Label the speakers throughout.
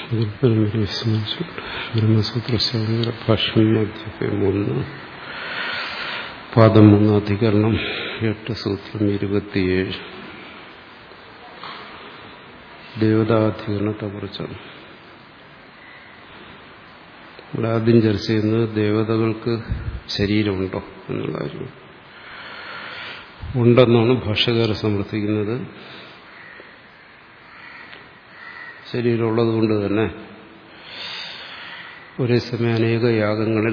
Speaker 1: ബ്രഹ്മസൂത്രശാസ്ത്ര ഭാഷ്യം അധ്യായം മൂന്ന് പാദം മൂന്ന് അധികരണം എട്ട് സൂത്രം ഇരുപത്തിയേഴ് ദേവതാധികരണത്തെ കുറിച്ചാണ് ഇവിടെ ആദ്യം ചർച്ച ചെയ്യുന്നത് ദേവതകൾക്ക് ശരീരമുണ്ടോ എന്നുള്ള കാര്യം ഉണ്ടെന്നാണ് ഭാഷകാരെ സമർത്ഥിക്കുന്നത് ശരീരമുള്ളത് കൊണ്ട് തന്നെ ഒരേ സമയം അനേക യാഗങ്ങളിൽ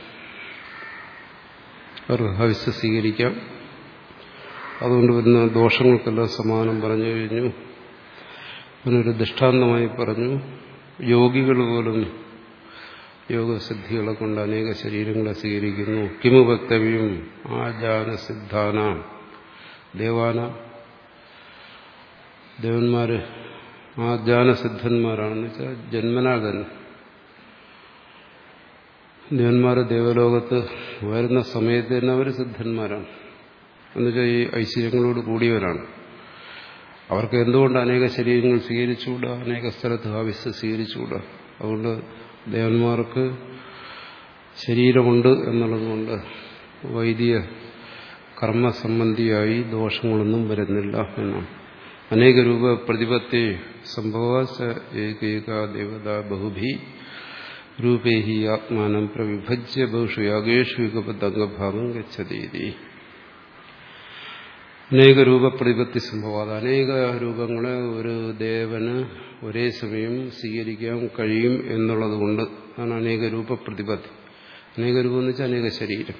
Speaker 1: അവർക്ക് ഹവിസ് സ്വീകരിക്കാം അതുകൊണ്ട് വരുന്ന ദോഷങ്ങൾക്കെല്ലാം സമാനം പറഞ്ഞു കഴിഞ്ഞു അതിനൊരു ദൃഷ്ടാന്തമായി പറഞ്ഞു യോഗികൾ പോലും യോഗസിദ്ധികളെ കൊണ്ട് അനേക ശരീരങ്ങളെ സ്വീകരിക്കുന്നു കിമു വക്തവ്യം ആജാന സിദ്ധാന ദേവാന ദേവന്മാര് ആ ജാനസിദ്ധന്മാരാണെന്ന് വെച്ചാൽ ജന്മനാ തന്നെ ദേവന്മാർ ദേവലോകത്ത് വരുന്ന സമയത്ത് തന്നെ അവർ സിദ്ധന്മാരാണ് എന്നുവെച്ചാൽ ഈ ഐശ്വര്യങ്ങളോട് കൂടിയവരാണ് അവർക്ക് എന്തുകൊണ്ട് അനേക ശരീരങ്ങൾ സ്വീകരിച്ചുകൂടാ അനേക സ്ഥലത്ത് ആവശ്യം സ്വീകരിച്ചുകൂടാ അതുകൊണ്ട് ദേവന്മാർക്ക് ശരീരമുണ്ട് എന്നുള്ളതുകൊണ്ട് വൈദിക കർമ്മസംബന്ധിയായി ദോഷങ്ങളൊന്നും വരുന്നില്ല എന്നാണ് അനേക രൂപ പ്രതിപത്തി സംഭവ ഏകൈക ദേവത ബഹുഭി രൂപേഹി ആത്മാനം പ്രവിഭജ്യ ബഹുഷു യാഗേഷു യുഗബദ്ധംഗഭാവം ഗച്ഛതീതി അനേക രൂപ പ്രതിപത്തി സംഭവം അനേക രൂപങ്ങളെ ഒരു ദേവന് ഒരേ സമയം സ്വീകരിക്കാൻ കഴിയും എന്നുള്ളത് കൊണ്ട് ആണ് അനേക രൂപ പ്രതിപത്തി അനേക രൂപം എന്ന് വെച്ചാൽ അനേക ശരീരം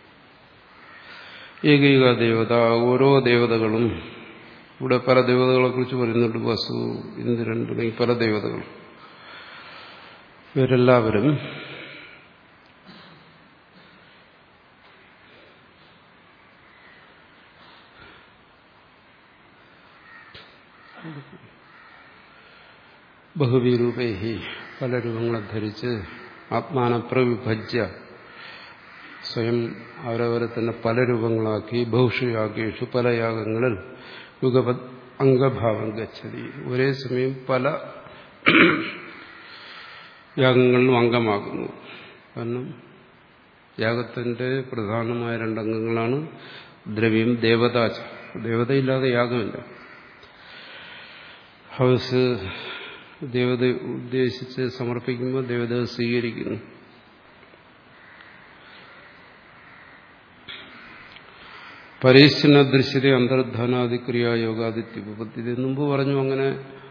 Speaker 1: ഏകൈക ദേവത ഓരോ ദേവതകളും ഇവിടെ പല ദേവതകളെ കുറിച്ച് പറയുന്നുണ്ട് വസു ഇന്ദ്രൻ തുടങ്ങി പല ദേവതകൾ ഇവരെല്ലാവരും ബഹുവിരൂപേഹി പല രൂപങ്ങളെ ധരിച്ച് ആത്മാനപ്രവിഭജ്യ സ്വയം അവരവരെ തന്നെ പല രൂപങ്ങളാക്കി ബഹുഷു യാഗേഷു പല യാഗങ്ങളിൽ യുഗപ അംഗഭാവം ഗച്ഛതി ഒരേ സമയം പല യാഗങ്ങളിലും അംഗമാകുന്നു കാരണം യാഗത്തിന്റെ പ്രധാനമായ രണ്ടംഗങ്ങളാണ് ദ്രവ്യം ദേവതാച ദേവതയില്ലാതെ യാഗമില്ല ഹൗസ് ദേവത ഉദ്ദേശിച്ച് സമർപ്പിക്കുമ്പോൾ ദേവത സ്വീകരിക്കുന്നു പരീശ്വന ദൃശ്യത അന്തർധാനാദിക്രിയ യോഗാദിത്യുപത്തി ഇത് മുമ്പ് പറഞ്ഞു അങ്ങനെ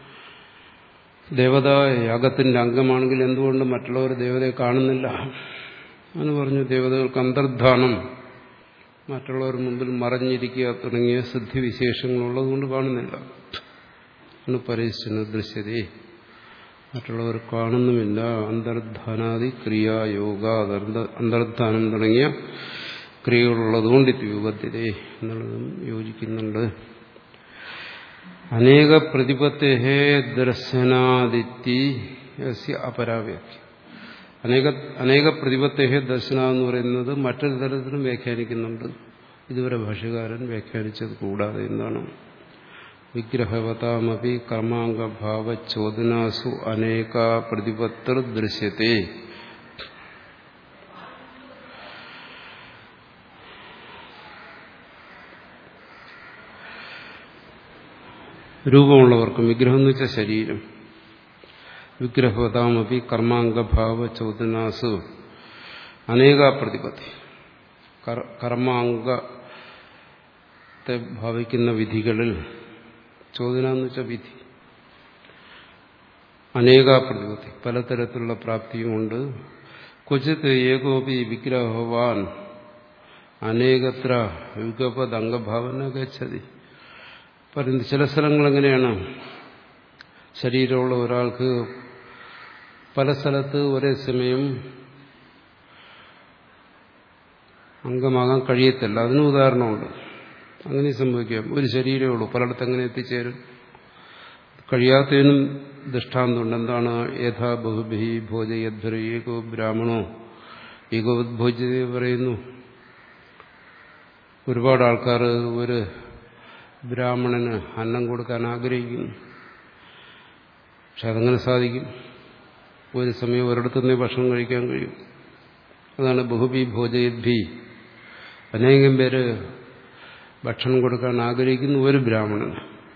Speaker 1: ദേവത യാഗത്തിന്റെ അംഗമാണെങ്കിൽ എന്തുകൊണ്ട് മറ്റുള്ളവർ ദേവതയെ കാണുന്നില്ല എന്ന് പറഞ്ഞു ദേവതകൾക്ക് അന്തർധാനം മറ്റുള്ളവർ മുമ്പിൽ മറഞ്ഞിരിക്കുക തുടങ്ങിയ സിദ്ധിവിശേഷങ്ങളുള്ളതുകൊണ്ട് കാണുന്നില്ല ആണ് പരീശ്വന ദൃശ്യതേ മറ്റുള്ളവർ കാണുന്നുമില്ല അന്തർധാനാദി ക്രിയായോഗ അന്തർധാനം തുടങ്ങിയ ക്രിയകളുള്ളതുകൊണ്ട് രൂപത്തിലെ എന്നുള്ളതും യോജിക്കുന്നുണ്ട് അനേക പ്രതിപത്തേഹേ ദർശനാദിത്തി അപരാവ്യാഖ്യ അനേക അനേക പ്രതിപത്തേഹേ ദർശന എന്ന് പറയുന്നത് മറ്റൊരു തരത്തിലും വ്യാഖ്യാനിക്കുന്നുണ്ട് ഇതുവരെ ഭാഷകാരൻ വ്യാഖ്യാനിച്ചത് കൂടാതെ എന്താണ് വിഗ്രഹവതാമപി കർമാംഗഭാവ ചോദനാസു അനേക പ്രതിപത്തർ ദൃശ്യത്തെ രൂപമുള്ളവർക്കും വിഗ്രഹം എന്ന് വെച്ചാൽ ശരീരം വിഗ്രഹവതാമപി കർമാംഗഭാവ ചോദനാസു അനേക പ്രതിപത്തി കർമാംഗത്തെ ഭാവിക്കുന്ന വിധികളിൽ ചോദന എന്ന് വെച്ചാൽ വിധി അനേക പ്രതിപത്തി പലതരത്തിലുള്ള പ്രാപ്തിയുമുണ്ട് ക്വചിത് ഏകോപി വിഗ്രഹവാൻ അനേകത്ര യുഗപത് അംഗഭാവന ഗച്ഛതി പറയുന്നത് ചില സ്ഥലങ്ങൾ എങ്ങനെയാണ് ശരീരമുള്ള ഒരാൾക്ക് പല സ്ഥലത്ത് ഒരേ സമയം അംഗമാകാൻ കഴിയത്തില്ല അതിന് ഉദാഹരണമുണ്ട് അങ്ങനെ സംഭവിക്കാം ഒരു ശരീരമേ ഉള്ളൂ പലയിടത്ത് എങ്ങനെ എത്തിച്ചേരും കഴിയാത്തതിനും ദൃഷ്ടാന്തമുണ്ട് എന്താണ് യഥാ ബഹുബി ഭോജയധ്വര ഏകോ ബ്രാഹ്മണോ ഏകോദ്ഭോജ്യത പറയുന്നു ഒരുപാട് ആൾക്കാർ ഒരു ബ്രാഹ്മണന് അന്നം കൊടുക്കാൻ ആഗ്രഹിക്കുന്നു പക്ഷെ അതങ്ങനെ സാധിക്കും ഒരു സമയം ഒരിടത്തുനിന്നേ ഭക്ഷണം കഴിക്കാൻ കഴിയും അതാണ് ബഹുബി ഭോജയദ്ഭി അനേകം പേര് ഭക്ഷണം കൊടുക്കാൻ ആഗ്രഹിക്കുന്ന ഒരു ബ്രാഹ്മണൻ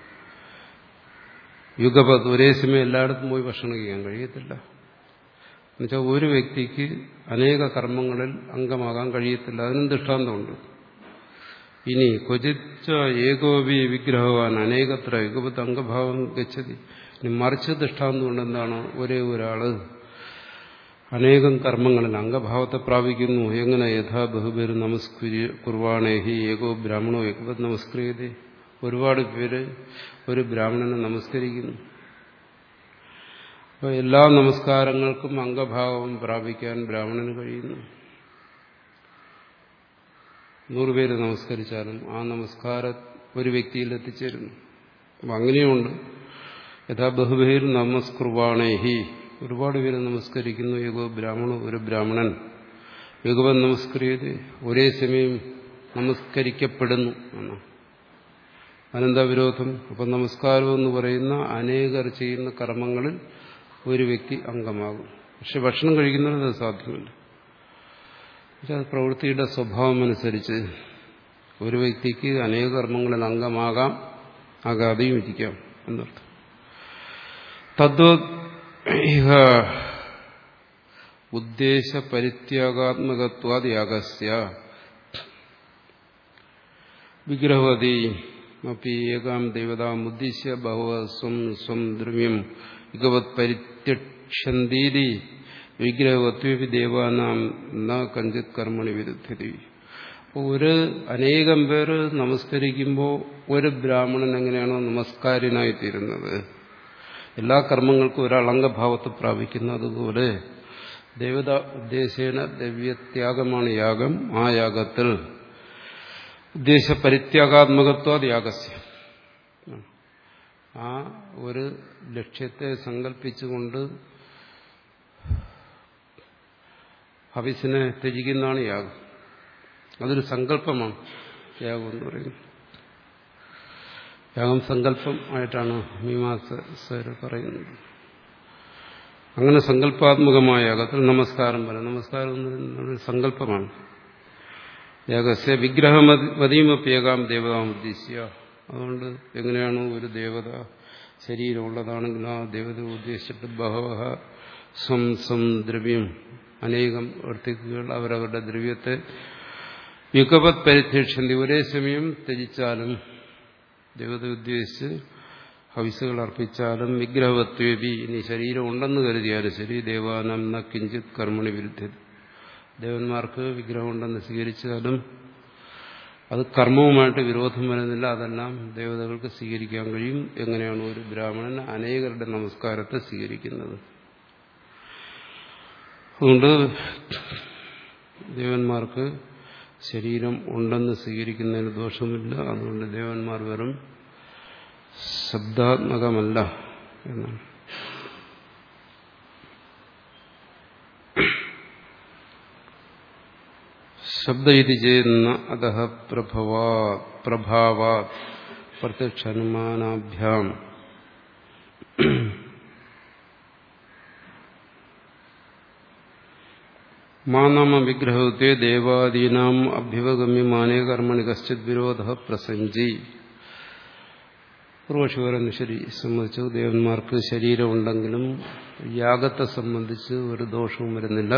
Speaker 1: യുഗപത് ഒരേ സമയം എല്ലായിടത്തും പോയി ഭക്ഷണം കഴിക്കാൻ കഴിയത്തില്ല എന്നുവെച്ചാൽ ഒരു വ്യക്തിക്ക് അനേക കർമ്മങ്ങളിൽ അംഗമാകാൻ കഴിയത്തില്ല അതിനും ദൃഷ്ടാന്തമുണ്ട് ഇനി ക്വചിച്ച ഏകോപി വിഗ്രഹവാൻ അനേകത്ര യുഗപത്ത് അംഗഭാവം ഗച്ഛതി ഇനി മറിച്ച് ദൃഷ്ടാന്തം കൊണ്ട് എന്താണ് ഒരേ ഒരാള് അനേകം കർമ്മങ്ങളിൽ അംഗഭാവത്തെ പ്രാപിക്കുന്നു എങ്ങനെ യഥാ ബഹുപേര് നമസ്കുര്യ കുർവാണേഹി ഏകോ ബ്രാഹ്മണോ ഏകപത് നമസ്കരിയതേ ഒരുപാട് പേര് ഒരു ബ്രാഹ്മണനെ നമസ്കരിക്കുന്നു അപ്പോൾ എല്ലാ നമസ്കാരങ്ങൾക്കും അംഗഭാവം പ്രാപിക്കാൻ ബ്രാഹ്മണന് കഴിയുന്നു നൂറുപേര് നമസ്കരിച്ചാലും ആ നമസ്കാരം ഒരു വ്യക്തിയിൽ എത്തിച്ചേരുന്നു അപ്പം അങ്ങനെയുണ്ട് യഥാ ബഹുബേർ നമസ്കുർവാണേഹി ഒരുപാട് പേര് നമസ്കരിക്കുന്നു യുഗോ ബ്രാഹ്മണ ഒരു ബ്രാഹ്മണൻ യുഗവൻ നമസ്കരിയത് ഒരേ സമയം നമസ്കരിക്കപ്പെടുന്നു എന്നാണ് അനന്ത വിരോധം അപ്പം നമസ്കാരം എന്ന് പറയുന്ന അനേകർ ചെയ്യുന്ന കർമ്മങ്ങളിൽ ഒരു വ്യക്തി അംഗമാകും പക്ഷെ ഭക്ഷണം കഴിക്കുന്നത് അത് സാധ്യമല്ല പക്ഷെ അത് പ്രവൃത്തിയുടെ സ്വഭാവം അനുസരിച്ച് ഒരു വ്യക്തിക്ക് അനേക കർമ്മങ്ങളിൽ അംഗമാകാം ആകാതെയും ഇരിക്കാം എന്നർത്ഥം തദ്വ ഉദ്ദേശ പരിത്യാഗാത്മകത്വാദിയാഗസ്യ വിഗ്രഹവതി അപ്പി ഏകാം ദേവതാം ഉദ്ദേശിച്ച ബഹവ സ്വം സ്വം ദ്രവ്യം യുഗവത് പരിത്യക്ഷന്തീതി വിഗ്രഹവത്വി ദേവാനാം ന കഞ്ചിത് കർമ്മണി വിരുദ്ധതി ഒരു അനേകം പേർ നമസ്കരിക്കുമ്പോൾ ഒരു ബ്രാഹ്മണൻ എങ്ങനെയാണോ നമസ്കാരനായി തീരുന്നത് എല്ലാ കർമ്മങ്ങൾക്കും ഒരാൾ അംഗഭാവത്തെ പ്രാപിക്കുന്നു അതുപോലെ ദേവത ഉദ്ദേശേന ദിവ്യത്യാഗമാണ് യാഗം ആ യാഗത്തിൽ ഉദ്ദേശ പരിത്യാഗാത്മകത്വാത് യാഗസ്യ ആ ഒരു ലക്ഷ്യത്തെ സങ്കല്പിച്ചുകൊണ്ട് ഹവിസിനെ ത്യജിക്കുന്നതാണ് യാഗം അതൊരു സങ്കല്പമാണ് യാഗം എന്ന് പറയുന്നത് യാഗം സങ്കല്പം ആയിട്ടാണ് മീമാസർ പറയുന്നത് അങ്ങനെ സങ്കല്പാത്മകമായ യാഗത്തിൽ നമസ്കാരം പോലെ നമസ്കാരം എന്ന് പറയുന്നത് ഒരു സങ്കല്പമാണ് യാഗസ്യ വിഗ്രഹമതിയുമപ്യേകാം ദേവതാം ഉദ്ദേശിച്ച അതുകൊണ്ട് എങ്ങനെയാണോ ഒരു ദേവത ശരീരമുള്ളതാണെങ്കിൽ ആ ദേവത ഉദ്ദേശിച്ചിട്ട് ബഹവ സ്വം സ്വം ദ്രവ്യം അനേകം വർത്തിക്കുകൾ അവരവരുടെ ദ്രവ്യത്തെ യുഗപത് പരിത്യക്ഷന്തി ഒരേ സമയം ത്യജിച്ചാലും ദേവത ഉദ്ദേശിച്ച് ഹവിസുകൾ അർപ്പിച്ചാലും വിഗ്രഹവത്വേബി ഇനി ശരീരം ഉണ്ടെന്ന് കരുതിയാലും ശരി ദേവാനം ന കിഞ്ചിത് കർമ്മണി വിരുദ്ധ ദേവന്മാർക്ക് വിഗ്രഹമുണ്ടെന്ന് സ്വീകരിച്ചാലും അത് കർമ്മവുമായിട്ട് വിരോധം വരുന്നില്ല അതെല്ലാം ദേവതകൾക്ക് സ്വീകരിക്കാൻ കഴിയും എങ്ങനെയാണ് ഒരു ബ്രാഹ്മണൻ അനേകരുടെ നമസ്കാരത്തെ സ്വീകരിക്കുന്നത് അതുകൊണ്ട് ദേവന്മാർക്ക് ശരീരം ഉണ്ടെന്ന് സ്വീകരിക്കുന്നതിന് ദോഷമില്ല അതുകൊണ്ട് ദേവന്മാർ വെറും ശബ്ദാത്മകമല്ല എന്നാണ് ശബ്ദ ഇത് ചെയ്യുന്ന അത പ്രഭവാ പ്രഭാവാ പ്രത്യക്ഷനുമാനാഭ്യാം മാനാമ വിഗ്രഹത്തെ ദേവാദീനാം അഭ്യുപഗമ്യമാനേ കർമ്മണി കശ്ചിത് വിരോധ പ്രസഞ്ചി പൂർവക്ഷി പറയുന്നു ശരി സംബന്ധിച്ചു ദേവന്മാർക്ക് ശരീരമുണ്ടെങ്കിലും യാഗത്തെ സംബന്ധിച്ച് ഒരു ദോഷവും വരുന്നില്ല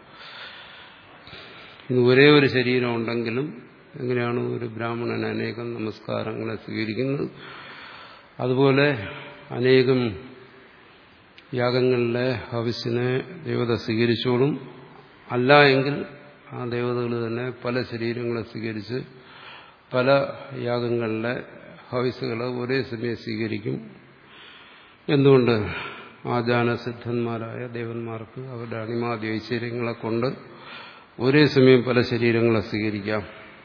Speaker 1: ഇനി ഒരേ ഒരു ശരീരം ഉണ്ടെങ്കിലും എങ്ങനെയാണ് ഒരു ബ്രാഹ്മണൻ അനേകം നമസ്കാരങ്ങളെ സ്വീകരിക്കുന്നത് അതുപോലെ അനേകം യാഗങ്ങളിലെ ഹവിസിനെ ദേവത സ്വീകരിച്ചോളും അല്ല എങ്കിൽ ആ ദേവതകൾ തന്നെ പല ശരീരങ്ങളെ സ്വീകരിച്ച് പല യാഗങ്ങളിലെ ഹവിസുകൾ ഒരേ സമയം സ്വീകരിക്കും എന്തുകൊണ്ട് ആചാനസിദ്ധന്മാരായ ദേവന്മാർക്ക് അവരുടെ അണിമാതി ഐശ്വര്യങ്ങളെ കൊണ്ട് ഒരേ സമയം പല ശരീരങ്ങളെ സ്വീകരിക്കാം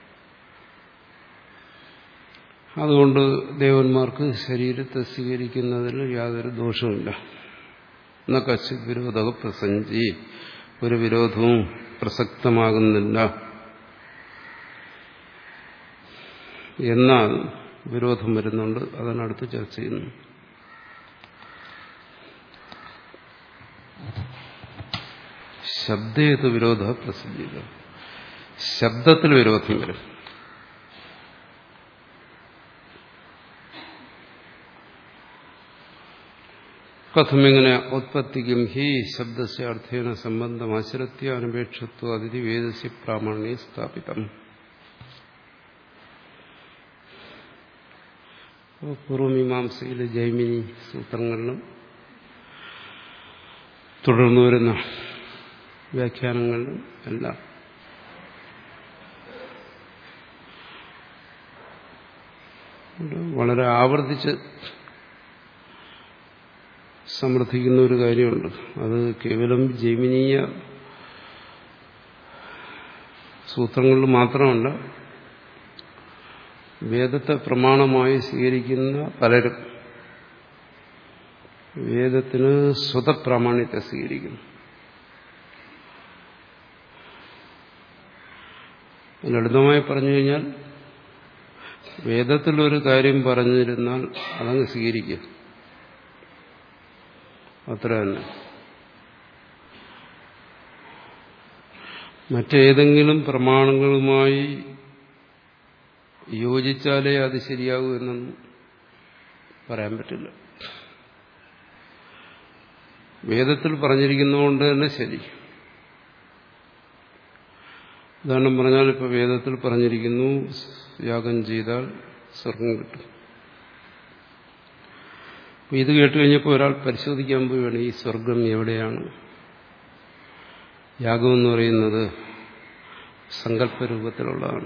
Speaker 1: അതുകൊണ്ട് ദേവന്മാർക്ക് ശരീരത്തെ സ്വീകരിക്കുന്നതിൽ യാതൊരു ദോഷവുമില്ല എന്ന കശ്ചിത് വിരോധ പ്രസഞ്ചി ഒരു വിരോധവും പ്രസക്തമാകുന്നില്ല എന്നാൽ വിരോധം വരുന്നുണ്ട് അതിനടുത്ത് ചർച്ച ചെയ്യുന്നു ശബ്ദേത് വിരോധ പ്രസിദ്ധിത ശബ്ദത്തിൽ വിരോധം വരും കഥമിങ്ങനെ ഉത്പത്തിക്കും ഹി ശബ്ദസ്യ അർത്ഥേന സംബന്ധം ആശ്രത്യ അനപേക്ഷത്വ അതിഥി വേദസ്യ പ്രാമാണ്യ സ്ഥാപിതം പൂർവമീമാംസയിലെ ജൈമിനി സൂത്രങ്ങളിലും തുടർന്നു വരുന്ന വ്യാഖ്യാനങ്ങളിലും എല്ലാം വളരെ ആവർത്തിച്ച് സമർത്ഥിക്കുന്ന ഒരു കാര്യമുണ്ട് അത് കേവലം ജൈമിനീയ സൂത്രങ്ങളിൽ മാത്രമല്ല വേദത്തെ പ്രമാണമായി സ്വീകരിക്കുന്ന പലരും വേദത്തിന് സ്വതപ്രാമാണ്യത്തെ സ്വീകരിക്കുന്നു ലളിതമായി പറഞ്ഞു കഴിഞ്ഞാൽ വേദത്തിലൊരു കാര്യം പറഞ്ഞിരുന്നാൽ അതങ്ങ് സ്വീകരിക്കുക അത്ര തന്നെ മറ്റേതെങ്കിലും പ്രമാണങ്ങളുമായി യോജിച്ചാലേ അത് ശരിയാകൂ എന്നൊന്നും പറയാൻ പറ്റില്ല വേദത്തിൽ പറഞ്ഞിരിക്കുന്നതുകൊണ്ട് തന്നെ ശരി ഉദാഹരണം പറഞ്ഞാൽ ഇപ്പൊ വേദത്തിൽ പറഞ്ഞിരിക്കുന്നു യാഗം ചെയ്താൽ സ്വർഗം കിട്ടും ഇത് കേട്ട് കഴിഞ്ഞപ്പോൾ ഒരാൾ പരിശോധിക്കാൻ പോവുകയാണ് ഈ സ്വർഗം എവിടെയാണ് യാഗം എന്ന് പറയുന്നത് സങ്കല്പരൂപത്തിലുള്ളതാണ്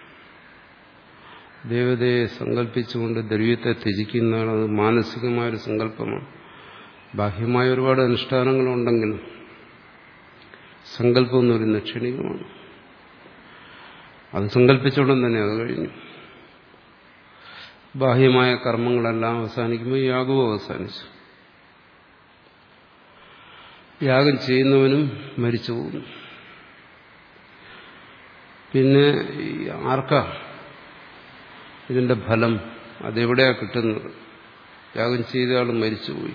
Speaker 1: ദേവതയെ സങ്കല്പിച്ചുകൊണ്ട് ദ്രവ്യത്തെ ത്യജിക്കുന്നതാണ് അത് മാനസികമായൊരു സങ്കല്പമാണ് ബാഹ്യമായ ഒരുപാട് അനുഷ്ഠാനങ്ങളുണ്ടെങ്കിലും സങ്കല്പം എന്ന് പറയുന്നത് ക്ഷണികമാണ് അത് സങ്കല്പിച്ചോളം തന്നെ അത് കഴിഞ്ഞു ബാഹ്യമായ കർമ്മങ്ങളെല്ലാം അവസാനിക്കുമ്പോൾ യാഗവും അവസാനിച്ചു യാഗം ചെയ്യുന്നവനും മരിച്ചു പോകുന്നു പിന്നെ ആർക്കാ ഇതിന്റെ ഫലം അതെവിടെയാ കിട്ടുന്നത് യാഗം ചെയ്ത ആൾ മരിച്ചുപോയി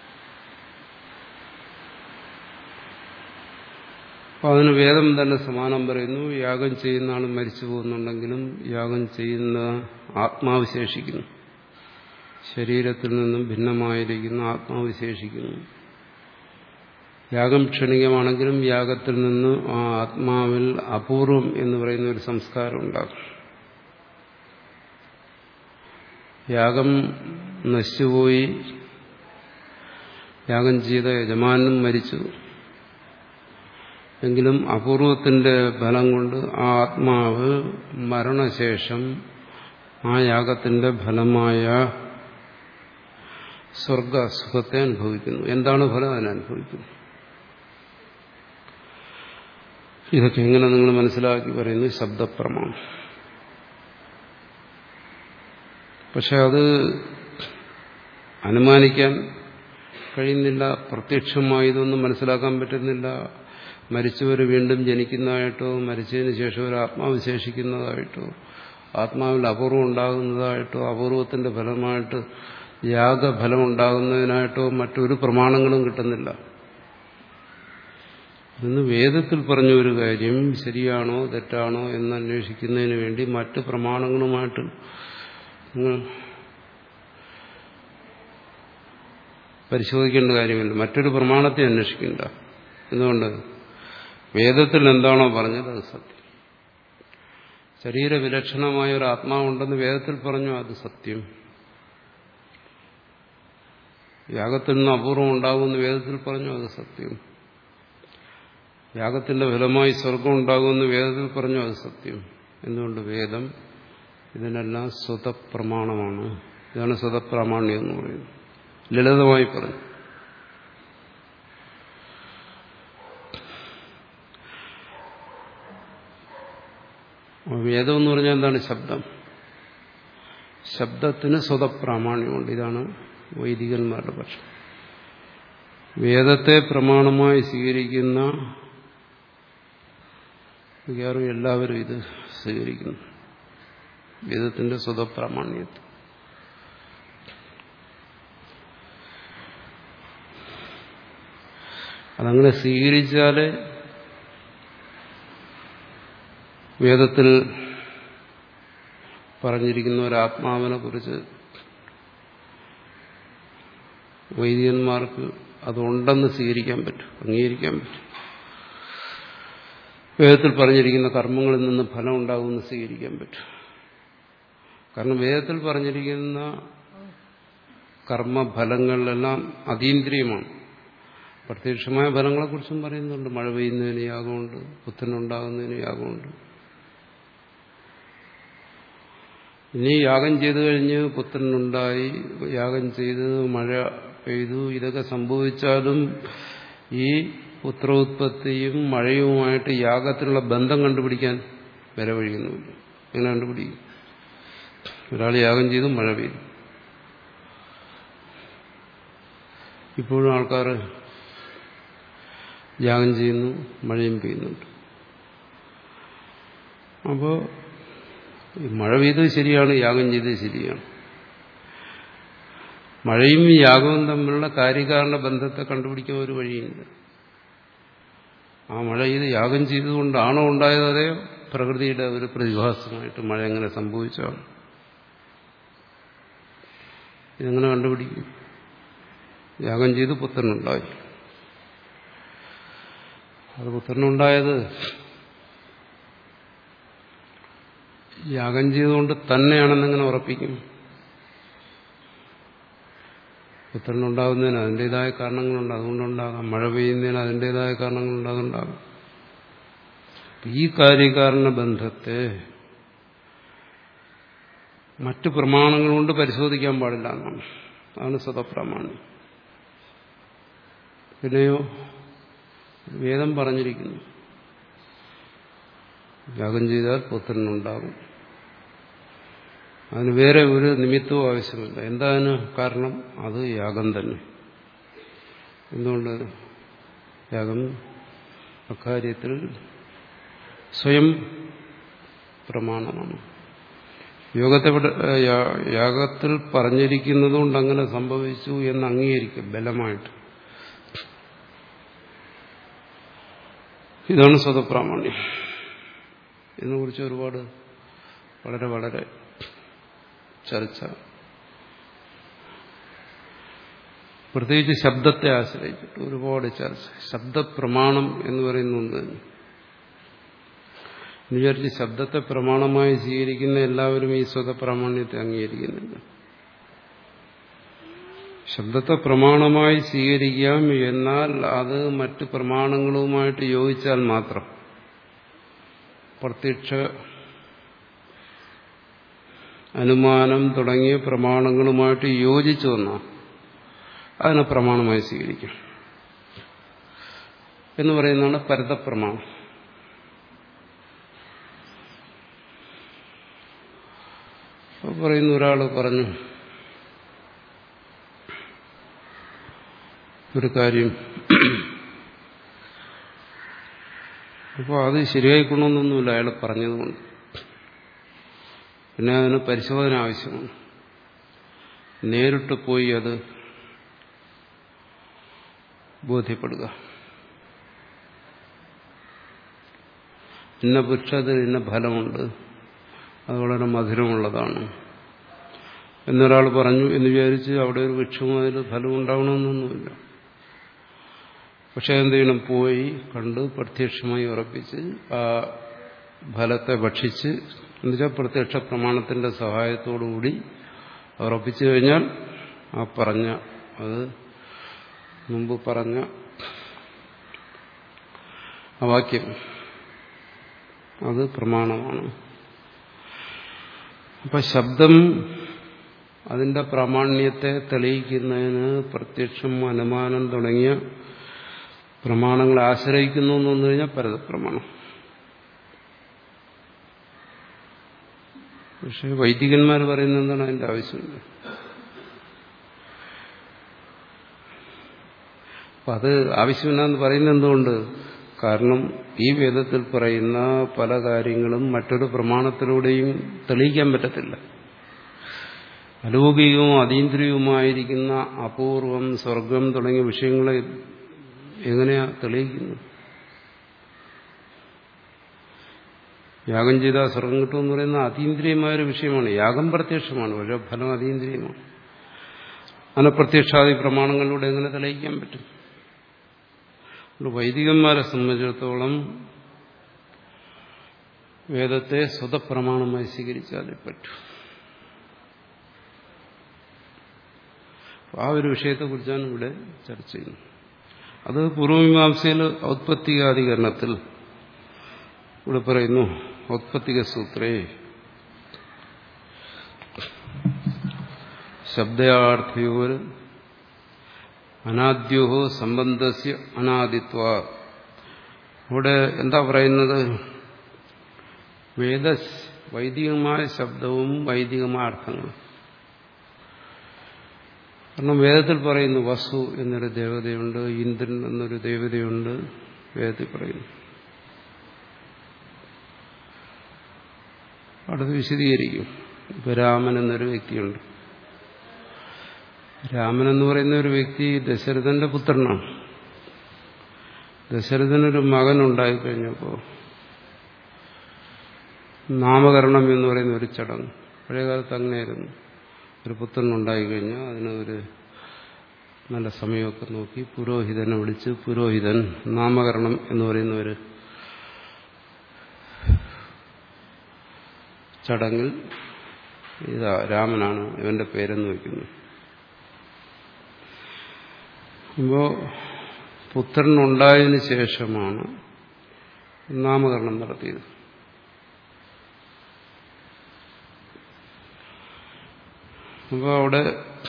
Speaker 1: അപ്പൊ അതിന് വേദം തന്നെ സമാനം പറയുന്നു യാഗം ചെയ്യുന്ന ആൾ മരിച്ചു പോകുന്നുണ്ടെങ്കിലും യാഗം ചെയ്യുന്ന ആത്മാവ് ശേഷിക്കുന്നു ശരീരത്തിൽ നിന്നും ഭിന്നമായിരിക്കുന്ന ആത്മാവ് ശേഷിക്കുന്നു യാഗം ക്ഷണികമാണെങ്കിലും യാഗത്തിൽ നിന്ന് ആ ആത്മാവിൽ അപൂർവം എന്ന് പറയുന്ന ഒരു സംസ്കാരം ഉണ്ടാകും യാഗം നശിച്ചുപോയി യാഗം ചെയ്ത യജമാനും മരിച്ചു എങ്കിലും അപൂർവത്തിന്റെ ഫലം കൊണ്ട് ആ ആത്മാവ് മരണശേഷം ആ യാഗത്തിന്റെ ഫലമായ സ്വർഗ സുഖത്തെ അനുഭവിക്കുന്നു എന്താണ് ഫലം അതിനനുഭവിക്കുന്നു ഇതൊക്കെ എങ്ങനെ നിങ്ങൾ മനസ്സിലാക്കി പറയുന്നു ശബ്ദപ്രമാണം പക്ഷെ അത് അനുമാനിക്കാൻ കഴിയുന്നില്ല പ്രത്യക്ഷമായി ഇതൊന്നും മനസ്സിലാക്കാൻ പറ്റുന്നില്ല മരിച്ചവർ വീണ്ടും ജനിക്കുന്നതായിട്ടോ മരിച്ചതിന് ശേഷം ഒരു ആത്മാവ് ശേഷിക്കുന്നതായിട്ടോ ആത്മാവിൽ അപൂർവം ഉണ്ടാകുന്നതായിട്ടോ അപൂർവത്തിന്റെ ഫലമായിട്ട് യാഗഫലം ഉണ്ടാകുന്നതിനായിട്ടോ മറ്റൊരു പ്രമാണങ്ങളും കിട്ടുന്നില്ല ഇന്ന് വേദത്തിൽ പറഞ്ഞ ഒരു കാര്യം ശരിയാണോ തെറ്റാണോ എന്ന് അന്വേഷിക്കുന്നതിന് വേണ്ടി മറ്റ് പ്രമാണങ്ങളുമായിട്ട് നിങ്ങൾ പരിശോധിക്കേണ്ട കാര്യമില്ല മറ്റൊരു പ്രമാണത്തെ അന്വേഷിക്കേണ്ട എന്തുകൊണ്ട് വേദത്തിൽ എന്താണോ പറഞ്ഞത് അത് സത്യം ശരീരവിലക്ഷണമായ ഒരു ആത്മാവുണ്ടെന്ന് വേദത്തിൽ പറഞ്ഞു അത് സത്യം യാഗത്തിൽ നിന്ന് അപൂർവം ഉണ്ടാകുമെന്ന് വേദത്തിൽ പറഞ്ഞു അത് സത്യം യാഗത്തിന്റെ ഫലമായി സ്വർഗം ഉണ്ടാകുമെന്ന് വേദത്തിൽ പറഞ്ഞു അത് സത്യം എന്തുകൊണ്ട് വേദം ഇതിനെല്ലാം സ്വതപ്രമാണമാണ് ഇതാണ് സ്വതപ്രാമാണ്യം എന്ന് പറയുന്നത് ലളിതമായി പറഞ്ഞു വേദം എന്ന് പറഞ്ഞാൽ എന്താണ് ശബ്ദം ശബ്ദത്തിന് സ്വതപ്രാമാണ്യമുണ്ട് ഇതാണ് വൈദികന്മാരുടെ പക്ഷം വേദത്തെ പ്രമാണമായി സ്വീകരിക്കുന്ന മിക്കവാറും എല്ലാവരും ഇത് സ്വീകരിക്കുന്നു വേദത്തിന്റെ സ്വതപ്രാമാണ്യത്തെ അതങ്ങനെ സ്വീകരിച്ചാലേ വേദത്തിൽ പറഞ്ഞിരിക്കുന്ന ഒരാത്മാവിനെ കുറിച്ച് വൈദികന്മാർക്ക് അതുണ്ടെന്ന് സ്വീകരിക്കാൻ പറ്റും അംഗീകരിക്കാൻ പറ്റും വേദത്തിൽ പറഞ്ഞിരിക്കുന്ന കർമ്മങ്ങളിൽ നിന്ന് ഫലം ഉണ്ടാകുമെന്ന് സ്വീകരിക്കാൻ പറ്റും കാരണം വേദത്തിൽ പറഞ്ഞിരിക്കുന്ന കർമ്മഫലങ്ങളിലെല്ലാം അതീന്ദ്രിയമാണ് പ്രത്യക്ഷമായ ഫലങ്ങളെക്കുറിച്ചും പറയുന്നുണ്ട് മഴ പെയ്യുന്നതിന് യാഗമുണ്ട് പുത്തനുണ്ടാകുന്നതിന് യാഗമുണ്ട് ഇനി യാഗം ചെയ്തു കഴിഞ്ഞ് പുത്രനുണ്ടായി യാഗം ചെയ്ത് മഴ പെയ്തു ഇതൊക്കെ സംഭവിച്ചാലും ഈ പുത്രോത്പത്തിയും മഴയുമായിട്ട് യാഗത്തിലുള്ള ബന്ധം കണ്ടുപിടിക്കാൻ വരെ വഴിയുന്നുമില്ല എങ്ങനെ കണ്ടുപിടിക്കും ഒരാൾ യാഗം ചെയ്തു മഴ പെയ്തു ഇപ്പോഴും ആൾക്കാർ യാഗം ചെയ്യുന്നു മഴയും പെയ്യുന്നുണ്ട് അപ്പോൾ മഴ പെയ്തത് ശരിയാണ് യാഗം ചെയ്തത് ശരിയാണ് മഴയും യാഗവും തമ്മിലുള്ള കാര്യകാരണ ബന്ധത്തെ കണ്ടുപിടിക്കാൻ ഒരു വഴിയുണ്ട് ആ മഴ ഇത് യാഗം ചെയ്തുകൊണ്ടാണോ ഉണ്ടായത് അതേ പ്രകൃതിയുടെ ഒരു പ്രതിഭാസമായിട്ട് മഴ എങ്ങനെ സംഭവിച്ചാണ് ഇതെങ്ങനെ കണ്ടുപിടിക്കും യാഗം ചെയ്ത് പുത്രനുണ്ടായി അത് പുത്രനുണ്ടായത് യാഗം ചെയ്തുകൊണ്ട് തന്നെയാണെന്നെങ്ങനെ ഉറപ്പിക്കും പുത്രനുണ്ടാകുന്നതിന് അതിൻ്റെതായ കാരണങ്ങളുണ്ട് അതുകൊണ്ടുണ്ടാകാം മഴ പെയ്യുന്നതിന് അതിൻ്റെതായ കാരണങ്ങളുണ്ട് അതുണ്ടാകാം ഈ കാര്യകാരണ ബന്ധത്തെ മറ്റു പ്രമാണങ്ങൾ കൊണ്ട് പരിശോധിക്കാൻ പാടില്ല എന്നാണ് അതാണ് സ്വതപ്രമാണം പിന്നെയോ വേദം പറഞ്ഞിരിക്കുന്നു യാഗം ചെയ്താൽ പുത്രനുണ്ടാകും അതിന് വേറെ ഒരു നിമിത്തവും ആവശ്യമില്ല എന്താണ് കാരണം അത് യാഗം തന്നെ എന്തുകൊണ്ട് യാഗം അക്കാര്യത്തിൽ സ്വയം പ്രമാണമാണ് യോഗത്തെ യാഗത്തിൽ പറഞ്ഞിരിക്കുന്നതുകൊണ്ട് അങ്ങനെ സംഭവിച്ചു എന്ന് അംഗീകരിക്കും ബലമായിട്ട് ഇതാണ് സ്വതപ്രാമാണ്യം ഇതിനെക്കുറിച്ച് ഒരുപാട് വളരെ വളരെ ചർച്ച പ്രത്യേകിച്ച് ശബ്ദത്തെ ആശ്രയിച്ചിട്ട് ഒരുപാട് ചർച്ച ശബ്ദപ്രമാണം എന്ന് പറയുന്ന ഒന്ന് തന്നെ എന്ന് വിചാരിച്ച് ശബ്ദത്തെ പ്രമാണമായി സ്വീകരിക്കുന്ന എല്ലാവരും ഈ സ്വതപ്രാമാണ്യത്തെ അംഗീകരിക്കുന്നില്ല ശബ്ദത്തെ പ്രമാണമായി സ്വീകരിക്കാം എന്നാൽ അത് മറ്റ് പ്രമാണങ്ങളുമായിട്ട് യോജിച്ചാൽ മാത്രം പ്രത്യക്ഷ അനുമാനം തുടങ്ങിയ പ്രമാണങ്ങളുമായിട്ട് യോജിച്ചു വന്നാൽ അതിനെ പ്രമാണമായി സ്വീകരിക്കും എന്ന് പറയുന്നതാണ് പരതപ്രമാണം പറയുന്ന ഒരാൾ പറഞ്ഞു ഒരു കാര്യം അപ്പോൾ അത് ശരിയായിക്കൊള്ളണമെന്നൊന്നുമില്ല അയാൾ പറഞ്ഞതുകൊണ്ട് പിന്നെ അതിന് പരിശോധന ആവശ്യമാണ് നേരിട്ട് പോയി അത് ബോധ്യപ്പെടുക ഇന്ന വൃക്ഷത്തിൽ ഇന്ന ഫലമുണ്ട് അത് വളരെ മധുരമുള്ളതാണ് എന്നൊരാൾ പറഞ്ഞു എന്ന് വിചാരിച്ച് അവിടെ ഒരു വൃക്ഷവും അതിൽ ഫലം ഉണ്ടാവണമെന്നൊന്നുമില്ല പക്ഷെ എന്ത് ചെയ്യണം പോയി കണ്ട് പ്രത്യക്ഷമായി ഉറപ്പിച്ച് ആ ഫലത്തെ ഭക്ഷിച്ച് എന്നുവെച്ചാൽ പ്രത്യക്ഷ പ്രമാണത്തിന്റെ സഹായത്തോടുകൂടി ഉറപ്പിച്ചു കഴിഞ്ഞാൽ ആ പറഞ്ഞ അത് മുമ്പ് പറഞ്ഞ ആ വാക്യം അത് പ്രമാണമാണ് അപ്പൊ ശബ്ദം അതിന്റെ പ്രാമാണ്യത്തെ തെളിയിക്കുന്നതിന് പ്രത്യക്ഷം അനുമാനം തുടങ്ങിയ പ്രമാണങ്ങളെ ആശ്രയിക്കുന്നു എന്ന് വന്നു കഴിഞ്ഞാൽ പരതപ്രമാണം പക്ഷെ വൈദികന്മാർ പറയുന്നത് എന്താണ് അതിന്റെ ആവശ്യമില്ല അപ്പൊ അത് ആവശ്യമില്ലെന്ന് പറയുന്നത് എന്തുകൊണ്ട് കാരണം ഈ വേദത്തിൽ പറയുന്ന പല കാര്യങ്ങളും മറ്റൊരു പ്രമാണത്തിലൂടെയും തെളിയിക്കാൻ പറ്റത്തില്ല അലൗകികവും അതീന്ദ്രിയവുമായിരിക്കുന്ന അപൂർവം സ്വർഗം തുടങ്ങിയ വിഷയങ്ങളെ എങ്ങനെയാ തെളിയിക്കുന്നത് യാഗം ചെയ്താൽ സ്വർഗം കിട്ടുമെന്ന് പറയുന്ന അതീന്ദ്രിയമായ ഒരു വിഷയമാണ് യാഗം പ്രത്യക്ഷമാണ് പക്ഷേ ഫലം അതീന്ദ്രിയമാണ് അനപ്രത്യക്ഷാദി പ്രമാണങ്ങളിലൂടെ എങ്ങനെ തെളിയിക്കാൻ പറ്റും അതുകൊണ്ട് വൈദികന്മാരെ സംബന്ധിച്ചിടത്തോളം വേദത്തെ സ്വതപ്രമാണമായി സ്വീകരിച്ചാലേ പറ്റൂ ആ ഒരു വിഷയത്തെക്കുറിച്ചാണ് ഇവിടെ ചർച്ച ചെയ്യുന്നത് അത് പൂർവമീമാംസയിൽ ഔത്പത്തികാധികരണത്തിൽ ഇവിടെ പറയുന്നു ഔത്പത്തിക സൂത്രേ ശബ്ദയാർത്ഥയോർ അനാദ്യോഹോ സംബന്ധസ്യ അനാദിത്വ ഇവിടെ എന്താ പറയുന്നത് വേദ വൈദികമായ ശബ്ദവും വൈദികമായ അർത്ഥങ്ങളും കാരണം വേദത്തിൽ പറയുന്നു വസു എന്നൊരു ദേവതയുണ്ട് ഇന്ദ്രൻ എന്നൊരു ദേവതയുണ്ട് വേദത്തിൽ പറയുന്നു അടുത്ത് വിശദീകരിക്കും ഇപ്പൊ രാമൻ എന്നൊരു വ്യക്തിയുണ്ട് രാമൻ എന്ന് പറയുന്ന ഒരു വ്യക്തി ദശരഥന്റെ പുത്രനാണ് ദശരഥനൊരു മകൻ ഉണ്ടായിക്കഴിഞ്ഞപ്പോൾ നാമകരണം എന്ന് പറയുന്ന ഒരു ചടങ്ങ് പഴയകാലത്ത് അങ്ങനെയായിരുന്നു ഒരു പുത്രൻ ഉണ്ടായിക്കഴിഞ്ഞാൽ അതിന് ഒരു നല്ല സമയമൊക്കെ നോക്കി പുരോഹിതനെ വിളിച്ച് പുരോഹിതൻ നാമകരണം എന്ന് പറയുന്ന ഒരു ചടങ്ങിൽ ഇതാ രാമനാണ് ഇവന്റെ പേരെന്ന് വയ്ക്കുന്നു അപ്പോ പുത്രൻ ഉണ്ടായതിനു ശേഷമാണ് നാമകരണം നടത്തിയത് അപ്പോൾ അവിടെ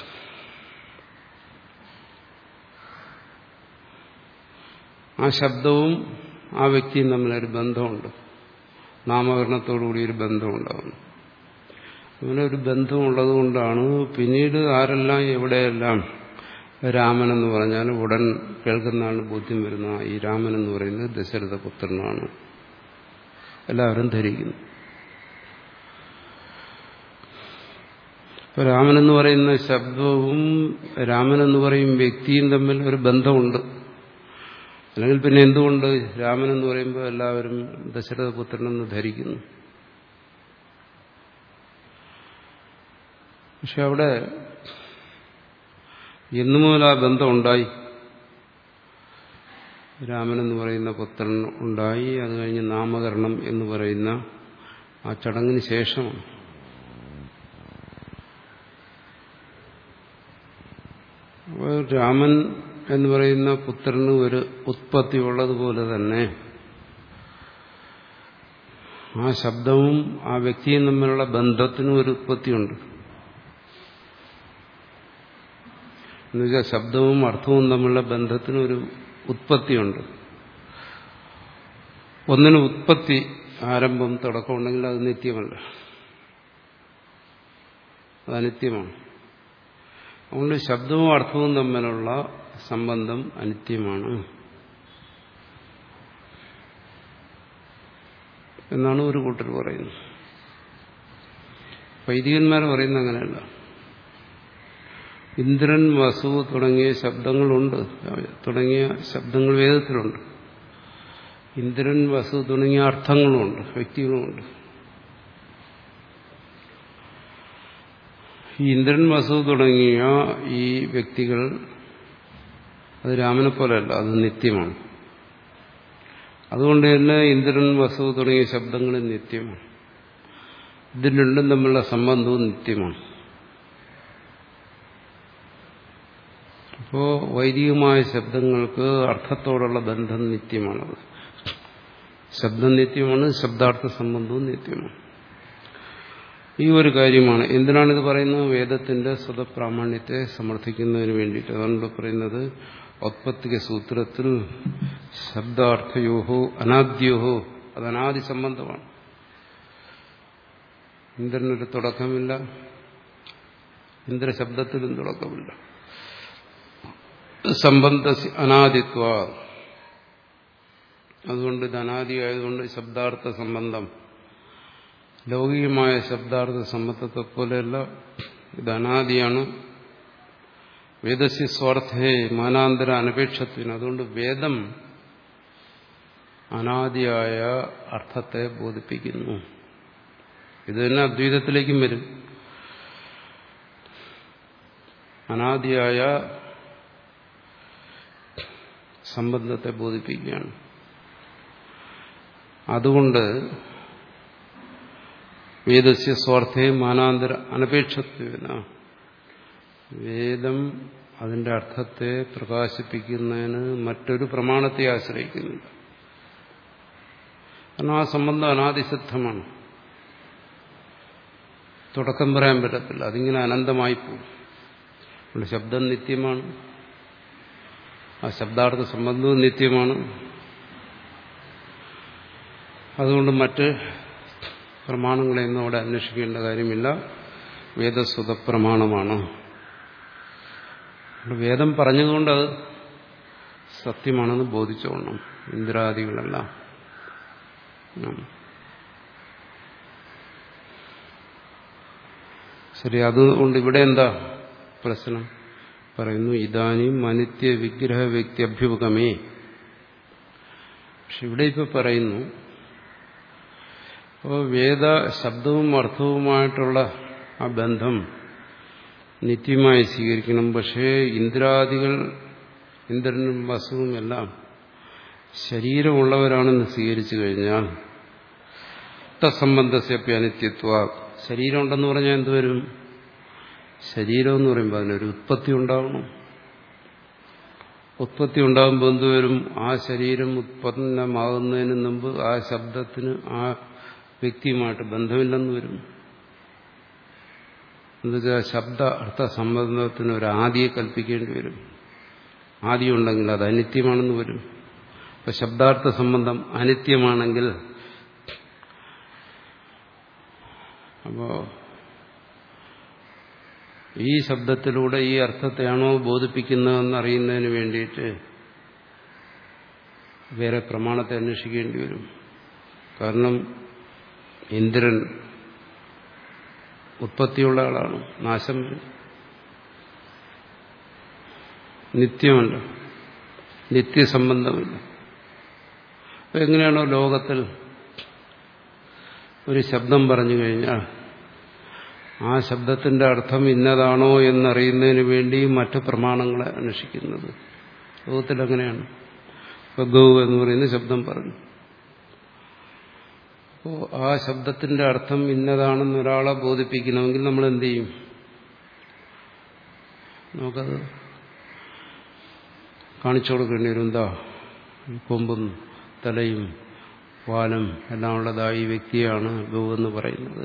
Speaker 1: ആ ശബ്ദവും ആ വ്യക്തിയും തമ്മിലൊരു ബന്ധമുണ്ട് നാമകരണത്തോടുകൂടി ഒരു ബന്ധമുണ്ടാകുന്നു അങ്ങനെ ഒരു ബന്ധമുള്ളത് കൊണ്ടാണ് പിന്നീട് ആരെല്ലാം എവിടെയെല്ലാം രാമൻ എന്ന് പറഞ്ഞാൽ ഉടൻ കേൾക്കുന്നതാണ് ബോധ്യം വരുന്ന ഈ രാമൻ എന്ന് പറയുന്നത് ദശരഥ പുത്രനാണ് എല്ലാവരും ധരിക്കുന്നു ഇപ്പൊ രാമൻ എന്ന് പറയുന്ന ശബ്ദവും രാമൻ എന്ന് പറയും വ്യക്തിയും തമ്മിൽ ഒരു ബന്ധമുണ്ട് അല്ലെങ്കിൽ പിന്നെ എന്തുകൊണ്ട് രാമൻ എന്ന് പറയുമ്പോൾ എല്ലാവരും ദശരഥപുത്രനെന്ന് ധരിക്കുന്നു പക്ഷെ അവിടെ എന്നു മുതൽ ആ ബന്ധം ഉണ്ടായി രാമൻ എന്ന് പറയുന്ന പുത്രൻ ഉണ്ടായി അത് കഴിഞ്ഞ് നാമകരണം എന്ന് പറയുന്ന ആ ചടങ്ങിന് ശേഷമാണ് രാമൻ എന്ന് പറയുന്ന പുത്രന് ഒരു ഉത്പത്തി ഉള്ളതുപോലെ തന്നെ ആ ശബ്ദവും ആ വ്യക്തിയും തമ്മിലുള്ള ബന്ധത്തിനും ഒരു ഉത്പത്തിയുണ്ട് എന്നുവെച്ചാൽ ശബ്ദവും അർത്ഥവും തമ്മിലുള്ള ബന്ധത്തിനും ഒരു ഉത്പത്തിയുണ്ട് ഒന്നിന് ഉത്പത്തി ആരംഭം തുടക്കമുണ്ടെങ്കിൽ അത് നിത്യമല്ല അത് അനിത്യമാണ് അതുകൊണ്ട് ശബ്ദവും അർത്ഥവും തമ്മിലുള്ള സംബന്ധം അനിത്യമാണ് എന്നാണ് ഒരു കൂട്ടർ പറയുന്നത് വൈദികന്മാർ പറയുന്ന അങ്ങനെയല്ല ഇന്ദ്രൻ വസു തുടങ്ങിയ ശബ്ദങ്ങളുണ്ട് തുടങ്ങിയ ശബ്ദങ്ങൾ വേദത്തിലുണ്ട് ഇന്ദ്രൻ വസു തുടങ്ങിയ അർത്ഥങ്ങളുമുണ്ട് വ്യക്തികളുമുണ്ട് ഈ ഇന്ദ്രൻ വസു തുടങ്ങിയ ഈ വ്യക്തികൾ അത് രാമനെ പോലെയല്ല അത് നിത്യമാണ് അതുകൊണ്ട് തന്നെ ഇന്ദ്രൻ വസു തുടങ്ങിയ ശബ്ദങ്ങൾ നിത്യമാണ് ഇത് രണ്ടും തമ്മിലുള്ള സംബന്ധവും നിത്യമാണ് അപ്പോൾ വൈദികമായ ശബ്ദങ്ങൾക്ക് അർത്ഥത്തോടുള്ള ബന്ധം നിത്യമാണത് ശബ്ദം നിത്യമാണ് ശബ്ദാർത്ഥ സംബന്ധവും നിത്യമാണ് ഈ ഒരു കാര്യമാണ് എന്തിനാണിത് പറയുന്നത് വേദത്തിന്റെ സ്വതപ്രാമാണ്യത്തെ സമർത്ഥിക്കുന്നതിന് വേണ്ടിയിട്ട് അതുകൊണ്ട് പറയുന്നത് ഔത്പത്തിക സൂത്രത്തിൽ ശബ്ദാർത്ഥയോഹോ അനാദ്യോഹോ അത് അനാദി സംബന്ധമാണ് ഇന്ദ്രനൊരു തുടക്കമില്ല ഇന്ദ്രശബ്ദത്തിലും തുടക്കമില്ല സംബന്ധ അനാദിത്വ അതുകൊണ്ട് ഇത് അനാദിയായതുകൊണ്ട് ശബ്ദാർത്ഥ സംബന്ധം ലൗകികമായ ശബ്ദാർത്ഥ സംബന്ധത്തെ പോലെയല്ല ഇത് അനാദിയാണ് വേദസ്യ സ്വാർത്ഥേ മാനാന്തര അനപേക്ഷത്വന് അതുകൊണ്ട് വേദം അനാദിയായ അർത്ഥത്തെ ബോധിപ്പിക്കുന്നു ഇത് തന്നെ അദ്വൈതത്തിലേക്കും വരും അനാദിയായ സംബന്ധത്തെ ബോധിപ്പിക്കുകയാണ് അതുകൊണ്ട് വേദസ്യ സ്വാർത്ഥേ മാനാന്തര അനപേക്ഷത്വന വേദം അതിന്റെ അർത്ഥത്തെ പ്രകാശിപ്പിക്കുന്നതിന് മറ്റൊരു പ്രമാണത്തെ ആശ്രയിക്കുന്നില്ല കാരണം ആ സംബന്ധം അനാദിസിദ്ധമാണ് തുടക്കം പറയാൻ പറ്റത്തില്ല അതിങ്ങനെ അനന്തമായി പോകും അതുകൊണ്ട് ശബ്ദം നിത്യമാണ് ആ ശബ്ദാർത്ഥ സംബന്ധവും നിത്യമാണ് അതുകൊണ്ട് മറ്റ് പ്രമാണങ്ങളെയൊന്നും അവിടെ അന്വേഷിക്കേണ്ട കാര്യമില്ല വേദസ്വത പ്രമാണമാണ് വേദം പറഞ്ഞതുകൊണ്ട് അത് സത്യമാണെന്ന് ബോധിച്ചോളണം ഇന്ദ്രാദികളെല്ലാം ശരി അതുകൊണ്ട് ഇവിടെ എന്താ പ്രശ്നം പറയുന്നു ഇതാനും അനിത്യ വിഗ്രഹ വ്യക്തി അഭ്യുപകമേ പക്ഷെ ഇവിടെ ഇപ്പൊ പറയുന്നു അപ്പോൾ വേദ ശബ്ദവും അർത്ഥവുമായിട്ടുള്ള ആ ബന്ധം നിത്യമായി സ്വീകരിക്കണം പക്ഷേ ഇന്ദ്രാദികൾ ഇന്ദ്രനും വസുവും എല്ലാം ശരീരമുള്ളവരാണെന്ന് സ്വീകരിച്ചു കഴിഞ്ഞാൽ തസംബന്ധസ്യപ്യ അനിത്യത്വ ശരീരമുണ്ടെന്ന് പറഞ്ഞാൽ എന്തുവരും ശരീരം എന്ന് പറയുമ്പോൾ അതിനൊരു ഉത്പത്തി ഉണ്ടാവണം ഉത്പത്തി ഉണ്ടാകുമ്പോൾ എന്തുവരും ആ ശരീരം ഉത്പന്നമാകുന്നതിന് മുമ്പ് ആ ശബ്ദത്തിന് ആ വ്യക്തിയുമായിട്ട് ബന്ധമില്ലെന്ന് വരും എന്നുവെച്ചാൽ ശബ്ദ അർത്ഥ സംബന്ധത്തിന് ഒരു ആദിയെ കൽപ്പിക്കേണ്ടി വരും ആദ്യം ഉണ്ടെങ്കിൽ അത് അനിത്യമാണെന്ന് വരും അപ്പൊ ശബ്ദാർത്ഥ സംബന്ധം അനിത്യമാണെങ്കിൽ അപ്പോ ഈ ശബ്ദത്തിലൂടെ ഈ അർത്ഥത്തെയാണോ ബോധിപ്പിക്കുന്നതെന്ന് അറിയുന്നതിന് വേണ്ടിയിട്ട് വേറെ പ്രമാണത്തെ അന്വേഷിക്കേണ്ടി വരും കാരണം ഇന്ദ്രൻ ഉത്പത്തിയുള്ള ആളാണ് നാശം വരും നിത്യമല്ല നിത്യസംബന്ധമില്ല അപ്പൊ എങ്ങനെയാണോ ലോകത്തിൽ ഒരു ശബ്ദം പറഞ്ഞു കഴിഞ്ഞാൽ ആ ശബ്ദത്തിന്റെ അർത്ഥം ഇന്നതാണോ എന്നറിയുന്നതിന് വേണ്ടി മറ്റു പ്രമാണങ്ങളെ അന്വേഷിക്കുന്നത് ലോകത്തിൽ അങ്ങനെയാണ് ഇപ്പൊ ഗൗ എന്ന് പറയുന്ന ശബ്ദം പറഞ്ഞു അപ്പോൾ ആ ശബ്ദത്തിന്റെ അർത്ഥം ഇന്നതാണെന്ന് ഒരാളെ ബോധിപ്പിക്കണമെങ്കിൽ നമ്മൾ എന്ത് ചെയ്യും നമുക്കത് കാണിച്ചു കൊടുക്കേണ്ടി വരും എന്താ കൊമ്പും തലയും വാലും എല്ലാം ഉള്ളതായ ഈ വ്യക്തിയാണ് ഗൗ എന്ന് പറയുന്നത്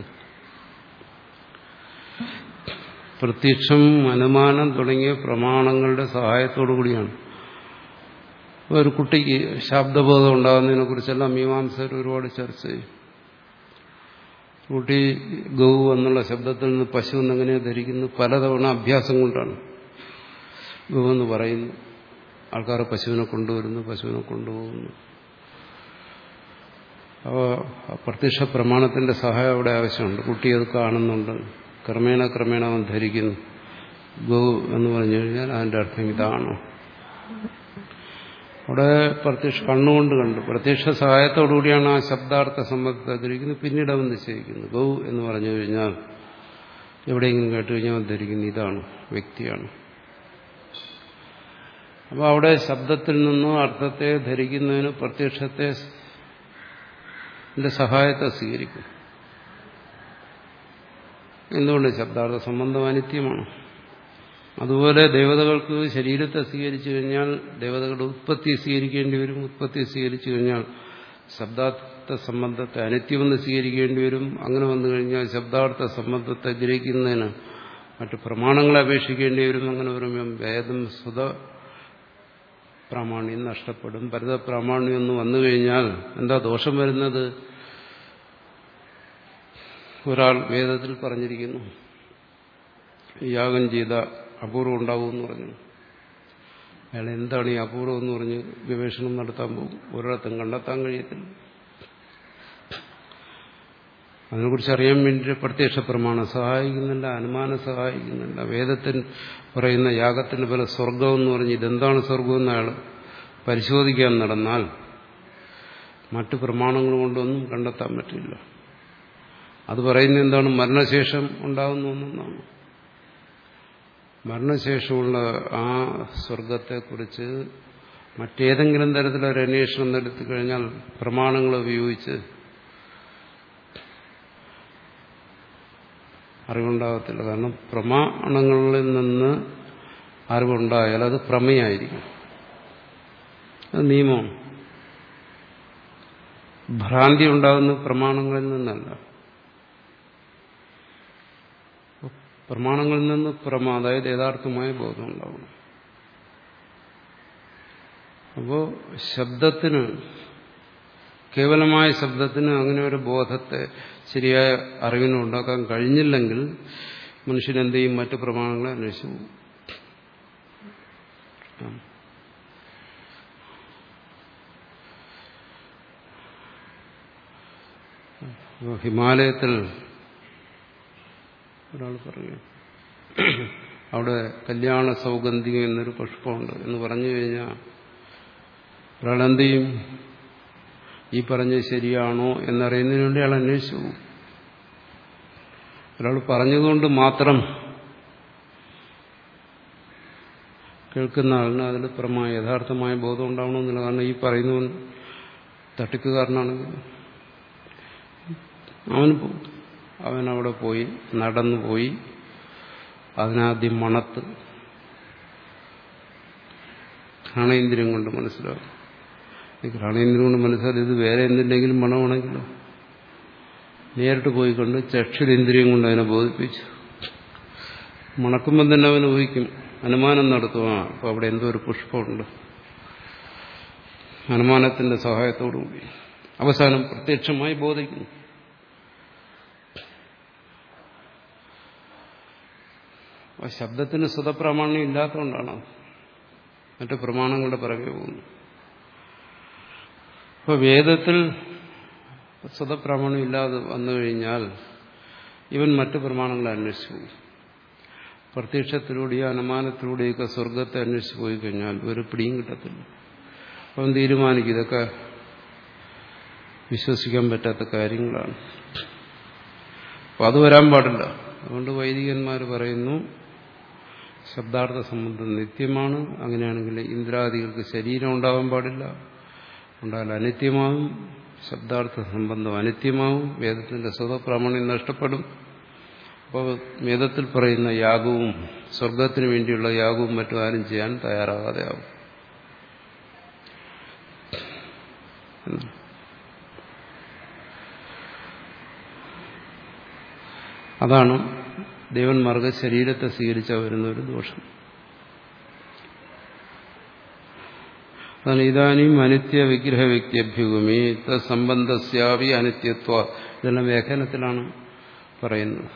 Speaker 1: പ്രത്യക്ഷം അനുമാനം തുടങ്ങിയ പ്രമാണങ്ങളുടെ സഹായത്തോടു കൂടിയാണ് ഒരു കുട്ടിക്ക് ശബ്ദബോധം ഉണ്ടാകുന്നതിനെ കുറിച്ചെല്ലാം മീമാംസകർ ഒരുപാട് ചർച്ച ചെയ്യും കുട്ടി ഗൗ എന്നുള്ള ശബ്ദത്തിൽ നിന്ന് പശു എന്നെങ്ങനെ ധരിക്കുന്നു പലതവണ അഭ്യാസം കൊണ്ടാണ് ഗൗ എന്ന് പറയുന്നു ആൾക്കാർ പശുവിനെ കൊണ്ടുവരുന്നു പശുവിനെ കൊണ്ടുപോകുന്നു അപ്പോൾ പ്രത്യക്ഷ പ്രമാണത്തിന്റെ സഹായം അവിടെ ആവശ്യമുണ്ട് കുട്ടി അത് കാണുന്നുണ്ട് ക്രമേണ ക്രമേണ അവൻ ധരിക്കുന്നു ഗൗ എന്ന് പറഞ്ഞു കഴിഞ്ഞാൽ അതിന്റെ അർത്ഥം ഇതാണ് അവിടെ പ്രത്യക്ഷ കണ്ണുകൊണ്ട് കണ്ടു പ്രത്യക്ഷ സഹായത്തോടുകൂടിയാണ് ആ ശബ്ദാർത്ഥ സംബന്ധത്തെ ധരിക്കുന്നത് പിന്നീട് അവൻ നിശ്ചയിക്കുന്നു ഗൗ എന്ന് പറഞ്ഞു കഴിഞ്ഞാൽ എവിടെയെങ്കിലും കേട്ട് കഴിഞ്ഞാൽ അവൻ ധരിക്കുന്നു ഇതാണ് വ്യക്തിയാണ് അപ്പോൾ അവിടെ ശബ്ദത്തിൽ നിന്നും അർത്ഥത്തെ ധരിക്കുന്നതിന് പ്രത്യക്ഷത്തെ സഹായത്തെ സ്വീകരിക്കും എന്തുകൊണ്ട് ശബ്ദാർത്ഥ സംബന്ധം അനിത്യമാണ് അതുപോലെ ദേവതകൾക്ക് ശരീരത്തെ സ്വീകരിച്ചു കഴിഞ്ഞാൽ ദേവതകളുടെ ഉത്പത്തി സ്വീകരിക്കേണ്ടി വരും ഉത്പത്തി സ്വീകരിച്ചു കഴിഞ്ഞാൽ ശബ്ദാർത്ഥ സംബന്ധത്തെ അനിത്യമെന്ന് സ്വീകരിക്കേണ്ടി വരും അങ്ങനെ വന്നു കഴിഞ്ഞാൽ ശബ്ദാർത്ഥ സംബന്ധത്തെ ഗ്രഹിക്കുന്നതിന് മറ്റു പ്രമാണങ്ങളെ അപേക്ഷിക്കേണ്ടി വരും അങ്ങനെ വരുമ്പം വേദം സുത പ്രാമാണ്യം നഷ്ടപ്പെടും ഭരത പ്രാമാണ്യം എന്ന് വന്നു കഴിഞ്ഞാൽ എന്താ ദോഷം വരുന്നത് ഒരാൾ വേദത്തിൽ പറഞ്ഞിരിക്കുന്നു യാഗം ചെയ്ത അപൂർവം ഉണ്ടാവും എന്ന് പറഞ്ഞു അയാൾ എന്താണ് ഈ അപൂർവം എന്ന് പറഞ്ഞ് ഗവേഷണം നടത്താൻ പോകും ഒരിടത്തും കണ്ടെത്താൻ കഴിയത്തില്ല അതിനെക്കുറിച്ച് അറിയാൻ വേണ്ടി പ്രത്യക്ഷ പ്രമാണം സഹായിക്കുന്നില്ല അനുമാനം സഹായിക്കുന്നില്ല വേദത്തിൽ പറയുന്ന യാഗത്തിന് പോലെ സ്വർഗം എന്ന് പറഞ്ഞ് ഇതെന്താണ് സ്വർഗം എന്ന് അയാൾ പരിശോധിക്കാൻ നടന്നാൽ മറ്റു പ്രമാണങ്ങൾ കൊണ്ടൊന്നും കണ്ടെത്താൻ പറ്റില്ല അത് പറയുന്നത് എന്താണ് മരണശേഷം ഉണ്ടാകുന്ന ഒന്നാണ് മരണശേഷമുള്ള ആ സ്വർഗത്തെക്കുറിച്ച് മറ്റേതെങ്കിലും തരത്തിലൊരു അന്വേഷണം നടത്തി കഴിഞ്ഞാൽ പ്രമാണങ്ങൾ ഉപയോഗിച്ച് അറിവുണ്ടാകത്തില്ല കാരണം പ്രമാണങ്ങളിൽ നിന്ന് അറിവുണ്ടായാൽ അത് പ്രമേയായിരിക്കും അത് നിയമമാണ് ഭ്രാന്തി ഉണ്ടാകുന്ന പ്രമാണങ്ങളിൽ നിന്നല്ല പ്രമാണങ്ങളിൽ നിന്ന് പ്രമ അതായത് യഥാർത്ഥമായ ബോധം ഉണ്ടാവണം അപ്പോ ശബ്ദത്തിന് കേവലമായ ശബ്ദത്തിന് അങ്ങനെ ഒരു ബോധത്തെ ശരിയായ അറിവിനെ ഉണ്ടാക്കാൻ കഴിഞ്ഞില്ലെങ്കിൽ മനുഷ്യൻ എന്ത് ചെയ്യും മറ്റു പ്രമാണങ്ങളെ അന്വേഷിച്ചു പോകും ഹിമാലയത്തിൽ ഒരാൾ പറയും അവിടെ കല്യാണ സൗഗന്ധികം എന്നൊരു പുഷ്പമുണ്ട് എന്ന് പറഞ്ഞു കഴിഞ്ഞാൽ ഒരാൾ എന്ത് ചെയ്യും ഈ പറഞ്ഞത് ശരിയാണോ എന്നറിയുന്നതിന് വേണ്ടി അയാൾ അന്വേഷിച്ചു പോകും ഒരാൾ പറഞ്ഞതുകൊണ്ട് മാത്രം കേൾക്കുന്ന ആളിന് അതിൽ പ്രമായ യഥാർത്ഥമായ ബോധം ഉണ്ടാവണമെന്നില്ല കാരണം ഈ പറയുന്നവൻ തട്ടിക്കുകാരനാണെങ്കിൽ അവന് അവൻ അവിടെ പോയി നടന്നു പോയി അതിനാദ്യം മണത്ത് ഘ്രാണേന്ദ്രിയം കൊണ്ട് മനസ്സിലാവും ഈ ഘ്രാണേന്ദ്രിയം കൊണ്ട് മനസ്സിലാക്കി ഇത് വേറെ എന്തിൻ്റെങ്കിലും മണമാണെങ്കിലോ നേരിട്ട് പോയിക്കൊണ്ട് ചക്ഷുരേന്ദ്രിയം കൊണ്ട് അതിനെ ബോധിപ്പിച്ചു മണക്കുമ്പം തന്നെ അവൻ ഊഹിക്കും അനുമാനം നടത്തുക അപ്പോൾ അവിടെ എന്തോ ഒരു പുഷ്പമുണ്ട് അനുമാനത്തിന്റെ സഹായത്തോടുകൂടി അവസാനം പ്രത്യക്ഷമായി ബോധിക്കുന്നു ആ ശബ്ദത്തിന് സ്വതപ്രാമാണ്യം ഇല്ലാത്തതുകൊണ്ടാണ് മറ്റു പ്രമാണങ്ങളുടെ പിറകെ പോകുന്നു അപ്പോൾ വേദത്തിൽ സ്വതപ്രാമാണ്യം ഇല്ലാതെ വന്നു കഴിഞ്ഞാൽ ഇവൻ മറ്റു പ്രമാണങ്ങളെ അന്വേഷിച്ചു പോകും പ്രത്യക്ഷത്തിലൂടെയോ അനുമാനത്തിലൂടെയൊക്കെ സ്വർഗത്തെ അന്വേഷിച്ചു പോയി കഴിഞ്ഞാൽ ഒരു പിടിയും കിട്ടത്തില്ല അവൻ തീരുമാനിക്കും ഇതൊക്കെ വിശ്വസിക്കാൻ പറ്റാത്ത കാര്യങ്ങളാണ് അപ്പം അത് വരാൻ പാടില്ല അതുകൊണ്ട് വൈദികന്മാർ പറയുന്നു ശബ്ദാർത്ഥ സംബന്ധം നിത്യമാണ് അങ്ങനെയാണെങ്കിൽ ഇന്ദ്രാദികൾക്ക് ശരീരം ഉണ്ടാവാൻ പാടില്ല ഉണ്ടായാൽ അനിത്യമാവും ശബ്ദാർത്ഥ സംബന്ധം അനിത്യമാവും വേദത്തിന്റെ സ്വതപ്രാമാണ്യം നഷ്ടപ്പെടും അപ്പോൾ വേദത്തിൽ പറയുന്ന യാഗവും സ്വർഗത്തിന് വേണ്ടിയുള്ള യാഗവും മറ്റും ആരും ചെയ്യാൻ തയ്യാറാകാതെ ആവും അതാണ് ദേവന്മാർക്ക് ശരീരത്തെ സ്വീകരിച്ച വരുന്ന ഒരു ദോഷം അതാണ് ഇതാനും അനിത്യ വിഗ്രഹ വ്യക്തിയഭ്യുഗമി സംബന്ധസ്യാവി അനിത്യത്വ ഇതെല്ലാം വ്യാഖ്യാനത്തിലാണ് പറയുന്നത്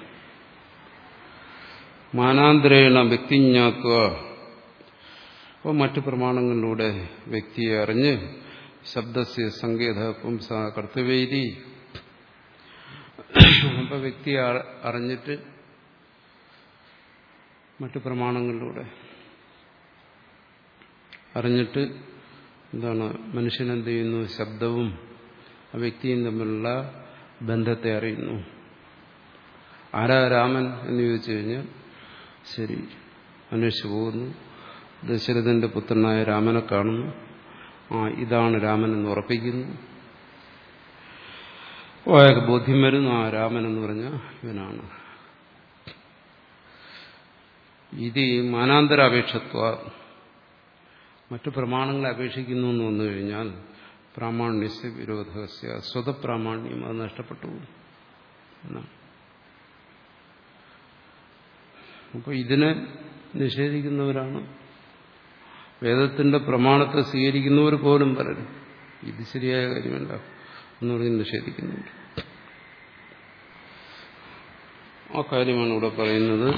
Speaker 1: മാനാന്തരേണ വ്യക്തിജ്ഞാത്വ അപ്പോൾ മറ്റു പ്രമാണങ്ങളിലൂടെ വ്യക്തിയെ അറിഞ്ഞ് ശബ്ദസ്യ സങ്കേത പുംസ കർത്തവ്യരീ അപ്പൊ വ്യക്തിയെ അറിഞ്ഞിട്ട് മറ്റു പ്രമാണങ്ങളിലൂടെ അറിഞ്ഞിട്ട് എന്താണ് മനുഷ്യനെന്ത് ചെയ്യുന്നു ശബ്ദവും ആ വ്യക്തിയും തമ്മിലുള്ള ബന്ധത്തെ അറിയുന്നു ആരാ രാമൻ എന്ന് ചോദിച്ചു കഴിഞ്ഞാൽ ശരി അന്വേഷിച്ചു പോകുന്നു ദശരഥന്റെ പുത്രനായ രാമനെ കാണുന്നു ആ ഇതാണ് രാമൻ എന്ന് ഉറപ്പിക്കുന്നു അയാൾക്ക് ബോധ്യം വരുന്നു ആ രാമൻ എന്ന് പറഞ്ഞ ഇവനാണ് ഇത് മാനാന്തരാപേക്ഷത്വ മറ്റു പ്രമാണങ്ങളെ അപേക്ഷിക്കുന്നു എന്ന് വന്നു കഴിഞ്ഞാൽ പ്രാമാണ്യസ്യ വിരോധസ്യ സ്വതപ്രാമാണ്യം അത് നഷ്ടപ്പെട്ടു എന്നാണ് അപ്പോൾ ഇതിനെ നിഷേധിക്കുന്നവരാണ് വേദത്തിന്റെ പ്രമാണത്തെ സ്വീകരിക്കുന്നവർ പോലും പലരും ഇത് ശരിയായ കാര്യമല്ല എന്ന് പറഞ്ഞ് നിഷേധിക്കുന്നുണ്ട് ആ കാര്യമാണ് ഇവിടെ പറയുന്നത്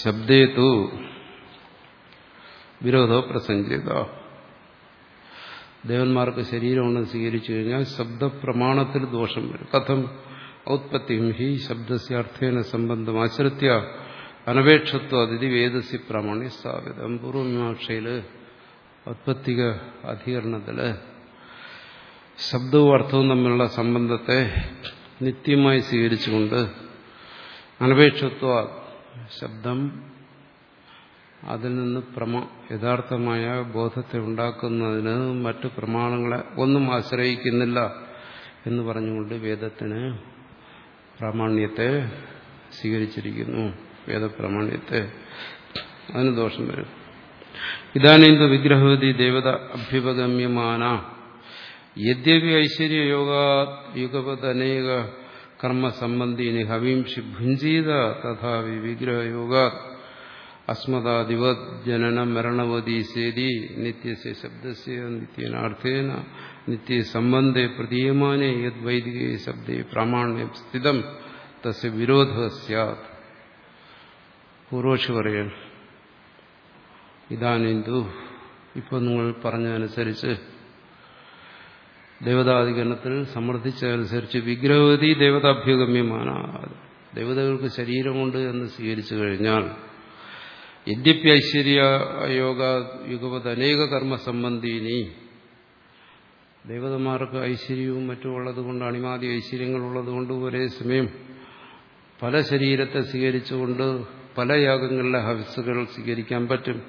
Speaker 1: ശബ്ദേതു വിരോധ പ്രസഞ്ചിത ദേവന്മാർക്ക് ശരീരമുണ്ടെന്ന് സ്വീകരിച്ചു കഴിഞ്ഞാൽ ശബ്ദപ്രമാണത്തിൽ ദോഷം വരും കഥം ഔത്പത്തിയും ഹി ശബ്ദസ്യ അർത്ഥേന സംബന്ധം ആശ്രിത്യ അനപേക്ഷത്വ അതിഥി വേദസ്യ പ്രാമാണ്യ സ്ഥാപിതം പൂർവമീമാക്ഷയില് ഔത്പത്തിക അധികരണത്തില് ശബ്ദവും അർത്ഥവും തമ്മിലുള്ള സംബന്ധത്തെ നിത്യമായി സ്വീകരിച്ചുകൊണ്ട് അനപേക്ഷത്വ ശബ്ദം അതിൽ നിന്ന് പ്രമ യഥാർത്ഥമായ ബോധത്തെ ഉണ്ടാക്കുന്നതിന് മറ്റു പ്രമാണങ്ങളെ ഒന്നും ആശ്രയിക്കുന്നില്ല എന്ന് പറഞ്ഞുകൊണ്ട് വേദത്തിന് പ്രാമാണ്യത്തെ സ്വീകരിച്ചിരിക്കുന്നു വേദപ്രാമാണ്യത്തെ അതിന് ദോഷം വരും ഇതാനീന്ദു വിഗ്രഹവതി ദേവത അഭ്യുപഗമ്യമാന യദ്യപി ഐശ്വര്യ യോഗ യുഗപതനേക കർമ്മസംബന്ധീനി ഹവീംഷി ഭുഞ്ചീത തഥാവി വിഗ്രഹയോഗ അസ്മദാദിവത് ജനന മരണവതി സേതി നിത്യസ്യ ശബ്ദസ്യ നിത്യേനാർത്ഥേന നിത്യസംബന്ധേ പ്രതീയമാനേ യത് വൈദികേ ശബ്ദേ പ്രാമാണ്യം സ്ഥിതം തസ്യ വിരോധ സ്യാത് പൂർവക്ഷി പറയണം ഇതാനെന്തു ഇപ്പൊ നിങ്ങൾ പറഞ്ഞതനുസരിച്ച് ദേവതാധികരണത്തിൽ സമർത്ഥിച്ചതനുസരിച്ച് വിഗ്രഹവതി ദേവതാഭ്യുഗമ്യമാണ് ദേവതകൾക്ക് ശരീരമുണ്ട് എന്ന് സ്വീകരിച്ചു കഴിഞ്ഞാൽ യദ്യപ്യ ഐശ്വര്യ യോഗ യുഗപത് അനേക കർമ്മ സംബന്ധീനി ദേവതമാർക്ക് ഐശ്വര്യവും മറ്റും ഉള്ളതുകൊണ്ട് അണിമാതി ഐശ്വര്യങ്ങളുള്ളത് കൊണ്ട് ഒരേ സമയം പല ശരീരത്തെ സ്വീകരിച്ചുകൊണ്ട് പല യാഗങ്ങളിലെ ഹവിസുകൾ സ്വീകരിക്കാൻ പറ്റും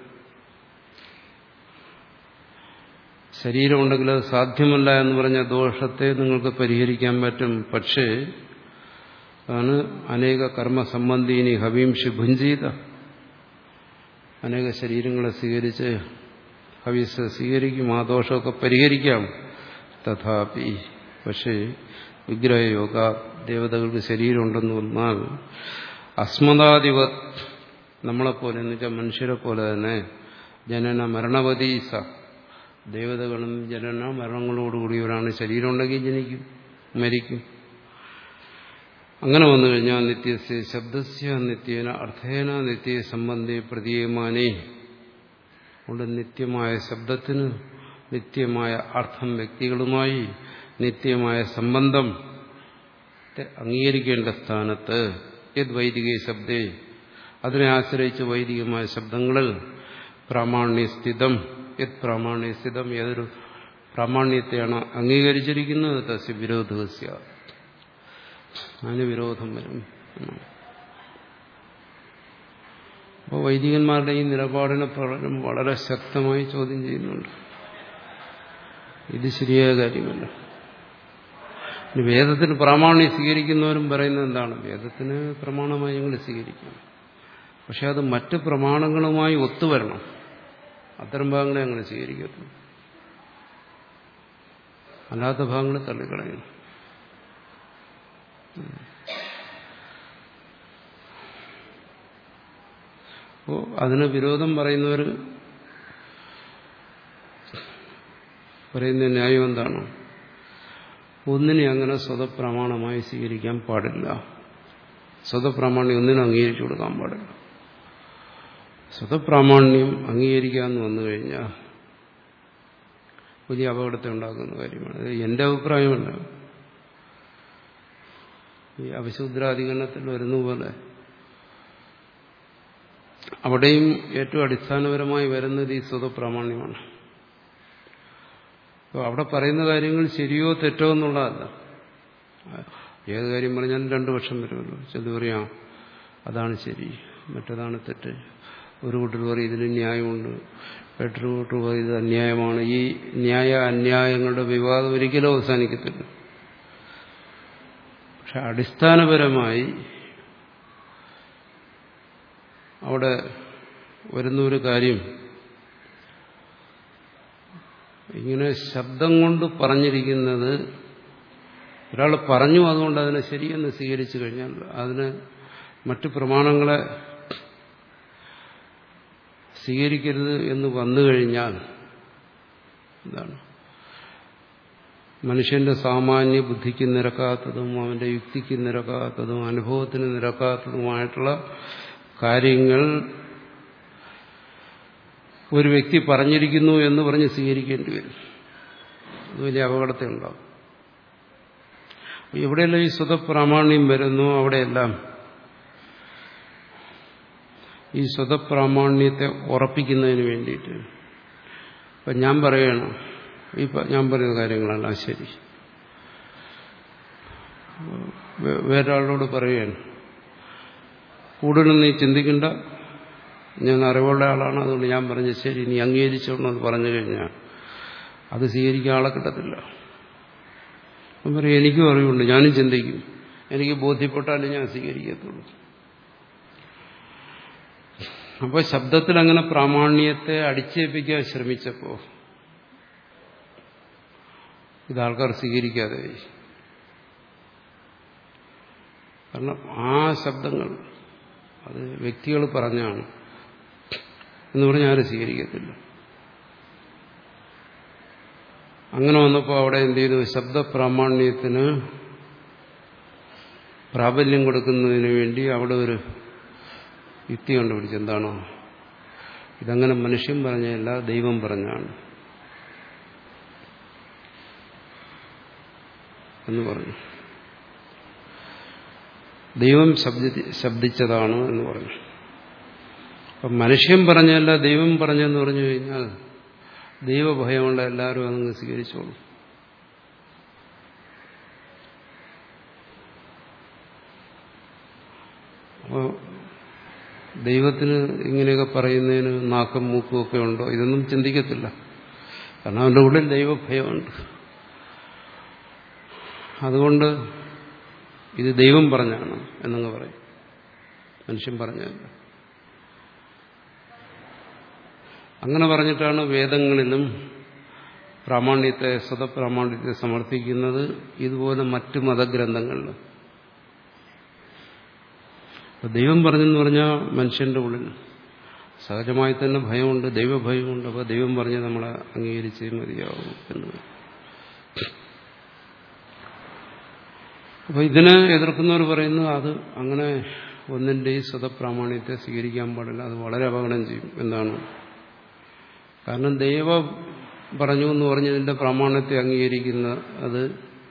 Speaker 1: ശരീരമുണ്ടെങ്കിൽ അത് സാധ്യമല്ല എന്ന് പറഞ്ഞ ദോഷത്തെ നിങ്ങൾക്ക് പരിഹരിക്കാൻ പറ്റും പക്ഷേ അതാണ് അനേക കർമ്മ സംബന്ധീനി ഹവീംഷി ഭുഞ്ചീത അനേക ശരീരങ്ങളെ സ്വീകരിച്ച് ഹവീസ് സ്വീകരിക്കും ആ ദോഷമൊക്കെ പരിഹരിക്കാം തഥാപി പക്ഷേ വിഗ്രഹയോഗ ദേവതകൾക്ക് ശരീരമുണ്ടെന്ന് വന്നാൽ അസ്മദാധിപത് നമ്മളെപ്പോലെ എന്ന് വെച്ചാൽ മനുഷ്യരെ പോലെ തന്നെ ജനന മരണവതീസ ദേവതകളും ജനന മരണങ്ങളോടുകൂടിയവരാണ് ശരീരമുണ്ടെങ്കിൽ ജനിക്കും മരിക്കും അങ്ങനെ വന്നു കഴിഞ്ഞാൽ നിത്യസ്യ ശബ്ദസ്യ നിത്യേന അർത്ഥേന നിത്യ സംബന്ധി പ്രതീയമാനേ കൊണ്ട് നിത്യമായ ശബ്ദത്തിന് നിത്യമായ അർത്ഥം വ്യക്തികളുമായി നിത്യമായ സംബന്ധം അംഗീകരിക്കേണ്ട സ്ഥാനത്ത് യത് വൈദിക ശബ്ദേ അതിനെ ആശ്രയിച്ച് വൈദികമായ ശബ്ദങ്ങളിൽ പ്രാമാണ്യസ്ഥിതം യത് പ്രാമാണ്യസ്ഥിതം ഏതൊരു പ്രാമാണ്യത്തെയാണ് അംഗീകരിച്ചിരിക്കുന്നത് തസ്യ വിരോധസ്യ അതിന് വിരോധം വരും അപ്പോൾ വൈദികന്മാരുടെ ഈ നിലപാടിനെ പ്രകടനം വളരെ ശക്തമായി ചോദ്യം ചെയ്യുന്നുണ്ട് ഇത് ശരിയായ കാര്യമല്ല ഇനി വേദത്തിന് പ്രാമാണ്യം സ്വീകരിക്കുന്നവരും പറയുന്നത് എന്താണ് വേദത്തിന് പ്രമാണമായി ഞങ്ങൾ സ്വീകരിക്കണം പക്ഷെ അത് മറ്റ് പ്രമാണങ്ങളുമായി ഒത്തുവരണം അത്തരം ഭാഗങ്ങളെ അങ്ങനെ സ്വീകരിക്കത്തുള്ളൂ അല്ലാത്ത ഭാഗങ്ങൾ തള്ളിക്കളയണം അപ്പോൾ അതിന് വിരോധം പറയുന്നവർ പറയുന്ന ന്യായം എന്താണ് ഒന്നിനെ അങ്ങനെ സ്വതപ്രമാണമായി സ്വീകരിക്കാൻ പാടില്ല സ്വതപ്രാമാണ്യം ഒന്നിനും അംഗീകരിച്ചു കൊടുക്കാൻ പാടില്ല സ്വതപ്രാമാണ്യം അംഗീകരിക്കാമെന്ന് വന്നു കഴിഞ്ഞാൽ വലിയ അപകടത്തെ ഉണ്ടാക്കുന്ന കാര്യമാണ് അത് എന്റെ അഭിപ്രായമല്ല ഈ അവിശുദ്രാധികരണത്തിൽ വരുന്ന പോലെ അവിടെയും ഏറ്റവും അടിസ്ഥാനപരമായി വരുന്നത് ഈ സ്വതപ്രാമാണ്യമാണ് അപ്പോൾ അവിടെ പറയുന്ന കാര്യങ്ങൾ ശരിയോ തെറ്റോ എന്നുള്ളതല്ല ഏത് കാര്യം പറഞ്ഞാലും രണ്ടു വർഷം വരുമല്ലോ ചെന്ന് പറയാം അതാണ് ശരി മറ്റതാണ് തെറ്റ് ഒരു കൂട്ടർ പറയും ഇതിന് ന്യായമുണ്ട് മറ്റൊരു കൂട്ടർ പറയും ഇത് അന്യായമാണ് ഈ ന്യായ അന്യായങ്ങളുടെ വിവാദം ഒരിക്കലും അവസാനിക്കത്തില്ല പക്ഷെ അടിസ്ഥാനപരമായി അവിടെ വരുന്ന ഒരു കാര്യം ഇങ്ങനെ ശബ്ദം കൊണ്ട് പറഞ്ഞിരിക്കുന്നത് ഒരാൾ പറഞ്ഞു അതുകൊണ്ട് അതിനെ ശരിയെന്ന് സ്വീകരിച്ചു കഴിഞ്ഞാൽ അതിന് മറ്റു പ്രമാണങ്ങളെ സ്വീകരിക്കരുത് എന്ന് വന്നു കഴിഞ്ഞാൽ എന്താണ് മനുഷ്യന്റെ സാമാന്യ ബുദ്ധിക്ക് നിരക്കാത്തതും അവന്റെ യുക്തിക്ക് നിരക്കാത്തതും അനുഭവത്തിന് നിരക്കാത്തതുമായിട്ടുള്ള കാര്യങ്ങൾ ഒരു വ്യക്തി പറഞ്ഞിരിക്കുന്നു എന്ന് പറഞ്ഞ് സ്വീകരിക്കേണ്ടി വരും അത് വലിയ അപകടത്തെ ഉണ്ടാകും എവിടെയെല്ലാം ഈ സ്വതപ്രാമാണ്യം വരുന്നു അവിടെയെല്ലാം ഈ സ്വതപ്രാമാണ്യത്തെ ഉറപ്പിക്കുന്നതിന് വേണ്ടിയിട്ട് ഇപ്പം ഞാൻ പറയണം ഈ ഞാൻ പറയുന്ന കാര്യങ്ങളെല്ലാം ശരി വേറൊരാളോട് പറയുകയാണ് കൂടുതലും നീ ചിന്തിക്കണ്ട ഞാൻ അറിവുള്ള ആളാണ് അതുകൊണ്ട് ഞാൻ പറഞ്ഞ ശരി നീ അംഗീകരിച്ചോണ്ടെന്ന് പറഞ്ഞു കഴിഞ്ഞാൽ അത് സ്വീകരിക്കാൻ ആളെ കിട്ടത്തില്ല അപ്പം പറയും എനിക്കും അറിവുണ്ട് ഞാനും ചിന്തിക്കും എനിക്ക് ബോധ്യപ്പെട്ടാലേ ഞാൻ സ്വീകരിക്കത്തുള്ളൂ അപ്പോൾ ശബ്ദത്തിൽ അങ്ങനെ പ്രാമാണ്യത്തെ അടിച്ചേൽപ്പിക്കാൻ ശ്രമിച്ചപ്പോൾ ഇത് ആൾക്കാർ സ്വീകരിക്കാതെ കാരണം ആ ശബ്ദങ്ങൾ അത് വ്യക്തികൾ പറഞ്ഞാണ് എന്ന് പറഞ്ഞാൽ ആരും സ്വീകരിക്കത്തില്ല അങ്ങനെ വന്നപ്പോൾ അവിടെ എന്ത് ചെയ്തു ശബ്ദപ്രാമാണ്യത്തിന് പ്രാബല്യം കൊടുക്കുന്നതിന് വേണ്ടി അവിടെ ഒരു യുക്തി കണ്ടുപിടിച്ചു എന്താണോ ഇതങ്ങനെ മനുഷ്യൻ പറഞ്ഞല്ല ദൈവം പറഞ്ഞാണ് എന്ന് പറഞ്ഞു ദൈവം ശബ്ദി ശബ്ദിച്ചതാണ് എന്ന് പറഞ്ഞു അപ്പം മനുഷ്യൻ പറഞ്ഞല്ല ദൈവം പറഞ്ഞെന്ന് പറഞ്ഞു കഴിഞ്ഞാൽ ദൈവഭയമുള്ള എല്ലാവരും അതങ്ങ് സ്വീകരിച്ചോളൂ അപ്പോൾ ദൈവത്തിന് ഇങ്ങനെയൊക്കെ പറയുന്നതിന് നാക്കും മൂക്കും ഒക്കെ ഉണ്ടോ ഇതൊന്നും ചിന്തിക്കത്തില്ല കാരണം അവൻ്റെ ഉള്ളിൽ ദൈവഭയമുണ്ട് അതുകൊണ്ട് ഇത് ദൈവം പറഞ്ഞാണ് എന്നങ്ങ് പറയും മനുഷ്യൻ പറഞ്ഞല്ല അങ്ങനെ പറഞ്ഞിട്ടാണ് വേദങ്ങളിലും പ്രാമാണ്യത്തെ സ്വതപ്രാമാണ്യത്തെ സമർത്ഥിക്കുന്നത് ഇതുപോലെ മറ്റു മതഗ്രന്ഥങ്ങളിലും ദൈവം പറഞ്ഞെന്ന് പറഞ്ഞാൽ മനുഷ്യന്റെ ഉള്ളിൽ സഹജമായി തന്നെ ഭയമുണ്ട് ദൈവഭയമുണ്ട് അപ്പോൾ ദൈവം പറഞ്ഞ് നമ്മളെ അംഗീകരിച്ചേ മതിയാവും എന്ന് അപ്പോൾ ഇതിനെ എതിർക്കുന്നവർ പറയുന്നു അത് അങ്ങനെ ഒന്നിൻ്റെയും സ്വതപ്രാമാണ്യത്തെ സ്വീകരിക്കാൻ പാടില്ല അത് വളരെ അപകടം ചെയ്യും എന്താണ് കാരണം ദൈവം പറഞ്ഞു എന്ന് പറഞ്ഞതിന്റെ പ്രാമാണ്യത്തെ അംഗീകരിക്കുന്ന അത്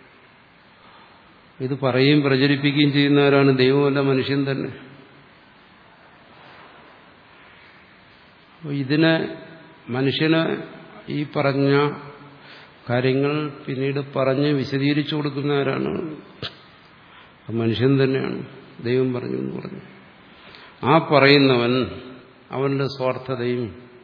Speaker 1: ഇത് പറയുകയും പ്രചരിപ്പിക്കുകയും ചെയ്യുന്നവരാണ് ദൈവമല്ല മനുഷ്യൻ തന്നെ അപ്പോൾ ഇതിനെ മനുഷ്യന് ഈ പറഞ്ഞ കാര്യങ്ങൾ പിന്നീട് പറഞ്ഞ് വിശദീകരിച്ചു കൊടുക്കുന്നവരാണ് മനുഷ്യൻ തന്നെയാണ് ദൈവം പറഞ്ഞു എന്ന് പറഞ്ഞു ആ പറയുന്നവൻ അവന്റെ സ്വാർത്ഥതയും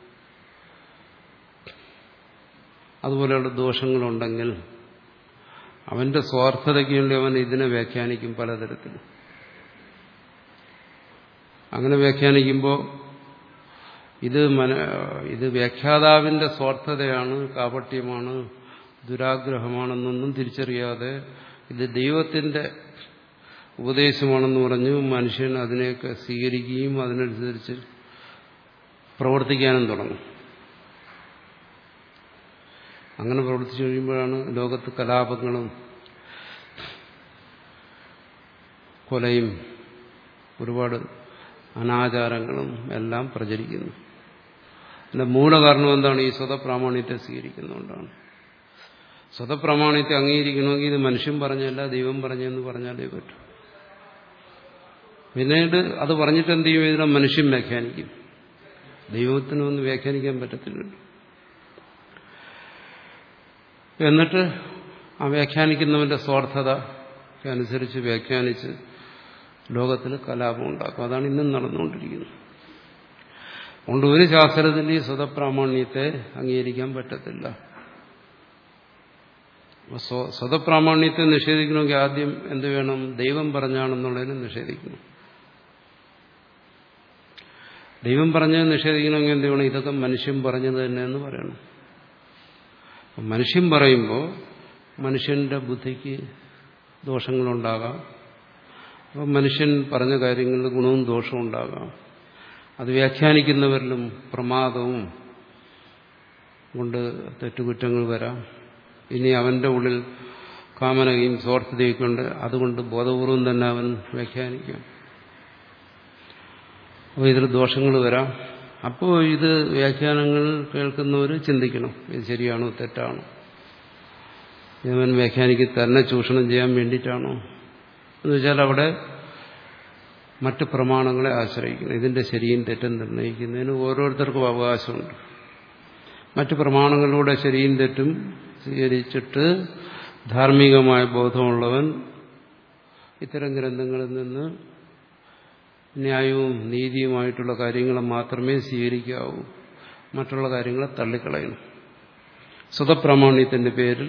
Speaker 1: അതുപോലെയുള്ള ദോഷങ്ങളുണ്ടെങ്കിൽ അവന്റെ സ്വാർത്ഥതയ്ക്ക് വേണ്ടി അവൻ ഇതിനെ വ്യാഖ്യാനിക്കും പലതരത്തിൽ അങ്ങനെ വ്യാഖ്യാനിക്കുമ്പോൾ ഇത് മന ഇത് വ്യാഖ്യാതാവിന്റെ സ്വാർത്ഥതയാണ് കാപട്യമാണ് ദുരാഗ്രഹമാണെന്നൊന്നും തിരിച്ചറിയാതെ ഇത് ദൈവത്തിന്റെ ഉപദേശമാണെന്ന് പറഞ്ഞു മനുഷ്യൻ അതിനെയൊക്കെ സ്വീകരിക്കുകയും അതിനനുസരിച്ച് പ്രവർത്തിക്കാനും തുടങ്ങും അങ്ങനെ പ്രവർത്തിച്ചു കഴിയുമ്പോഴാണ് ലോകത്ത് കലാപങ്ങളും കൊലയും ഒരുപാട് അനാചാരങ്ങളും എല്ലാം പ്രചരിക്കുന്നു അതിന്റെ മൂലകാരണം എന്താണ് ഈ സ്വതപ്രാമാണ്യത്തെ സ്വീകരിക്കുന്നതുകൊണ്ടാണ് സ്വതപ്രാമാണ്യത്തെ അംഗീകരിക്കണമെങ്കിൽ ഇത് മനുഷ്യൻ പറഞ്ഞല്ല ദൈവം പറഞ്ഞെന്ന് പറഞ്ഞാലേ പറ്റൂ പിന്നീട് അത് പറഞ്ഞിട്ട് എന്ത് ചെയ്യും ഇതിനെ മനുഷ്യൻ വ്യാഖ്യാനിക്കും ദൈവത്തിനൊന്നും വ്യാഖ്യാനിക്കാൻ പറ്റത്തില്ലല്ലോ എന്നിട്ട് ആ വ്യാഖ്യാനിക്കുന്നവന്റെ സ്വാർത്ഥത അനുസരിച്ച് വ്യാഖ്യാനിച്ച് ലോകത്തിൽ കലാപം ഉണ്ടാക്കും അതാണ് ഇന്നും നടന്നുകൊണ്ടിരിക്കുന്നത് അതുകൊണ്ട് ഒരു ശാസ്ത്രത്തിൽ ഈ സ്വതപ്രാമാണ്യത്തെ അംഗീകരിക്കാൻ പറ്റത്തില്ല സ്വതപ്രാമാണ്യത്തെ നിഷേധിക്കണമെങ്കിൽ ആദ്യം എന്ത് വേണം ദൈവം പറഞ്ഞാണെന്നുള്ളതിനെ നിഷേധിക്കണം ദൈവം പറഞ്ഞത് നിഷേധിക്കണമെങ്കിൽ എന്ത് വേണം ഇതൊക്കെ മനുഷ്യൻ പറഞ്ഞത് തന്നെ എന്ന് പറയണം മനുഷ്യൻ പറയുമ്പോൾ മനുഷ്യന്റെ ബുദ്ധിക്ക് ദോഷങ്ങളുണ്ടാകാം അപ്പം മനുഷ്യൻ പറഞ്ഞ കാര്യങ്ങളിൽ ഗുണവും ദോഷവും ഉണ്ടാകാം അത് വ്യാഖ്യാനിക്കുന്നവരിലും പ്രമാദവും കൊണ്ട് തെറ്റുകുറ്റങ്ങൾ വരാം ഇനി അവന്റെ ഉള്ളിൽ കാമനയും സ്വാർത്ഥതയൊക്കെ ഉണ്ട് അതുകൊണ്ട് ബോധപൂർവം തന്നെ അവൻ വ്യാഖ്യാനിക്കും അപ്പോൾ ഇതിൽ ദോഷങ്ങൾ വരാം അപ്പോൾ ഇത് വ്യാഖ്യാനങ്ങൾ കേൾക്കുന്നവർ ചിന്തിക്കണം ഇത് ശരിയാണോ തെറ്റാണോ യമൻ വ്യാഖ്യാനിക്ക് തന്നെ ചൂഷണം ചെയ്യാൻ വേണ്ടിയിട്ടാണോ എന്ന് വെച്ചാൽ അവിടെ മറ്റ് പ്രമാണങ്ങളെ ആശ്രയിക്കുന്നു ഇതിന്റെ ശരിയും തെറ്റും നിർണ്ണയിക്കുന്നതിന് ഓരോരുത്തർക്കും അവകാശമുണ്ട് മറ്റ് പ്രമാണങ്ങളിലൂടെ ശരിയും തെറ്റും സ്വീകരിച്ചിട്ട് ധാർമ്മികമായ ബോധമുള്ളവൻ ഇത്തരം ഗ്രന്ഥങ്ങളിൽ നിന്ന് ന്യായവും നീതിയുമായിട്ടുള്ള കാര്യങ്ങൾ മാത്രമേ സ്വീകരിക്കാവൂ മറ്റുള്ള കാര്യങ്ങളെ തള്ളിക്കളയണം സ്വതപ്രാമാണ്യത്തിന്റെ പേരിൽ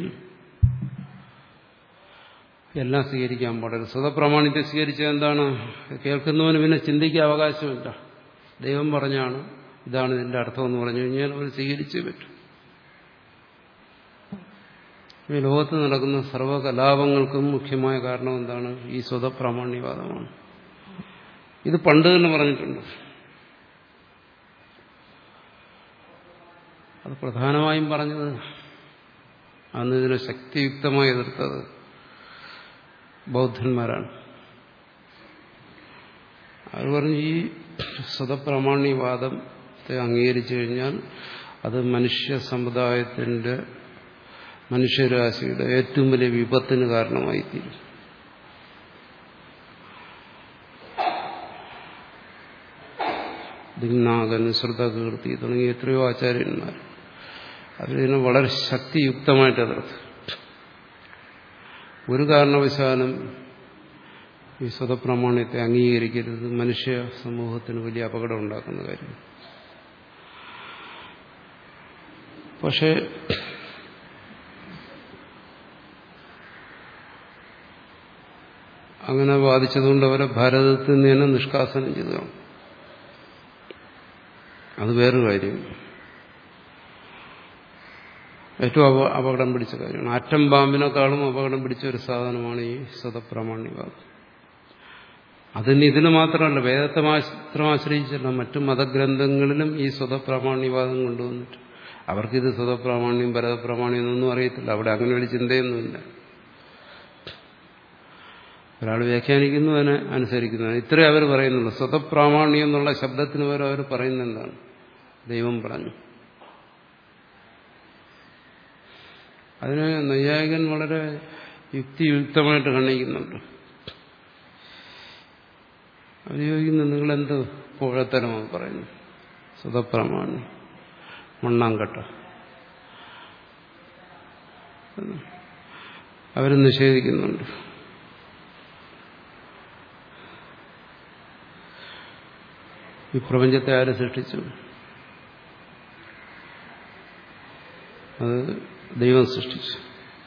Speaker 1: എല്ലാം സ്വീകരിക്കാൻ പാടില്ല സ്വതപ്രാമാണ്യത്തെ സ്വീകരിച്ചത് എന്താണ് കേൾക്കുന്നവന് പിന്നെ ചിന്തിക്കാൻ അവകാശമില്ല ദൈവം പറഞ്ഞാണ് ഇതാണ് ഇതിന്റെ അർത്ഥം എന്ന് പറഞ്ഞു കഴിഞ്ഞാൽ അവർ സ്വീകരിച്ചേ പറ്റും ഈ ലോകത്ത് നടക്കുന്ന സർവ്വകലാപങ്ങൾക്കും മുഖ്യമായ കാരണം എന്താണ് ഈ സ്വതപ്രാമാണ്യവാദമാണ് ഇത് പണ്ട് തന്നെ പറഞ്ഞിട്ടുണ്ട് അത് പ്രധാനമായും പറഞ്ഞത് അന്ന് ഇതിനെ ശക്തിയുക്തമായി എതിർത്തത് ബൗദ്ധന്മാരാണ് അവർ പറഞ്ഞു ഈ സ്വതപ്രാമാണ്യവാദത്തെ അംഗീകരിച്ചു കഴിഞ്ഞാൽ അത് മനുഷ്യ സമുദായത്തിന്റെ മനുഷ്യരാശിയുടെ ഏറ്റവും വലിയ വിപത്തിന് കാരണമായി തീരും ദിഗ്നാഗൻ ശ്രുതകീർത്തി തുടങ്ങിയ എത്രയോ ആചാര്യന്മാർ അവരിതിനെ വളരെ ശക്തിയുക്തമായിട്ട് എതിർത്തു ഒരു കാരണവശാലും ഈ സ്വതപ്രാമാണ്യത്തെ അംഗീകരിക്കരുത് മനുഷ്യ സമൂഹത്തിന് വലിയ അപകടം ഉണ്ടാക്കുന്ന കാര്യം പക്ഷേ അങ്ങനെ വാദിച്ചതുകൊണ്ട് അവരെ ഭാരതത്തിൽ നിന്ന് തന്നെ നിഷ്കാസനം ചെയ്തതാണ് അത് വേറൊരു കാര്യം ഏറ്റവും അപകടം പിടിച്ച കാര്യമാണ് ആറ്റം ബാമ്പിനേക്കാളും അപകടം പിടിച്ച ഒരു സാധനമാണ് ഈ സ്വതപ്രാമാണ്യവാദം അതിന് ഇതിന് മാത്രമല്ല വേദത്തെ മാത്രം ആശ്രയിച്ചല്ല മറ്റു മതഗ്രന്ഥങ്ങളിലും ഈ സ്വതപ്രാമാണ്യവാദം കൊണ്ടുവന്നിട്ട് അവർക്കിത് സ്വതപ്രാമാണ്യം ഭരതപ്രാമാണ്യം എന്നൊന്നും അറിയത്തില്ല അവിടെ അങ്ങനെ ഒരു ചിന്തയൊന്നുമില്ല ഒരാൾ വ്യാഖ്യാനിക്കുന്നു അതിനെ അനുസരിക്കുന്നു ഇത്രേ അവർ പറയുന്നുള്ളൂ സ്വതപ്രാമാണ്യം എന്നുള്ള ശബ്ദത്തിന് പകരം അവർ പറയുന്നത് എന്താണ് ദൈവം പറഞ്ഞു അതിന് നൈയായികൻ വളരെ യുക്തിയുക്തമായിട്ട് കാണിക്കുന്നുണ്ട് അവർ ചോദിക്കുന്നു നിങ്ങളെന്ത് പുഴത്തരമാണ് പറയുന്നത് സ്വതപ്രമാണി മണ്ണാങ്കട്ട അവർ നിഷേധിക്കുന്നുണ്ട് ഈ പ്രപഞ്ചത്തെ ആര് സൃഷ്ടിച്ചു അത് ദൈവം സൃഷ്ടിച്ചു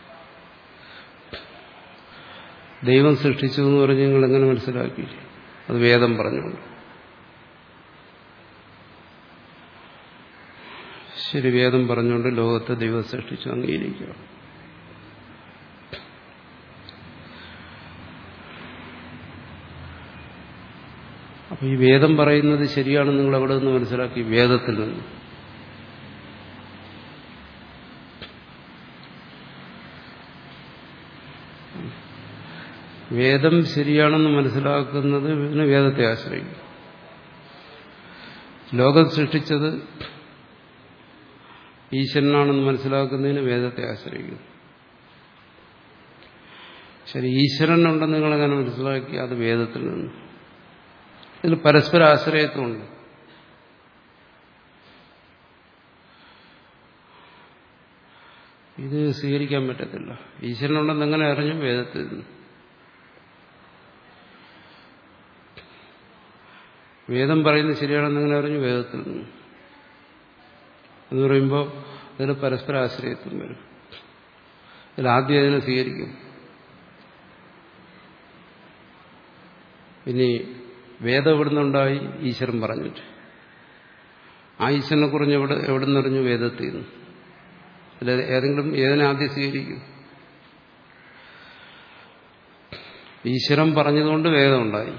Speaker 1: ദൈവം സൃഷ്ടിച്ചു എന്ന് പറഞ്ഞ് നിങ്ങൾ എങ്ങനെ മനസ്സിലാക്കി അത് വേദം പറഞ്ഞുകൊണ്ട് ശരി വേദം പറഞ്ഞുകൊണ്ട് ലോകത്തെ ദൈവം സൃഷ്ടിച്ചു അംഗീകരിക്കുക അപ്പൊ ഈ വേദം പറയുന്നത് ശരിയാണെന്ന് നിങ്ങൾ എവിടെ നിന്ന് മനസ്സിലാക്കി വേദത്തിൽ നിന്ന് വേദം ശരിയാണെന്ന് മനസ്സിലാക്കുന്നത് ഇതിന് വേദത്തെ ആശ്രയിക്കും ലോകം സൃഷ്ടിച്ചത് ഈശ്വരനാണെന്ന് മനസ്സിലാക്കുന്നതിന് വേദത്തെ ആശ്രയിക്കും ശരി ഈശ്വരനുണ്ടെന്ന് നിങ്ങളെങ്ങനെ മനസ്സിലാക്കി അത് വേദത്തിൽ നിന്ന് ഇതിൽ പരസ്പര ആശ്രയത്വമുണ്ട് ഇത് സ്വീകരിക്കാൻ പറ്റത്തില്ല ഈശ്വരനുണ്ടെന്ന് എങ്ങനെ അറിഞ്ഞു വേദത്തിൽ നിന്ന് വേദം പറയുന്നത് ശരിയാണെന്ന് എങ്ങനെ അറിഞ്ഞു വേദത്തിൽ നിന്ന് എന്ന് പറയുമ്പോൾ അതിൽ പരസ്പര ആശ്രയത്വം വരും അതിൽ ആദ്യം അതിനെ സ്വീകരിക്കും ഇനി വേദം എവിടുന്നുണ്ടായി ഈശ്വരൻ പറഞ്ഞിട്ട് ആ ഈശ്വരനെ കുറിച്ച് എവിടെ എവിടെ നിന്നറിഞ്ഞു വേദത്തിൽ നിന്ന് അല്ല ഏതെങ്കിലും ഏതിനെ ആദ്യം സ്വീകരിക്കും ഈശ്വരൻ പറഞ്ഞതുകൊണ്ട് വേദം ഉണ്ടായി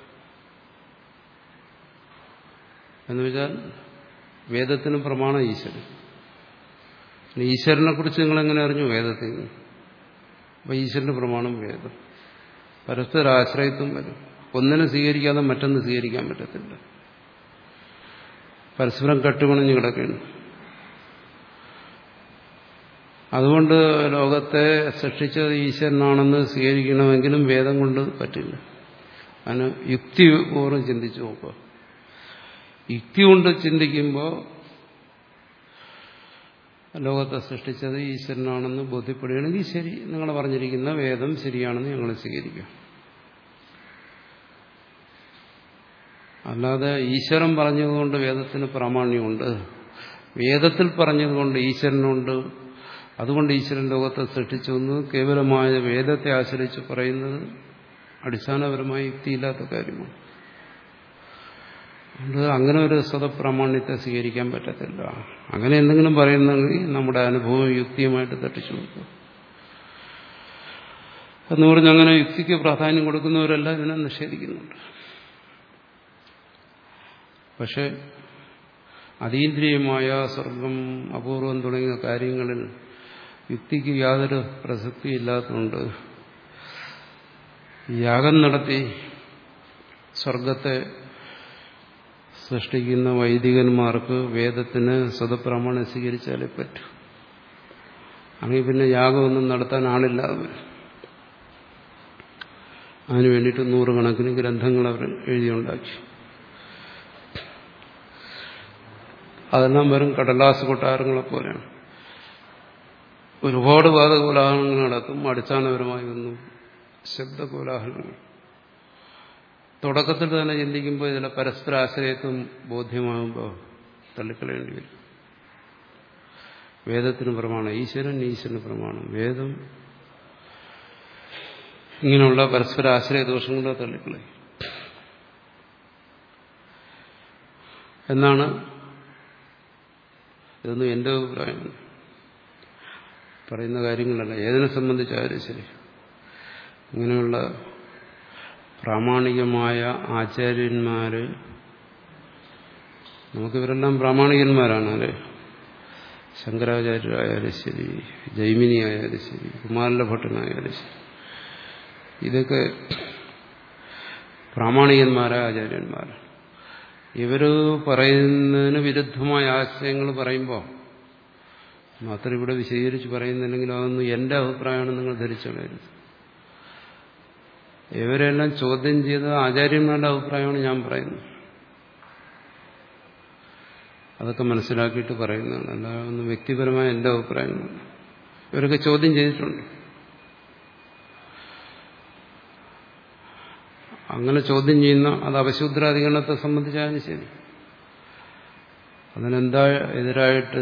Speaker 1: എന്ന് വെച്ചാൽ വേദത്തിന് പ്രമാണം ഈശ്വരൻ ഈശ്വരനെ കുറിച്ച് നിങ്ങൾ എങ്ങനെ അറിഞ്ഞു വേദത്തിൽ നിന്ന് അപ്പൊ ഈശ്വരന്റെ പ്രമാണം വേദം പരസ്പര ആശ്രയത്വം വരും ഒന്നിനെ സ്വീകരിക്കാതെ മറ്റൊന്ന് സ്വീകരിക്കാൻ പറ്റത്തില്ല പരസ്പരം കട്ടുപണിഞ്ഞ് കിടക്കുകയാണ് അതുകൊണ്ട് ലോകത്തെ സൃഷ്ടിച്ചത് ഈശ്വരനാണെന്ന് സ്വീകരിക്കണമെങ്കിലും വേദം കൊണ്ട് പറ്റില്ല അതിന് യുക്തിപൂർവ്വം ചിന്തിച്ചു നോക്കുക യുക്തി കൊണ്ട് ചിന്തിക്കുമ്പോൾ ലോകത്തെ സൃഷ്ടിച്ചത് ഈശ്വരനാണെന്ന് ബോധ്യപ്പെടുകയാണെങ്കിൽ ശരി നിങ്ങൾ പറഞ്ഞിരിക്കുന്ന വേദം ശരിയാണെന്ന് ഞങ്ങൾ സ്വീകരിക്കാം അല്ലാതെ ഈശ്വരൻ പറഞ്ഞതുകൊണ്ട് വേദത്തിന് പ്രാമാണ്യമുണ്ട് വേദത്തിൽ പറഞ്ഞതുകൊണ്ട് ഈശ്വരനുണ്ട് അതുകൊണ്ട് ഈശ്വരൻ ലോകത്തെ സൃഷ്ടിച്ചു എന്ന് കേവലമായ വേദത്തെ ആശ്രയിച്ച് പറയുന്നത് അടിസ്ഥാനപരമായ യുക്തിയില്ലാത്ത കാര്യമാണ് അതുകൊണ്ട് അങ്ങനെ ഒരു സ്വതപ്രാമാണ്യത്തെ സ്വീകരിക്കാൻ പറ്റത്തില്ല അങ്ങനെ എന്തെങ്കിലും പറയുന്നെങ്കിൽ നമ്മുടെ അനുഭവം യുക്തിയുമായിട്ട് തട്ടിച്ചു നോക്കുക എന്ന് പറഞ്ഞ് അങ്ങനെ യുക്തിക്ക് പ്രാധാന്യം കൊടുക്കുന്നവരെല്ലാം ഇതിനെ നിഷേധിക്കുന്നുണ്ട് പക്ഷെ അതീന്ദ്രിയമായ സ്വർഗം അപൂർവം തുടങ്ങിയ കാര്യങ്ങളിൽ യുക്തിക്ക് യാതൊരു പ്രസക്തിയില്ലാത്തതുകൊണ്ട് യാഗം നടത്തി സ്വർഗത്തെ സൃഷ്ടിക്കുന്ന വൈദികന്മാർക്ക് വേദത്തിന് സ്വതപ്രമാണം സ്വീകരിച്ചാലേ പറ്റൂ അങ്ങനെ പിന്നെ യാഗമൊന്നും നടത്താൻ ആളില്ലാതെ വരും അതിനു വേണ്ടിയിട്ട് നൂറുകണക്കിന് ഗ്രന്ഥങ്ങൾ അവർ എഴുതിയുണ്ടാക്കി അതെല്ലാം വെറും കടലാസ് കൊട്ടാരങ്ങളെ പോലെയാണ് ഒരുപാട് വാദകോലാഹലങ്ങൾ നടത്തും അടിസ്ഥാനപരമായി ഒന്നും ശബ്ദകോലാഹലങ്ങൾ തുടക്കത്തിൽ തന്നെ ചിന്തിക്കുമ്പോൾ ഇതിലെ പരസ്പര ആശ്രയത്വം ബോധ്യമാകുമ്പോൾ തള്ളിക്കളയേണ്ടി വരും വേദത്തിന് പ്രമാണം ഈശ്വരൻ ഈശ്വരന് പ്രമാണം വേദം ഇങ്ങനെയുള്ള പരസ്പര ആശ്രയ ദോഷങ്ങളെ തള്ളിക്കളയും എന്നാണ് ഇതൊന്നും എന്റെ അഭിപ്രായമാണ് പറയുന്ന കാര്യങ്ങളല്ല ഏതിനെ സംബന്ധിച്ചായാലും ശരി ഇങ്ങനെയുള്ള പ്രാമാണികമായ ആചാര്യന്മാര് നമുക്കിവരെല്ലാം പ്രാമാണികന്മാരാണ് അല്ലെ ശങ്കരാചാര്യരായാലും ശരി ജൈമിനി ആയാലും ശരി കുമാരല ഭട്ടനായാലും ശരി ഇതൊക്കെ പ്രാമാണികന്മാരായ ആചാര്യന്മാരാണ് ഇവര് പറയുന്നതിന് വിരുദ്ധമായ ആശയങ്ങൾ പറയുമ്പോൾ മാത്രം ഇവിടെ വിശദീകരിച്ച് പറയുന്നില്ലെങ്കിൽ അതൊന്നും എന്റെ അഭിപ്രായമാണ് നിങ്ങൾ ധരിച്ചുകളയരുത് ഇവരെല്ലാം ചോദ്യം ചെയ്ത ആചാര്യന്മാരുടെ അഭിപ്രായമാണ് ഞാൻ പറയുന്നത് അതൊക്കെ മനസ്സിലാക്കിയിട്ട് പറയുന്നതാണ് അല്ലാതെ ഒന്നും വ്യക്തിപരമായ എന്റെ അഭിപ്രായങ്ങളാണ് ഇവരൊക്കെ ചോദ്യം ചെയ്തിട്ടുണ്ട് അങ്ങനെ ചോദ്യം ചെയ്യുന്ന അത് അപശൂദ്രാധികരണത്തെ സംബന്ധിച്ചാലും ശരി അതിനെന്താ എതിരായിട്ട്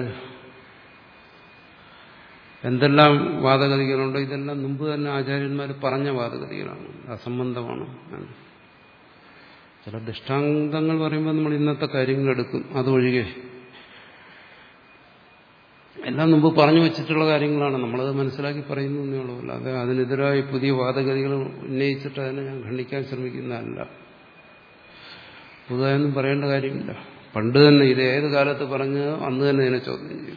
Speaker 1: എന്തെല്ലാം വാദഗതികളുണ്ടോ ഇതെല്ലാം മുമ്പ് തന്നെ ആചാര്യന്മാർ പറഞ്ഞ വാദഗതികളാണ് അസംബന്ധമാണ് ചില ദൃഷ്ടാന്തങ്ങൾ പറയുമ്പോൾ നമ്മൾ ഇന്നത്തെ കാര്യങ്ങൾ എടുക്കും അതൊഴികെ എല്ലാം മുമ്പ് പറഞ്ഞു വെച്ചിട്ടുള്ള കാര്യങ്ങളാണ് നമ്മളത് മനസ്സിലാക്കി പറയുന്നു എന്നേ ഉള്ളൂ അല്ലാതെ അതിനെതിരായി പുതിയ വാദഗതികൾ ഉന്നയിച്ചിട്ട് അതിനെ ഞാൻ ഖണ്ഡിക്കാൻ ശ്രമിക്കുന്നതല്ല പുതുതായൊന്നും പറയേണ്ട കാര്യമില്ല പണ്ട് തന്നെ ഇത് ഏത് കാലത്ത് പറഞ്ഞ് അന്ന് തന്നെ ഇതിനെ ചോദ്യം ചെയ്തു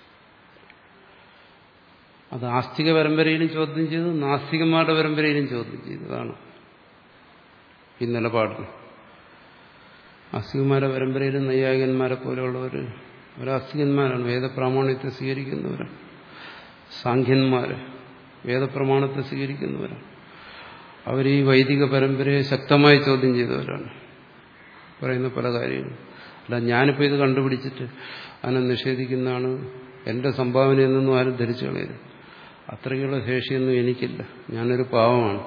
Speaker 1: അത് ആസ്തിക പരമ്പരയിലും ചോദ്യം ചെയ്തു നാസ്തികന്മാരുടെ പരമ്പരയിലും ചോദ്യം ചെയ്തതാണ് ഈ നിലപാടിൽ ആസ്തികന്മാരുടെ പരമ്പരയിലും നൈയായികന്മാരെ പോലെയുള്ളവർ അവരാസ്തികന്മാരാണ് വേദപ്രാമാണ്യത്തെ സ്വീകരിക്കുന്നവരാണ് സാഖ്യന്മാര് വേദപ്രമാണത്തെ സ്വീകരിക്കുന്നവരാണ് അവർ ഈ വൈദിക പരമ്പരയെ ശക്തമായി ചോദ്യം ചെയ്തവരാണ് പറയുന്ന പല കാര്യങ്ങളും അല്ല ഞാനിപ്പോൾ ഇത് കണ്ടുപിടിച്ചിട്ട് അതിനെ നിഷേധിക്കുന്നതാണ് എന്റെ സംഭാവന എന്നൊന്നും ആരും ധരിച്ചു കളയരുത് അത്രയ്ക്കുള്ള ശേഷിയൊന്നും എനിക്കില്ല ഞാനൊരു പാവമാണ്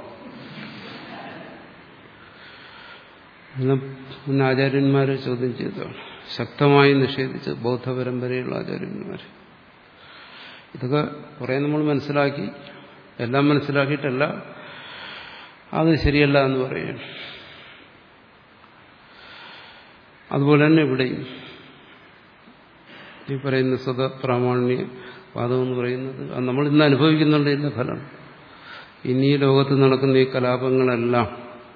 Speaker 1: പിന്നെ ആചാര്യന്മാർ ചോദ്യം ചെയ്തതാണ് ശക്തമായി നിഷേധിച്ച് ബൗദ്ധ പരമ്പരയുള്ള ആചാര്യന്മാർ ഇതൊക്കെ കുറെ നമ്മൾ മനസ്സിലാക്കി എല്ലാം മനസ്സിലാക്കിയിട്ടല്ല അത് ശരിയല്ല എന്ന് പറയുകയാണ് അതുപോലെ തന്നെ ഇവിടെയും ഈ പറയുന്ന സ്വതപ്രാമാണ്യ വാദം എന്ന് പറയുന്നത് അത് നമ്മൾ ഇന്ന് അനുഭവിക്കുന്നുണ്ട് ഇതിന്റെ ഫലം ഇനി ഈ ലോകത്ത് നടക്കുന്ന ഈ കലാപങ്ങളെല്ലാം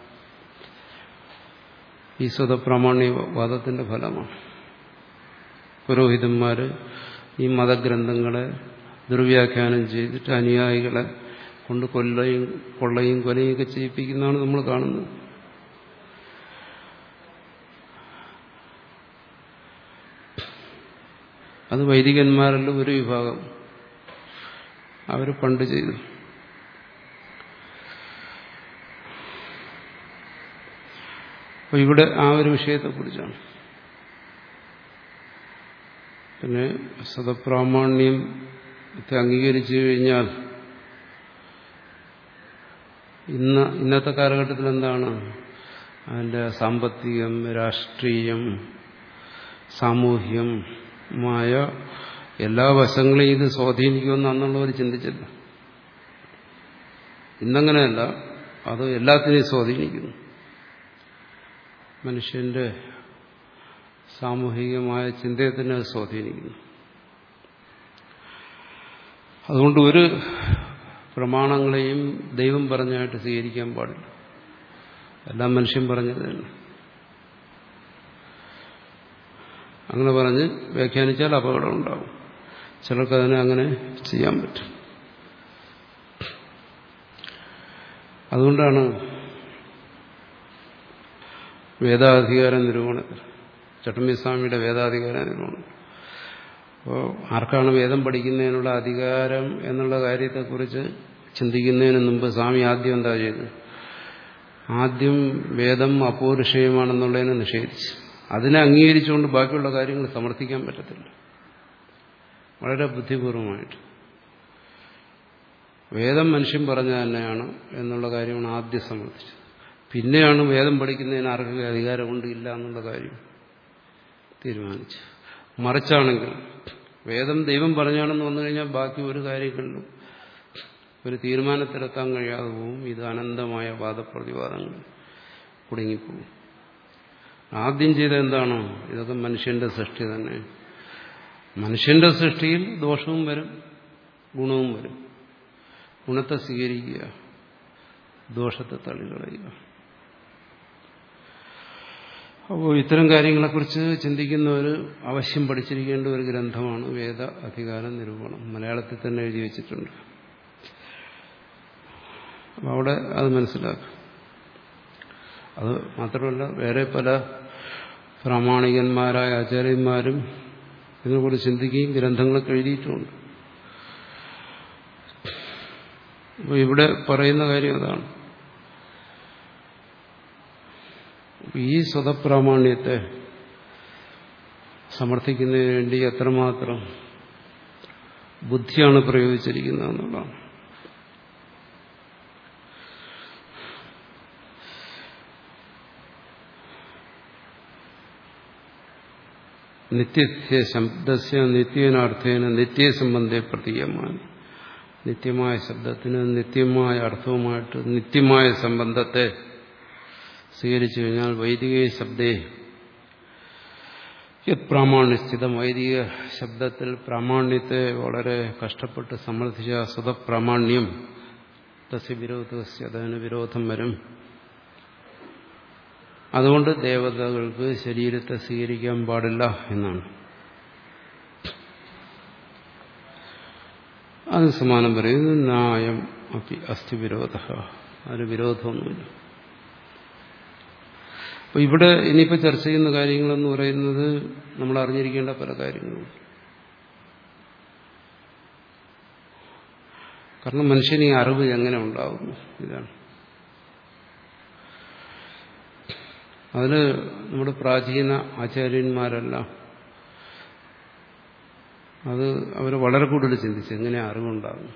Speaker 1: ഈ സ്വതപ്രാമാണ്യവാദത്തിന്റെ ഫലമാണ് പുരോഹിതന്മാർ ഈ മതഗ്രന്ഥങ്ങളെ ദുർവ്യാഖ്യാനം ചെയ്തിട്ട് അനുയായികളെ കൊണ്ട് കൊല്ലയും കൊള്ളയും കൊലയും ഒക്കെ ചെയ്യിപ്പിക്കുന്നതാണ് നമ്മൾ കാണുന്നത് അത് വൈദികന്മാരിൽ ഒരു വിഭാഗം അവർ പണ്ട് ചെയ്തു അപ്പോൾ ഇവിടെ ആ ഒരു വിഷയത്തെക്കുറിച്ചാണ് പിന്നെ സതപ്രാമാണ്യത്തെ അംഗീകരിച്ചു കഴിഞ്ഞാൽ ഇന്ന് ഇന്നത്തെ കാലഘട്ടത്തിൽ എന്താണ് അതിൻ്റെ സാമ്പത്തികം രാഷ്ട്രീയം സാമൂഹ്യമായ എല്ലാ വശങ്ങളെയും ഇത് സ്വാധീനിക്കുമെന്ന് അന്നുള്ളവർ ചിന്തിച്ചില്ല ഇന്നങ്ങനെയല്ല അത് എല്ലാത്തിനെയും സ്വാധീനിക്കുന്നു മനുഷ്യന്റെ സാമൂഹികമായ ചിന്തയെ തന്നെ അത് സ്വാധീനിക്കുന്നു അതുകൊണ്ട് ഒരു പ്രമാണങ്ങളെയും ദൈവം പറഞ്ഞായിട്ട് സ്വീകരിക്കാൻ പാടില്ല എല്ലാം മനുഷ്യൻ പറഞ്ഞത് തന്നെ അങ്ങനെ പറഞ്ഞ് വ്യാഖ്യാനിച്ചാൽ അപകടം ഉണ്ടാവും ചിലർക്ക് അതിനെ അങ്ങനെ ചെയ്യാൻ പറ്റും അതുകൊണ്ടാണ് വേദാധികാര നിരൂപണത്തിൽ ചട്ടമ്പിസ്വാമിയുടെ വേദാധികാര നിരൂപണം അപ്പോൾ ആർക്കാണ് വേദം പഠിക്കുന്നതിനുള്ള അധികാരം എന്നുള്ള കാര്യത്തെക്കുറിച്ച് ചിന്തിക്കുന്നതിന് മുമ്പ് സ്വാമി ആദ്യം എന്താ ചെയ്തത് ആദ്യം വേദം അപൗരുഷയമാണെന്നുള്ളതിനെ നിഷേധിച്ചു അതിനെ അംഗീകരിച്ചുകൊണ്ട് ബാക്കിയുള്ള കാര്യങ്ങൾ സമർത്ഥിക്കാൻ പറ്റത്തില്ല വളരെ ബുദ്ധിപൂർവമായിട്ട് വേദം മനുഷ്യൻ പറഞ്ഞ തന്നെയാണ് എന്നുള്ള കാര്യമാണ് ആദ്യം സമർത്ഥിച്ചത് പിന്നെയാണ് വേദം പഠിക്കുന്നതിന് ആർക്കും അധികാരമുണ്ട് ഇല്ല എന്നുള്ള കാര്യം തീരുമാനിച്ചു മറിച്ചാണെങ്കിൽ വേദം ദൈവം പറഞ്ഞാണെന്ന് വന്നു കഴിഞ്ഞാൽ ബാക്കി ഒരു കാര്യങ്ങളിലും ഒരു തീരുമാനത്തിലെത്താൻ കഴിയാതെ പോവും ഇത് അനന്തമായ വാദപ്രതിവാദങ്ങൾ കുടുങ്ങിപ്പോവും ആദ്യം ചെയ്ത എന്താണോ ഇതൊക്കെ മനുഷ്യന്റെ സൃഷ്ടി തന്നെ മനുഷ്യന്റെ സൃഷ്ടിയിൽ ദോഷവും വരും ഗുണവും വരും ഗുണത്തെ സ്വീകരിക്കുക ദോഷത്തെ തള്ളിക്കളയുക അപ്പോൾ ഇത്തരം കാര്യങ്ങളെക്കുറിച്ച് ചിന്തിക്കുന്നവർ അവശ്യം പഠിച്ചിരിക്കേണ്ട ഒരു ഗ്രന്ഥമാണ് വേദ അധികാര നിരൂപണം മലയാളത്തിൽ തന്നെ എഴുതി വെച്ചിട്ടുണ്ട് അപ്പോൾ അവിടെ അത് മനസ്സിലാക്കും അത് മാത്രമല്ല വേറെ പല പ്രാമാണികന്മാരായ ആചാര്യന്മാരും ഇതിനെക്കുറിച്ച് ചിന്തിക്കുകയും ഗ്രന്ഥങ്ങളൊക്കെ എഴുതിയിട്ടുമുണ്ട് അപ്പോൾ ഇവിടെ പറയുന്ന കാര്യം അതാണ് ഈ സ്വതപ്രാമാണ്യത്തെ സമർത്ഥിക്കുന്നതിന് വേണ്ടി എത്രമാത്രം ബുദ്ധിയാണ് പ്രയോഗിച്ചിരിക്കുന്നത് എന്നുള്ളതാണ് നിത്യസ്യ ശബ്ദസ്യ നിത്യേനാർത്ഥേന നിത്യസംബന്ധെ പ്രതീയമാണ് നിത്യമായ ശബ്ദത്തിന് നിത്യമായ അർത്ഥവുമായിട്ട് നിത്യമായ സംബന്ധത്തെ സ്വീകരിച്ചു കഴിഞ്ഞാൽ വൈദിക ശബ്ദേ യത് പ്രാമാണ്യസ്ഥിതം വൈദിക ശബ്ദത്തിൽ പ്രാമാണ്യത്തെ വളരെ കഷ്ടപ്പെട്ട് സമർത്ഥിച്ച സ്വതപ്രാമാണ്യം തസ്യ വിരോധസ്യ അതിന് വിരോധം വരും അതുകൊണ്ട് ദേവതകൾക്ക് ശരീരത്തെ സ്വീകരിക്കാൻ പാടില്ല എന്നാണ് അതിന് സമാനം പറയുന്നു ന്യായം അപ്പി അസ്ഥി വിരോധ അതിന് വിരോധമൊന്നുമില്ല അപ്പോൾ ഇവിടെ ഇനിയിപ്പോൾ ചർച്ച ചെയ്യുന്ന കാര്യങ്ങളെന്ന് പറയുന്നത് നമ്മൾ അറിഞ്ഞിരിക്കേണ്ട പല കാര്യങ്ങളും കാരണം മനുഷ്യന് ഈ അറിവ് എങ്ങനെ ഉണ്ടാകുന്നു ഇതാണ് അതിന് നമ്മുടെ പ്രാചീന ആചാര്യന്മാരെല്ലാം അത് അവർ വളരെ കൂടുതൽ ചിന്തിച്ചു എങ്ങനെ അറിവുണ്ടാകും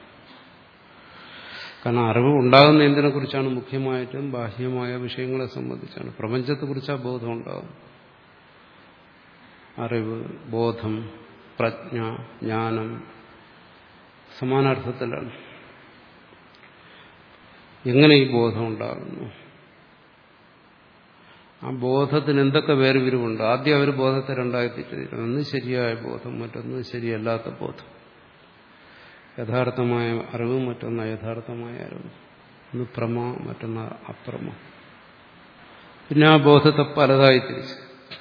Speaker 1: കാരണം അറിവ് ഉണ്ടാകുന്ന എന്തിനെ കുറിച്ചാണ് മുഖ്യമായിട്ടും ബാഹ്യമായ വിഷയങ്ങളെ സംബന്ധിച്ചാണ് പ്രപഞ്ചത്തെക്കുറിച്ച് ആ ബോധം ഉണ്ടാകും അറിവ് ബോധം പ്രജ്ഞ ജ്ഞാനം സമാനാർത്ഥത്തിലാണ് എങ്ങനെ ഈ ബോധം ഉണ്ടാകുന്നു ആ ബോധത്തിന് എന്തൊക്കെ വേർതിരിവുണ്ട് ആദ്യം അവർ ബോധത്തെ രണ്ടായി തിരിച്ചിരുന്നു ഒന്ന് ശരിയായ ബോധം മറ്റൊന്ന് ശരിയല്ലാത്ത ബോധം യഥാർത്ഥമായ അറിവ് മറ്റൊന്ന് യഥാർത്ഥമായ അറിവ് ഒന്ന് പ്രമ മറ്റൊന്ന് അപ്രമ പിന്നെ ആ ബോധത്തെ പലതായി തിരിച്ചു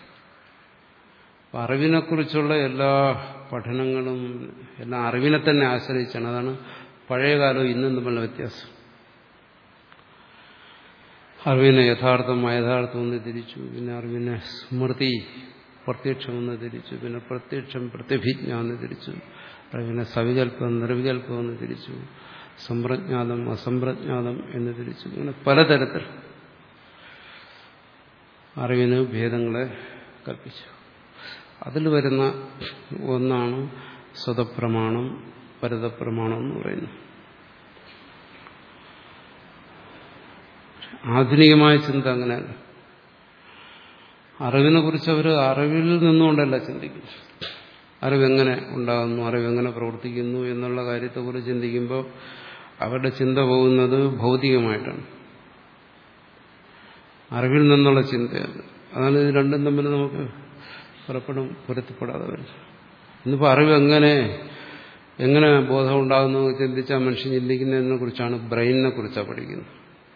Speaker 1: അറിവിനെക്കുറിച്ചുള്ള എല്ലാ പഠനങ്ങളും എല്ലാ അറിവിനെ തന്നെ ആശ്രയിച്ചാണ് അതാണ് പഴയകാലവും ഇന്നും തമ്മിലുള്ള വ്യത്യാസം അറിവിനെ യഥാർത്ഥം അയഥാർത്ഥം എന്ന് തിരിച്ചു പിന്നെ അറിവിനെ സ്മൃതി പ്രത്യക്ഷം എന്ന് തിരിച്ചു പിന്നെ പ്രത്യക്ഷം പ്രത്യഭിജ്ഞ എന്ന് തിരിച്ചു അറിവിനെ സവികല്പം നിർവികല്പം എന്ന് തിരിച്ചു സമ്പ്രജ്ഞാതം അസംപ്രജ്ഞാതം എന്ന് തിരിച്ചു ഇങ്ങനെ പലതരത്തിൽ അറിവിന് ഭേദങ്ങളെ കൽപ്പിച്ചു അതിൽ വരുന്ന ഒന്നാണ് സ്വതപ്രമാണം പരതപ്രമാണം എന്ന് പറയുന്നത് ആധുനികമായ ചിന്ത അങ്ങനെയല്ല അറിവിനെ കുറിച്ച് അവർ അറിവിൽ നിന്നുകൊണ്ടല്ല ചിന്തിക്കുന്നു അറിവെങ്ങനെ ഉണ്ടാകുന്നു അറിവെങ്ങനെ പ്രവർത്തിക്കുന്നു എന്നുള്ള കാര്യത്തെക്കുറിച്ച് ചിന്തിക്കുമ്പോൾ അവരുടെ ചിന്ത പോകുന്നത് ഭൗതികമായിട്ടാണ് അറിവിൽ നിന്നുള്ള ചിന്തയല്ല അതാണ് ഇത് രണ്ടും തമ്മിൽ നമുക്ക് പലപ്പോഴും പൊരുത്തപ്പെടാതെ വരുന്നത് ഇന്നിപ്പോൾ അറിവ് എങ്ങനെ എങ്ങനെ ബോധം ഉണ്ടാകുന്നു ചിന്തിച്ചാൽ മനുഷ്യൻ ചിന്തിക്കുന്നതിനെ കുറിച്ചാണ് ബ്രെയിനിനെ കുറിച്ചാണ് പഠിക്കുന്നത്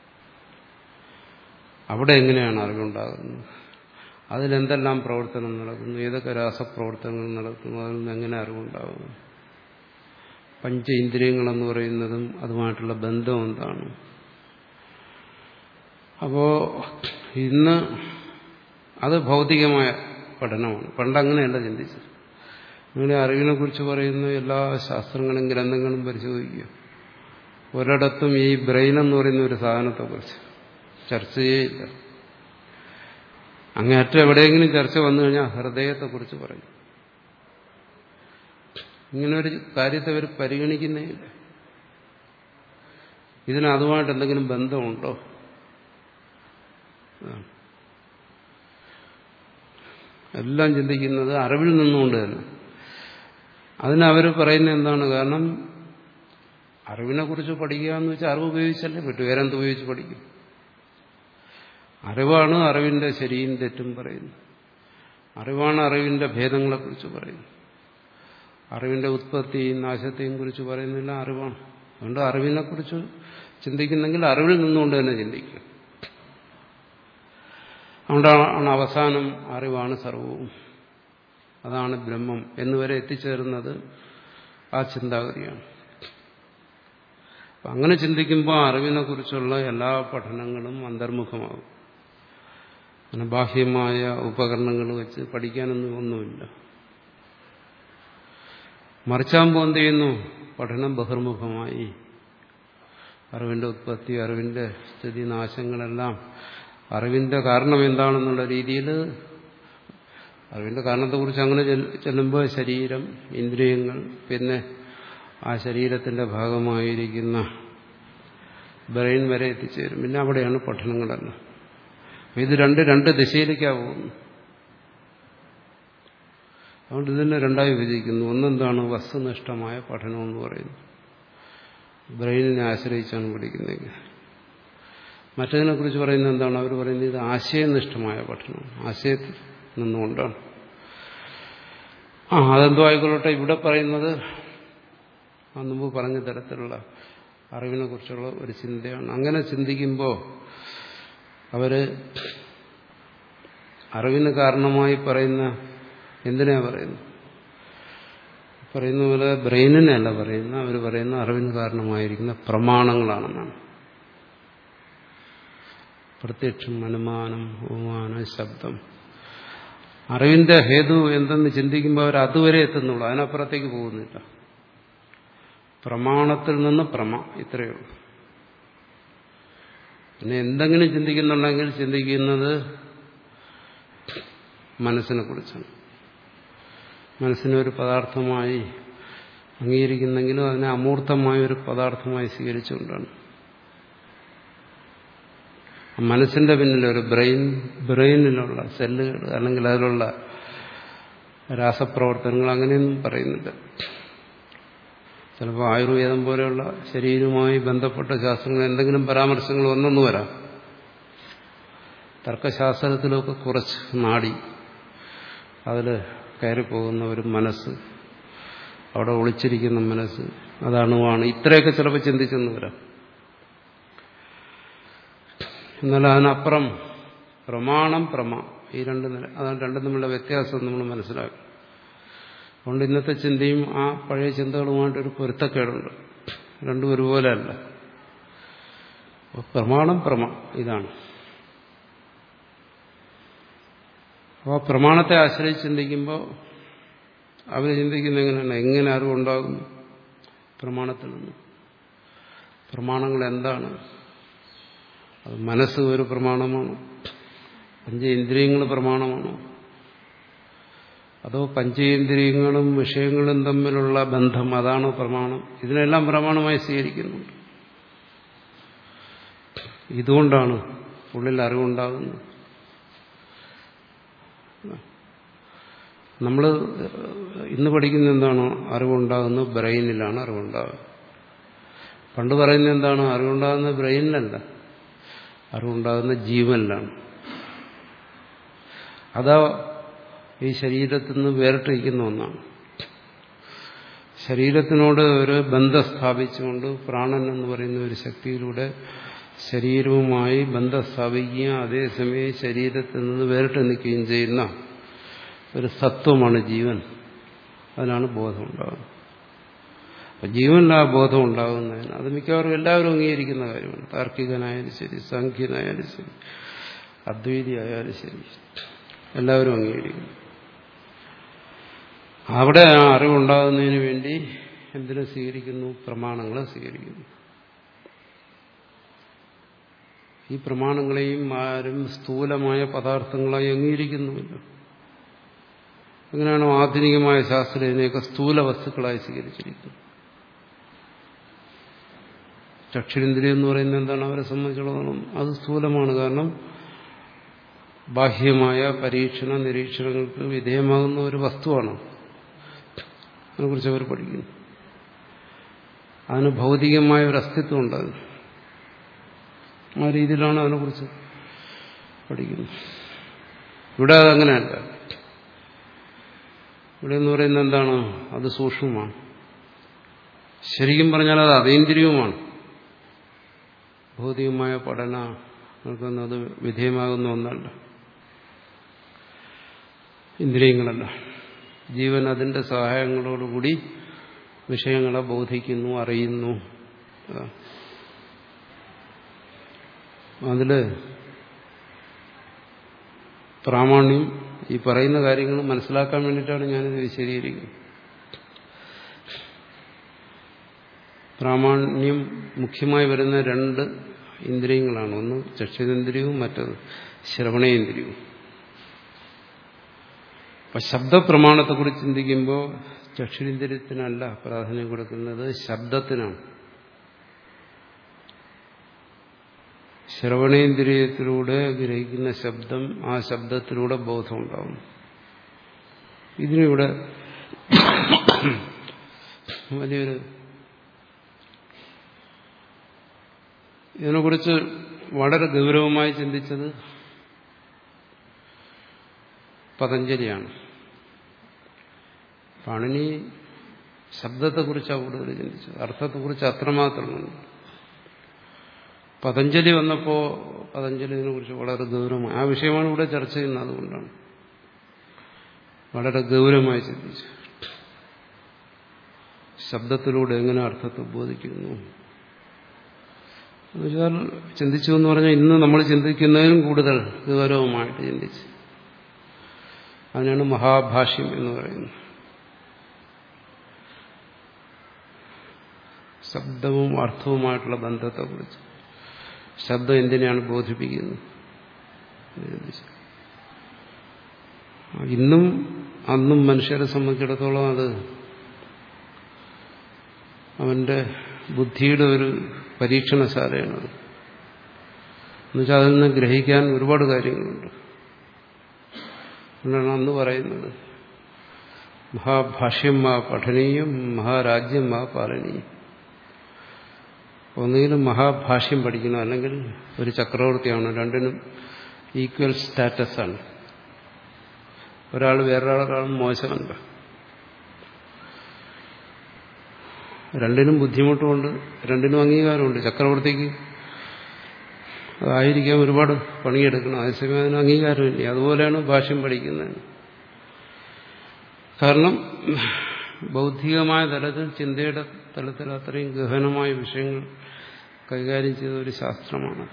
Speaker 1: അവിടെ എങ്ങനെയാണ് അറിവുണ്ടാകുന്നത് അതിലെന്തെല്ലാം പ്രവർത്തനം നടക്കുന്നു ഏതൊക്കെ രാസപ്രവർത്തനങ്ങൾ നടക്കുന്നു അതിൽ നിന്ന് എങ്ങനെ അറിവുണ്ടാകുന്നു പഞ്ച ഇന്ദ്രിയങ്ങളെന്ന് പറയുന്നതും അതുമായിട്ടുള്ള ബന്ധം എന്താണ് അപ്പോ ഇന്ന് അത് ഭൗതികമായ പഠനമാണ് പണ്ടങ്ങനെയല്ല ചിന്തിച്ചത് ഇങ്ങനെ അറിവിനെ കുറിച്ച് പറയുന്ന എല്ലാ ശാസ്ത്രങ്ങളും ഗ്രന്ഥങ്ങളും പരിശോധിക്കുക ഒരിടത്തും ഈ ബ്രെയിൻ എന്ന് പറയുന്ന ഒരു സാധനത്തെക്കുറിച്ച് ചർച്ചയേയില്ല അങ്ങേറ്റം എവിടെയെങ്കിലും ചർച്ച വന്നു കഴിഞ്ഞാൽ ഹൃദയത്തെക്കുറിച്ച് പറയും ഇങ്ങനെ ഒരു കാര്യത്തെ അവർ പരിഗണിക്കുന്നേ ഇല്ല ഇതിന് അതുമായിട്ട് എന്തെങ്കിലും ബന്ധമുണ്ടോ എല്ലാം ചിന്തിക്കുന്നത് അറിവിൽ നിന്നുകൊണ്ട് തന്നെ അതിന് അവർ പറയുന്നത് എന്താണ് കാരണം അറിവിനെ കുറിച്ച് പഠിക്കുക എന്ന് വെച്ചാൽ അറിവ് ഉപയോഗിച്ചല്ലേ പറ്റൂ വേറെന്ത് ഉപയോഗിച്ച് പഠിക്കും അറിവാണ് അറിവിന്റെ ശരിയും തെറ്റും പറയുന്നത് അറിവാണ് അറിവിന്റെ ഭേദങ്ങളെക്കുറിച്ച് പറയുന്നത് അറിവിന്റെ ഉത്പത്തിയും നാശത്തെയും കുറിച്ച് പറയുന്നില്ല അറിവാണ് അതുകൊണ്ട് അറിവിനെ കുറിച്ച് ചിന്തിക്കുന്നെങ്കിൽ അറിവിൽ നിന്നുകൊണ്ട് തന്നെ ചിന്തിക്കുക അതുകൊണ്ടാണ് അവസാനം അറിവാണ് സർവവും അതാണ് ബ്രഹ്മം എന്നുവരെ എത്തിച്ചേരുന്നത് ആ ചിന്താഗതിയാണ് അങ്ങനെ ചിന്തിക്കുമ്പോൾ അറിവിനെ കുറിച്ചുള്ള എല്ലാ പഠനങ്ങളും അന്തർമുഖമാകും അങ്ങനെ ബാഹ്യമായ ഉപകരണങ്ങൾ വെച്ച് പഠിക്കാനൊന്നും ഒന്നുമില്ല മറിച്ചാകുമ്പോൾ എന്ത് ചെയ്യുന്നു പഠനം ബഹിർമുഖമായി അറിവിന്റെ ഉത്പത്തി അറിവിന്റെ സ്ഥിതി നാശങ്ങളെല്ലാം അറിവിന്റെ കാരണം എന്താണെന്നുള്ള രീതിയിൽ അറിവിന്റെ കാരണത്തെക്കുറിച്ച് അങ്ങനെ ചെല്ലുമ്പോൾ ശരീരം ഇന്ദ്രിയങ്ങൾ പിന്നെ ആ ശരീരത്തിന്റെ ഭാഗമായിരിക്കുന്ന ബ്രെയിൻ വരെ എത്തിച്ചേരും പിന്നെ അവിടെയാണ് പഠനങ്ങളെല്ലാം ഇത് രണ്ട് രണ്ട് ദിശയിലേക്കാണ് പോകുന്നു അതുകൊണ്ട് ഇതിനെ രണ്ടായി വിഭജിക്കുന്നു ഒന്നെന്താണ് വസ്തുനിഷ്ഠമായ പഠനം എന്ന് പറയുന്നത് ബ്രെയിനിനെ ആശ്രയിച്ചാണ് പഠിക്കുന്നതെങ്കിൽ മറ്റതിനെ കുറിച്ച് പറയുന്നത് എന്താണ് അവർ പറയുന്നത് ഇത് ആശയനിഷ്ഠമായ പഠനം ആശയത്തിൽ നിന്നുകൊണ്ടാണ് ആ അതെന്തോ ആയിക്കൊള്ളട്ടെ ഇവിടെ പറയുന്നത് ആ മുമ്പ് പറഞ്ഞ തരത്തിലുള്ള അറിവിനെ കുറിച്ചുള്ള ഒരു ചിന്തയാണ് അങ്ങനെ ചിന്തിക്കുമ്പോൾ അവര് അറിവിന് കാരണമായി പറയുന്ന എന്തിനാ പറയുന്നു പറയുന്ന പോലെ ബ്രെയിനിനല്ല പറയുന്ന അവർ പറയുന്ന അറിവിന് കാരണമായിരിക്കുന്ന പ്രമാണങ്ങളാണെന്നാണ് പ്രത്യക്ഷം അനുമാനം ഉപമാനം ശബ്ദം അറിവിന്റെ ഹേതു എന്തെന്ന് ചിന്തിക്കുമ്പോൾ അവർ അതുവരെ എത്തുന്നുള്ളൂ അതിനപ്പുറത്തേക്ക് പോകുന്നില്ല പ്രമാണത്തിൽ നിന്ന് പ്രമ ഇത്രയേ ഉള്ളൂ പിന്നെ എന്തെങ്കിലും ചിന്തിക്കുന്നുണ്ടെങ്കിൽ ചിന്തിക്കുന്നത് മനസ്സിനെ കുറിച്ചാണ് മനസ്സിനെ ഒരു പദാർത്ഥമായി അംഗീകരിക്കുന്നെങ്കിലും അതിനെ അമൂർത്തമായ ഒരു പദാർത്ഥമായി സ്വീകരിച്ചുകൊണ്ടാണ് മനസ്സിന്റെ പിന്നിൽ ഒരു ബ്രെയിൻ ബ്രെയിനിലുള്ള സെല്ലുകൾ അല്ലെങ്കിൽ അതിലുള്ള രാസപ്രവർത്തനങ്ങൾ അങ്ങനെയൊന്നും പറയുന്നില്ല ചിലപ്പോൾ ആയുർവേദം പോലെയുള്ള ശരീരവുമായി ബന്ധപ്പെട്ട ശാസ്ത്രങ്ങൾ എന്തെങ്കിലും പരാമർശങ്ങൾ വന്നെന്ന് വരാം തർക്കശാസ്ത്രത്തിലൊക്കെ കുറച്ച് നാടി അതിൽ കയറിപ്പോകുന്ന ഒരു മനസ്സ് അവിടെ ഒളിച്ചിരിക്കുന്ന മനസ്സ് അതാണുവാണ് ഇത്രയൊക്കെ ചിലപ്പോൾ ചിന്തിച്ചെന്ന് വരാം എന്നാൽ അതിനപ്പുറം പ്രമാണം പ്രമ ഈ രണ്ട് നില അതാണ് രണ്ടും തമ്മിലുള്ള വ്യത്യാസം നമ്മൾ മനസ്സിലാക്കും അതുകൊണ്ട് ഇന്നത്തെ ചിന്തയും ആ പഴയ ചിന്തകളുമായിട്ടൊരു പൊരുത്തക്കേടുണ്ട് രണ്ടും ഒരുപോലെ അല്ല പ്രമാണം പ്രമ ഇതാണ് അപ്പോൾ പ്രമാണത്തെ ആശ്രയിച്ച് ചിന്തിക്കുമ്പോൾ അവർ ചിന്തിക്കുന്ന എങ്ങനെയാണ് എങ്ങനെ അറിവുണ്ടാകുന്നു പ്രമാണത്തിൽ നിന്ന് പ്രമാണങ്ങൾ എന്താണ് അത് മനസ്സ് ഒരു പ്രമാണമാണോ പഞ്ചേന്ദ്രിയങ്ങൾ പ്രമാണമാണോ അതോ പഞ്ചേന്ദ്രിയങ്ങളും വിഷയങ്ങളും തമ്മിലുള്ള ബന്ധം അതാണോ പ്രമാണം ഇതിനെല്ലാം പ്രമാണമായി സ്വീകരിക്കുന്നുണ്ട് ഇതുകൊണ്ടാണ് ഉള്ളിൽ അറിവുണ്ടാകുന്നത് നമ്മൾ ഇന്ന് പഠിക്കുന്ന എന്താണോ അറിവുണ്ടാകുന്നത് ബ്രെയിനിലാണ് അറിവുണ്ടാകുന്നത് പണ്ട് പറയുന്നത് എന്താണ് അറിവുണ്ടാകുന്നത് ബ്രെയിനിലല്ല അറിവുണ്ടാകുന്ന ജീവനിലാണ് അതാ ഈ ശരീരത്തിൽ നിന്ന് വേറിട്ടിരിക്കുന്ന ഒന്നാണ് ശരീരത്തിനോട് ഒരു ബന്ധം സ്ഥാപിച്ചുകൊണ്ട് പ്രാണൻ എന്ന് പറയുന്ന ഒരു ശക്തിയിലൂടെ ശരീരവുമായി ബന്ധം സ്ഥാപിക്കുകയും അതേസമയം ശരീരത്തിൽ നിന്ന് വേറിട്ട് നിൽക്കുകയും ചെയ്യുന്ന ഒരു സത്വമാണ് ജീവൻ അതിനാണ് ബോധം ഉണ്ടാകുന്നത് അപ്പം ജീവനിൽ ആ ബോധം ഉണ്ടാകുന്നതിന് അത് മിക്കവാറും എല്ലാവരും അംഗീകരിക്കുന്ന കാര്യമാണ് താർക്കികനായാലും ശരി സാഖ്യനായാലും ശരി അദ്വൈതിയായാലും ശരി എല്ലാവരും അംഗീകരിക്കുന്നു അവിടെ ആ അറിവുണ്ടാകുന്നതിന് വേണ്ടി എന്തിനു സ്വീകരിക്കുന്നു പ്രമാണങ്ങളെ സ്വീകരിക്കുന്നു ഈ പ്രമാണങ്ങളെയും ആരും സ്ഥൂലമായ പദാർത്ഥങ്ങളായി അംഗീകരിക്കുന്നുമില്ല അങ്ങനെയാണോ ആധുനികമായ ശാസ്ത്രം ഇതിനെയൊക്കെ സ്ഥൂല വസ്തുക്കളായി സ്വീകരിച്ചിരിക്കുന്നത് ചക്ഷുരേന്ദ്രിയം എന്ന് പറയുന്നത് എന്താണ് അവരെ സംബന്ധിച്ചിടത്തോളം അത് സ്ഥൂലമാണ് കാരണം ബാഹ്യമായ പരീക്ഷണ നിരീക്ഷണങ്ങൾക്ക് വിധേയമാകുന്ന ഒരു വസ്തുവാണ് അതിനെക്കുറിച്ച് അവർ പഠിക്കുന്നു അതിന് ഭൗതികമായ ഒരു അസ്തിത്വം ഉണ്ട് അതിന് ആ രീതിയിലാണ് അതിനെക്കുറിച്ച് പഠിക്കുന്നത് ഇവിടെ അതങ്ങനെയല്ല ഇവിടെ എന്ന് പറയുന്നത് എന്താണ് അത് സൂക്ഷ്മമാണ് ശരിക്കും പറഞ്ഞാൽ അത് അതേന്ദ്രിയവുമാണ് ഭൗതികമായ പഠനങ്ങൾക്കൊന്നും അത് വിധേയമാകുന്ന ഒന്നല്ല ഇന്ദ്രിയങ്ങളല്ല ജീവൻ അതിന്റെ സഹായങ്ങളോടുകൂടി വിഷയങ്ങളെ ബോധിക്കുന്നു അറിയുന്നു അതില് പ്രാമാണ്യം ഈ പറയുന്ന കാര്യങ്ങൾ മനസ്സിലാക്കാൻ വേണ്ടിയിട്ടാണ് ഞാനിത് വിശദീകരിക്കുന്നത് പ്രാമാണ്യം മുഖ്യമായി വരുന്ന രണ്ട് ഇന്ദ്രിയങ്ങളാണ് ഒന്ന് ചക്ഷുരേന്ദ്രിയവും മറ്റത് ശ്രവണേന്ദ്രിയവും അപ്പൊ ശബ്ദപ്രമാണത്തെക്കുറിച്ച് ചിന്തിക്കുമ്പോൾ ചക്ഷുരേന്ദ്രിയത്തിനല്ല പ്രാധാന്യം കൊടുക്കുന്നത് ശബ്ദത്തിനാണ് ശ്രവണേന്ദ്രിയത്തിലൂടെ ഗ്രഹിക്കുന്ന ശബ്ദം ആ ശബ്ദത്തിലൂടെ ബോധമുണ്ടാവും ഇതിനിവിടെ വലിയൊരു ഇതിനെക്കുറിച്ച് വളരെ ഗൗരവമായി ചിന്തിച്ചത് പതഞ്ജലിയാണ് പാണിനി ശബ്ദത്തെക്കുറിച്ചാണ് കൂടുതൽ ചിന്തിച്ചത് അർത്ഥത്തെക്കുറിച്ച് അത്രമാത്രമുണ്ട് പതഞ്ജലി വന്നപ്പോൾ പതഞ്ജലിനെ കുറിച്ച് വളരെ ഗൗരവമായി ആ വിഷയമാണ് ഇവിടെ ചർച്ച ചെയ്യുന്നത് അതുകൊണ്ടാണ് വളരെ ഗൗരവമായി ചിന്തിച്ചു ശബ്ദത്തിലൂടെ എങ്ങനെ അർത്ഥത്തെ ബോധിക്കുന്നു എന്നുവെച്ചാൽ ചിന്തിച്ചു എന്ന് പറഞ്ഞാൽ ഇന്ന് നമ്മൾ ചിന്തിക്കുന്നതിനും കൂടുതൽ ഗൗരവമായിട്ട് ചിന്തിച്ചു അതിനാണ് മഹാഭാഷ്യം എന്ന് പറയുന്നത് ശബ്ദവും അർത്ഥവുമായിട്ടുള്ള ബന്ധത്തെക്കുറിച്ച് ശബ്ദം എന്തിനാണ് ബോധിപ്പിക്കുന്നത് ഇന്നും അന്നും മനുഷ്യരെ സംബന്ധിച്ചിടത്തോളം അത് അവന്റെ ബുദ്ധിയുടെ ഒരു പരീക്ഷണശാലയാണ് എന്നുവെച്ചാൽ അതിൽ നിന്ന് ഗ്രഹിക്കാൻ ഒരുപാട് കാര്യങ്ങളുണ്ട് അതുകൊണ്ടാണ് അന്ന് പറയുന്നത് മഹാഭാഷ്യം മാ പഠനീയം മഹാരാജ്യം മാ പാലനീയം ഒന്നുകിലും മഹാഭാഷ്യം പഠിക്കണം അല്ലെങ്കിൽ ഒരു ചക്രവർത്തിയാണ് രണ്ടിനും ഈക്വൽ സ്റ്റാറ്റസ് ആണ് ഒരാൾ വേറൊരാളെക്കാളും മോശമല്ല രണ്ടിനും ബുദ്ധിമുട്ടുമുണ്ട് രണ്ടിനും അംഗീകാരമുണ്ട് ചക്രവർത്തിക്ക് അതായിരിക്കാം ഒരുപാട് പണിയെടുക്കണം അതേസമയം അതിന് അംഗീകാരമില്ല അതുപോലെയാണ് ഭാഷ്യം പഠിക്കുന്നത് കാരണം ബൗദ്ധികമായ തലത്തിൽ ചിന്തയുടെ തലത്തിൽ അത്രയും ഗഹനമായ വിഷയങ്ങൾ കൈകാര്യം ചെയ്ത ഒരു ശാസ്ത്രമാണ്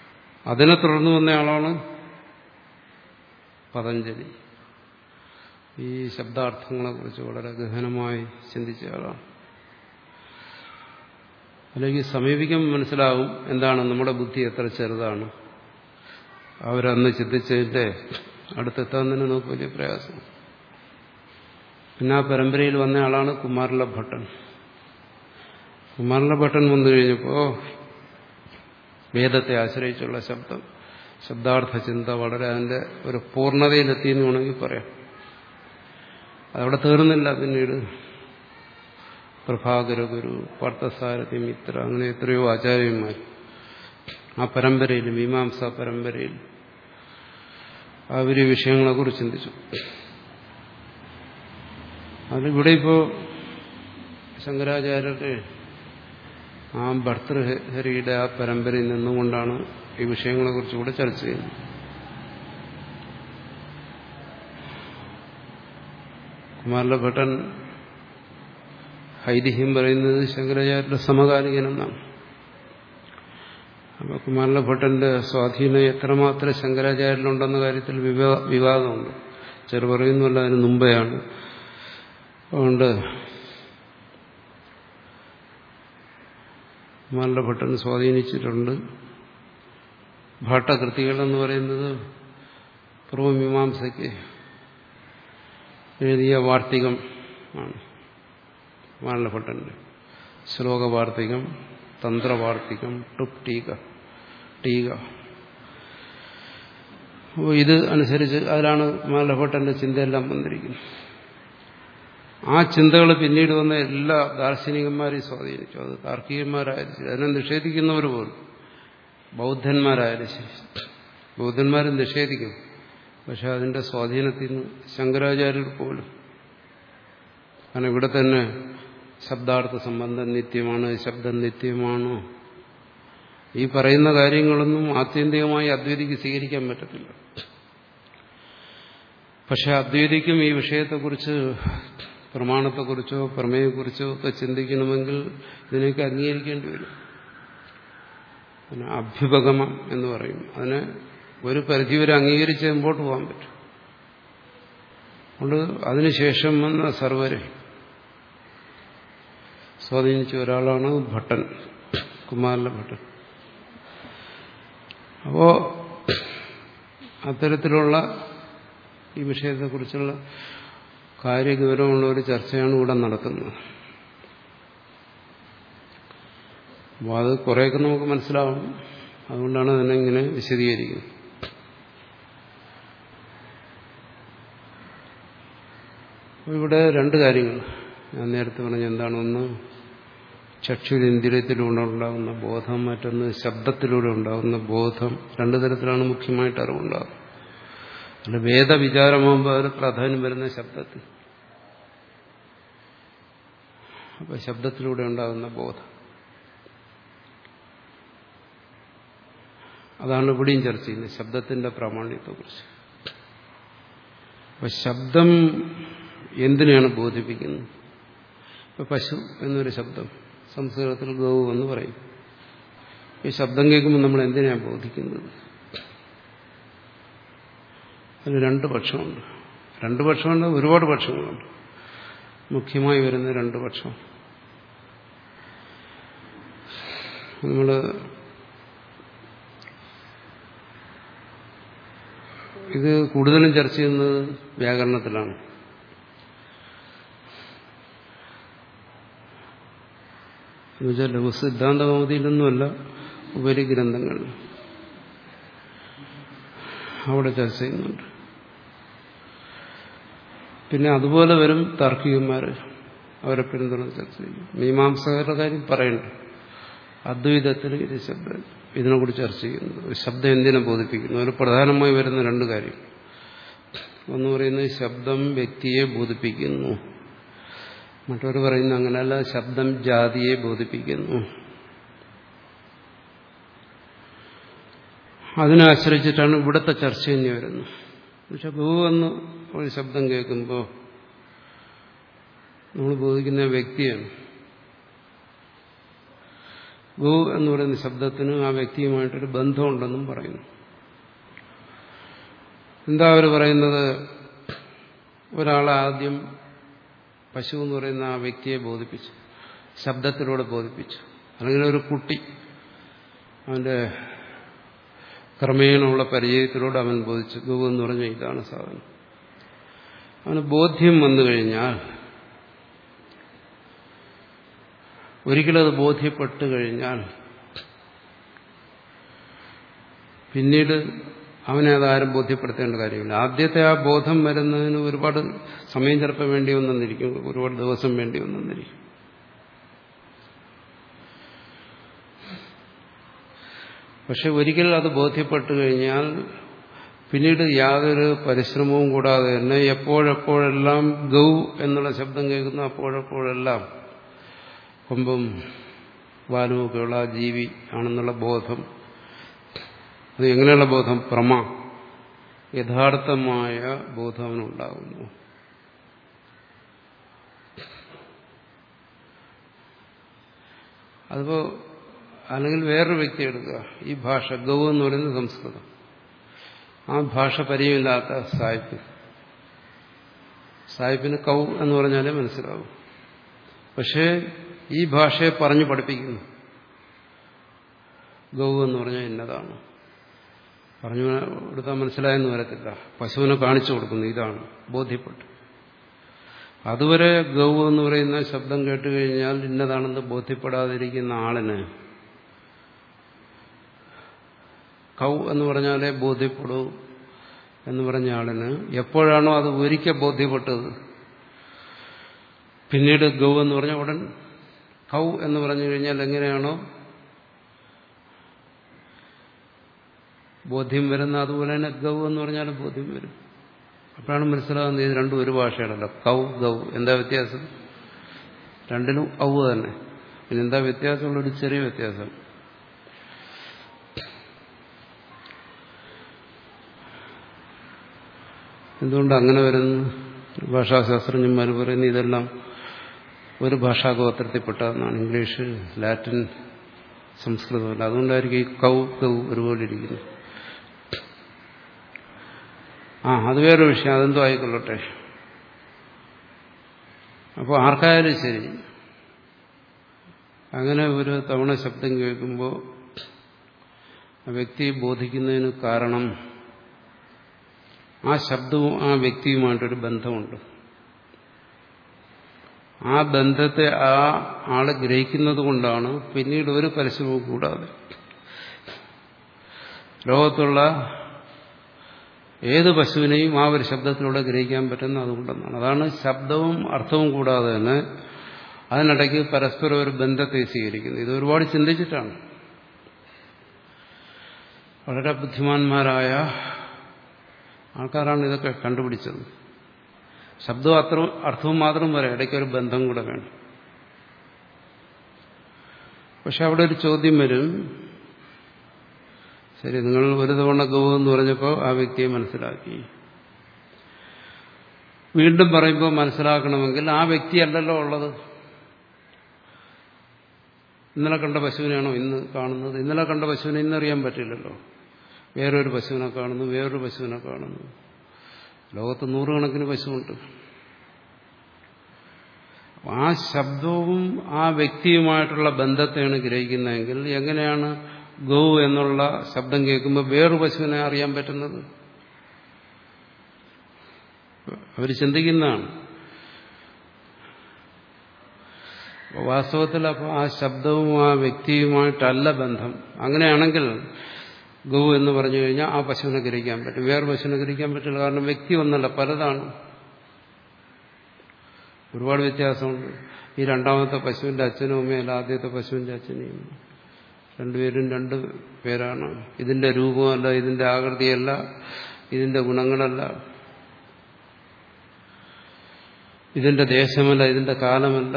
Speaker 1: അതിനെ തുടർന്ന് വന്നയാളാണ് പതഞ്ജലി ഈ ശബ്ദാർത്ഥങ്ങളെക്കുറിച്ച് വളരെ ഗഹനമായി ചിന്തിച്ച ആളാണ് അല്ലെങ്കിൽ സമീപിക്കുമ്പോൾ മനസ്സിലാവും എന്താണ് നമ്മുടെ ബുദ്ധി എത്ര ചെറുതാണ് അവരന്ന് ചിന്തിച്ചതിന്റെ അടുത്തെത്താൻ തന്നെ നമുക്ക് വലിയ പ്രയാസം പിന്നെ ആ പരമ്പരയിൽ വന്ന ആളാണ് കുമാരല ഭട്ടൻ കുമാരല ഭട്ടൻ വന്നു കഴിഞ്ഞപ്പോൾ വേദത്തെ ആശ്രയിച്ചുള്ള ശബ്ദം ശബ്ദാർത്ഥ ചിന്ത വളരെ അതിന്റെ ഒരു പൂർണ്ണതയിലെത്തിയെന്ന് വേണമെങ്കിൽ പറയാം അതവിടെ തീർന്നില്ല പിന്നീട് പ്രഭാകര ഗുരു പാർത്ഥസാരഥി മിത്ര അങ്ങനെ എത്രയോ ആചാര്യന്മാർ ആ പരമ്പരയിൽ മീമാംസ പരമ്പരയിൽ അവർ ഈ വിഷയങ്ങളെക്കുറിച്ച് ചിന്തിച്ചു അതിവിടെ ഇപ്പോ ശങ്കരാചാര്യരുടെ ആ ഭർത്തൃഹരിയുടെ ആ പരമ്പരയിൽ നിന്നുകൊണ്ടാണ് ഈ വിഷയങ്ങളെക്കുറിച്ച് കൂടെ ചർച്ച ചെയ്യുന്നത് കുമാരല ഭട്ടൻ ഐതിഹ്യം പറയുന്നത് ശങ്കരാചാര്യരുടെ സമകാലികനെന്നാണ് അപ്പൊ കുമാരല ഭട്ടന്റെ സ്വാധീനം എത്രമാത്രം ശങ്കരാചാര്യരിലുണ്ടെന്ന കാര്യത്തിൽ വിവാദമുണ്ട് ചെറു പറയുന്നല്ല അതിന് മുമ്പെയാണ് അതുകൊണ്ട് കുമാരല ഭട്ടൻ സ്വാധീനിച്ചിട്ടുണ്ട് ഭാട്ടകൃതികൾ എന്ന് പറയുന്നത് പൂർവമീമാംസയ്ക്ക് എഴുതിയ വാർത്തികം ആണ് കുമാരലഭട്ടന്റെ ശ്ലോകവാർത്തികം തന്ത്രവാർത്തികം ടുപ് ടീക ടീക അപ്പോൾ ഇത് അനുസരിച്ച് അതിലാണ് കുമാരലഭട്ടന്റെ ചിന്തയെല്ലാം വന്നിരിക്കുന്നത് ആ ചിന്തകൾ പിന്നീട് വന്ന എല്ലാ ദാർശനികന്മാരെയും സ്വാധീനിച്ചു അത് താർക്കികന്മാരായാലും ശരി അതിനെ നിഷേധിക്കുന്നവർ പോലും ബൗദ്ധന്മാരായാലും ശരി ബൗദ്ധന്മാരും നിഷേധിക്കും പക്ഷെ അതിന്റെ സ്വാധീനത്തിൽ നിന്ന് ശങ്കരാചാര്യർ പോലും കാരണം ഇവിടെ തന്നെ ശബ്ദാർത്ഥ സംബന്ധം നിത്യമാണ് ശബ്ദം നിത്യമാണ് ഈ പറയുന്ന കാര്യങ്ങളൊന്നും ആത്യന്തികമായി അദ്വൈതിക്ക് സ്വീകരിക്കാൻ പറ്റത്തില്ല പക്ഷെ അദ്വൈതിക്കും ഈ വിഷയത്തെക്കുറിച്ച് പ്രമാണത്തെക്കുറിച്ചോ പ്രമേയത്തെക്കുറിച്ചോ ഒക്കെ ചിന്തിക്കണമെങ്കിൽ ഇതിനൊക്കെ അംഗീകരിക്കേണ്ടി വരും അതിന് അഭ്യുപഗമം എന്ന് പറയും അതിനെ ഒരു പരിധിവരെ അംഗീകരിച്ച് മുമ്പോട്ട് പോകാൻ പറ്റും അതുകൊണ്ട് അതിനുശേഷം വന്ന സർവരെ സ്വാധീനിച്ച ഒരാളാണ് ഭട്ടൻ കുമാരല ഭട്ടൻ അപ്പോ അത്തരത്തിലുള്ള ഈ വിഷയത്തെക്കുറിച്ചുള്ള കാര്യഗൗരവമുള്ള ഒരു ചർച്ചയാണ് ഇവിടെ നടത്തുന്നത് അപ്പോൾ അത് കുറേയൊക്കെ നമുക്ക് മനസ്സിലാവും അതുകൊണ്ടാണ് അതിനെ ഇങ്ങനെ വിശദീകരിക്കുന്നത് ഇവിടെ രണ്ട് കാര്യങ്ങൾ ഞാൻ നേരത്തെ പറഞ്ഞ എന്താണ് ഒന്ന് ചക്ഷുരേന്ദ്രിയത്തിലൂടെ ഉണ്ടാകുന്ന ബോധം മറ്റൊന്ന് ശബ്ദത്തിലൂടെ ഉണ്ടാകുന്ന ബോധം രണ്ടു തരത്തിലാണ് മുഖ്യമായിട്ട് അറിവുണ്ടാകുന്നത് അല്ല വേദവിചാരമാകുമ്പോൾ അതിന് പ്രാധാന്യം വരുന്ന ശബ്ദത്തിൽ അപ്പൊ ശബ്ദത്തിലൂടെ ഉണ്ടാകുന്ന ബോധം അതാണ് ഇവിടെയും ചർച്ച ചെയ്യുന്നത് ശബ്ദത്തിന്റെ പ്രാമാണ്യത്തെക്കുറിച്ച് അപ്പൊ ശബ്ദം എന്തിനെയാണ് ബോധിപ്പിക്കുന്നത് ഇപ്പൊ പശു എന്നൊരു ശബ്ദം സംസ്കൃതത്തിൽ ഗൗ എന്ന് പറയും ഈ ശബ്ദം കേൾക്കുമ്പോൾ നമ്മൾ എന്തിനാണ് ബോധിക്കുന്നത് അതിന് രണ്ട് പക്ഷമുണ്ട് രണ്ട് പക്ഷമുണ്ട് ഒരുപാട് പക്ഷങ്ങളുണ്ട് മുഖ്യമായി വരുന്ന രണ്ട് പക്ഷം നമ്മൾ ഇത് കൂടുതലും ചർച്ച ചെയ്യുന്നത് വ്യാകരണത്തിലാണ് എന്നുവെച്ചാൽ ലഘുസിദ്ധാന്ത കൗമുദിയിലൊന്നുമല്ല ഉപരിഗ്രന്ഥങ്ങൾ അവിടെ ചർച്ച ചെയ്യുന്നുണ്ട് പിന്നെ അതുപോലെ വരും താർക്കികന്മാർ അവരെ പിന്തുണന്ന് ചർച്ച ചെയ്യും മീമാംസകരുടെ കാര്യം പറയണ്ട അദ്വൈതത്തിൽ ഇത് ശബ്ദം ഇതിനെക്കുറിച്ച് ചർച്ച ചെയ്യുന്നത് ഒരു ശബ്ദം എന്തിനെ ബോധിപ്പിക്കുന്നു അതിൽ പ്രധാനമായി വരുന്ന രണ്ട് കാര്യം ഒന്ന് പറയുന്നത് ശബ്ദം വ്യക്തിയെ ബോധിപ്പിക്കുന്നു മറ്റൊരു പറയുന്നത് അങ്ങനെയല്ല ശബ്ദം ജാതിയെ ബോധിപ്പിക്കുന്നു അതിനെ ആശ്രയിച്ചിട്ടാണ് ഇവിടുത്തെ ചർച്ച തന്നെ വരുന്നത് പക്ഷെ ബഹു എന്ന് ഒരു ശബ്ദം കേൾക്കുമ്പോൾ നമ്മൾ ബോധിക്കുന്ന വ്യക്തിയാണ് ഗു എന്ന് പറയുന്ന ശബ്ദത്തിന് ആ വ്യക്തിയുമായിട്ടൊരു ബന്ധമുണ്ടെന്നും പറയുന്നു എന്താ അവർ പറയുന്നത് ഒരാളെ ആദ്യം പശു എന്ന് പറയുന്ന ആ വ്യക്തിയെ ബോധിപ്പിച്ചു ശബ്ദത്തിലൂടെ ബോധിപ്പിച്ചു അല്ലെങ്കിൽ ഒരു കുട്ടി അവന്റെ ക്രമേണമുള്ള പരിചയത്തിലൂടെ അവൻ ബോധിച്ചു ഗോ എന്ന് പറഞ്ഞ ഇതാണ് സാധനം അവന് ബോധ്യം വന്നു കഴിഞ്ഞാൽ ഒരിക്കലത് ബോധ്യപ്പെട്ടു കഴിഞ്ഞാൽ പിന്നീട് അവനെ അതാരും ബോധ്യപ്പെടുത്തേണ്ട കാര്യമില്ല ആദ്യത്തെ ആ ബോധം വരുന്നതിന് ഒരുപാട് സമയം ചിലപ്പോൾ വേണ്ടി വന്നിരിക്കും ഒരുപാട് ദിവസം വേണ്ടി വന്നിരിക്കും പക്ഷെ ഒരിക്കൽ അത് ബോധ്യപ്പെട്ടു കഴിഞ്ഞാൽ പിന്നീട് യാതൊരു പരിശ്രമവും കൂടാതെ തന്നെ എപ്പോഴെപ്പോഴെല്ലാം ഗൗ എന്നുള്ള ശബ്ദം കേൾക്കുന്ന അപ്പോഴെപ്പോഴെല്ലാം കൊമ്പും വാലുമൊക്കെയുള്ള ആ ജീവി ആണെന്നുള്ള ബോധം അത് എങ്ങനെയുള്ള ബോധം പ്രമ യഥാർത്ഥമായ ബോധം അവനുണ്ടാകുന്നു അതിപ്പോ അല്ലെങ്കിൽ വേറൊരു വ്യക്തി എടുക്കുക ഈ ഭാഷ ഗൗ എന്ന് പറയുന്നത് സംസ്കൃതം ആ ഭാഷ പരിചയമില്ലാത്ത സായിപ്പ് സായിപ്പിന് കൗ എന്ന് പറഞ്ഞാലേ മനസ്സിലാവും പക്ഷേ ഈ ഭാഷയെ പറഞ്ഞു പഠിപ്പിക്കുന്നു ഗൗ എന്ന് പറഞ്ഞാൽ ഇന്നതാണ് പറഞ്ഞു കൊടുത്താൽ മനസ്സിലായെന്ന് വരത്തില്ല പശുവിനെ കാണിച്ചു കൊടുക്കുന്നു ഇതാണ് ബോധ്യപ്പെട്ടു അതുവരെ ഗൗ എന്ന് പറയുന്ന ശബ്ദം കേട്ട് കഴിഞ്ഞാൽ ഇന്നതാണെന്ന് ബോധ്യപ്പെടാതിരിക്കുന്ന ആളിന് കൗ എന്ന് പറഞ്ഞാലേ ബോധ്യപ്പെടൂ എന്ന് പറഞ്ഞ ആളിന് എപ്പോഴാണോ അത് ഒരിക്കൽ ബോധ്യപ്പെട്ടത് പിന്നീട് ഗൗ എന്ന് പറഞ്ഞ ഉടൻ കൗ എന്ന് പറഞ്ഞു കഴിഞ്ഞാൽ എങ്ങനെയാണോ ബോധ്യം വരുന്ന അതുപോലെ തന്നെ ഗൗ എന്ന് പറഞ്ഞാൽ ബോധ്യം വരും അപ്പോഴാണ് മനസ്സിലാകുന്നത് ഇത് രണ്ടും ഒരു ഭാഷയാണല്ലോ കൗ ഗൗ എന്താ വ്യത്യാസം രണ്ടിനും ഔ തന്നെ പിന്നെ എന്താ വ്യത്യാസമുള്ളൊരു ചെറിയ വ്യത്യാസം എന്തുകൊണ്ട് അങ്ങനെ വരുന്നു ഭാഷാശാസ്ത്രജ്ഞന്മാർ പറയുന്നു ഇതെല്ലാം ഒരു ഭാഷാഗോത്രത്തിൽപ്പെട്ടതെന്നാണ് ഇംഗ്ലീഷ് ലാറ്റിൻ സംസ്കൃതമല്ല അതുകൊണ്ടായിരിക്കും ഈ കൗ കൗ ഒരുപോലെ ഇരിക്കുന്നത് ആ അത് വേറൊരു വിഷയം അതെന്തോ ആയിക്കൊള്ളട്ടെ അപ്പോൾ ആർക്കായാലും ശരി അങ്ങനെ ഒരു തവണ ശബ്ദം കേൾക്കുമ്പോൾ ആ വ്യക്തിയെ ബോധിക്കുന്നതിന് കാരണം ആ ശബ്ദവും ആ വ്യക്തിയുമായിട്ടൊരു ബന്ധമുണ്ട് ആ ബന്ധത്തെ ആ ആള് ഗ്രഹിക്കുന്നത് കൊണ്ടാണ് പിന്നീട് ഒരു പരിശ്രമവും കൂടാതെ ലോകത്തുള്ള ഏത് പശുവിനെയും ആ ഒരു ശബ്ദത്തിലൂടെ ഗ്രഹിക്കാൻ പറ്റുന്ന അതുകൊണ്ടെന്നാണ് അതാണ് ശബ്ദവും അർത്ഥവും കൂടാതെ തന്നെ അതിനിടയ്ക്ക് പരസ്പരം ഒരു ബന്ധത്തെ സ്വീകരിക്കുന്നത് ഇത് ഒരുപാട് ചിന്തിച്ചിട്ടാണ് വളരെ ബുദ്ധിമാന്മാരായ ആൾക്കാരാണ് ഇതൊക്കെ കണ്ടുപിടിച്ചത് ശബ്ദവും അത്ര അർത്ഥവും മാത്രം പോരാ ഇടയ്ക്ക് ഒരു ബന്ധം കൂടെ വേണം പക്ഷെ അവിടെ ഒരു ചോദ്യം വരും ശരി നിങ്ങൾ ഒരു തവണ ഗോ എന്ന് പറഞ്ഞപ്പോൾ ആ വ്യക്തിയെ മനസ്സിലാക്കി വീണ്ടും പറയുമ്പോൾ മനസ്സിലാക്കണമെങ്കിൽ ആ വ്യക്തിയല്ലല്ലോ ഉള്ളത് ഇന്നലെ കണ്ട പശുവിനെയാണോ ഇന്ന് കാണുന്നത് ഇന്നലെ കണ്ട പശുവിനെ ഇന്നറിയാൻ പറ്റില്ലല്ലോ വേറൊരു പശുവിനെ കാണുന്നു വേറൊരു പശുവിനെ കാണുന്നു ലോകത്ത് നൂറുകണക്കിന് പശുവുണ്ട് ആ ശബ്ദവും ആ വ്യക്തിയുമായിട്ടുള്ള ബന്ധത്തെയാണ് ഗ്രഹിക്കുന്നതെങ്കിൽ എങ്ങനെയാണ് ഗൗ എന്നുള്ള ശബ്ദം കേൾക്കുമ്പോൾ വേറൊരു പശുവിനെ അറിയാൻ പറ്റുന്നത് അവർ ചിന്തിക്കുന്നതാണ് വാസ്തവത്തിൽ അപ്പോൾ ആ ശബ്ദവും ആ വ്യക്തിയുമായിട്ടല്ല ബന്ധം അങ്ങനെയാണെങ്കിൽ ഗൗ എന്ന് പറഞ്ഞു കഴിഞ്ഞാൽ ആ പശുവിനെ ഗ്രഹിക്കാൻ പറ്റും വേറെ പശുവിനെ ഗ്രഹിക്കാൻ പറ്റില്ല കാരണം വ്യക്തി ഒന്നല്ല പലതാണ് ഒരുപാട് വ്യത്യാസമുണ്ട് ഈ രണ്ടാമത്തെ പശുവിന്റെ അച്ഛനും അമ്മയല്ല ആദ്യത്തെ പശുവിന്റെ അച്ഛനെയും രണ്ടുപേരും രണ്ട് പേരാണ് ഇതിന്റെ രൂപമല്ല ഇതിന്റെ ആകൃതിയല്ല ഇതിന്റെ ഗുണങ്ങളല്ല ഇതിന്റെ ദേശമല്ല ഇതിന്റെ കാലമല്ല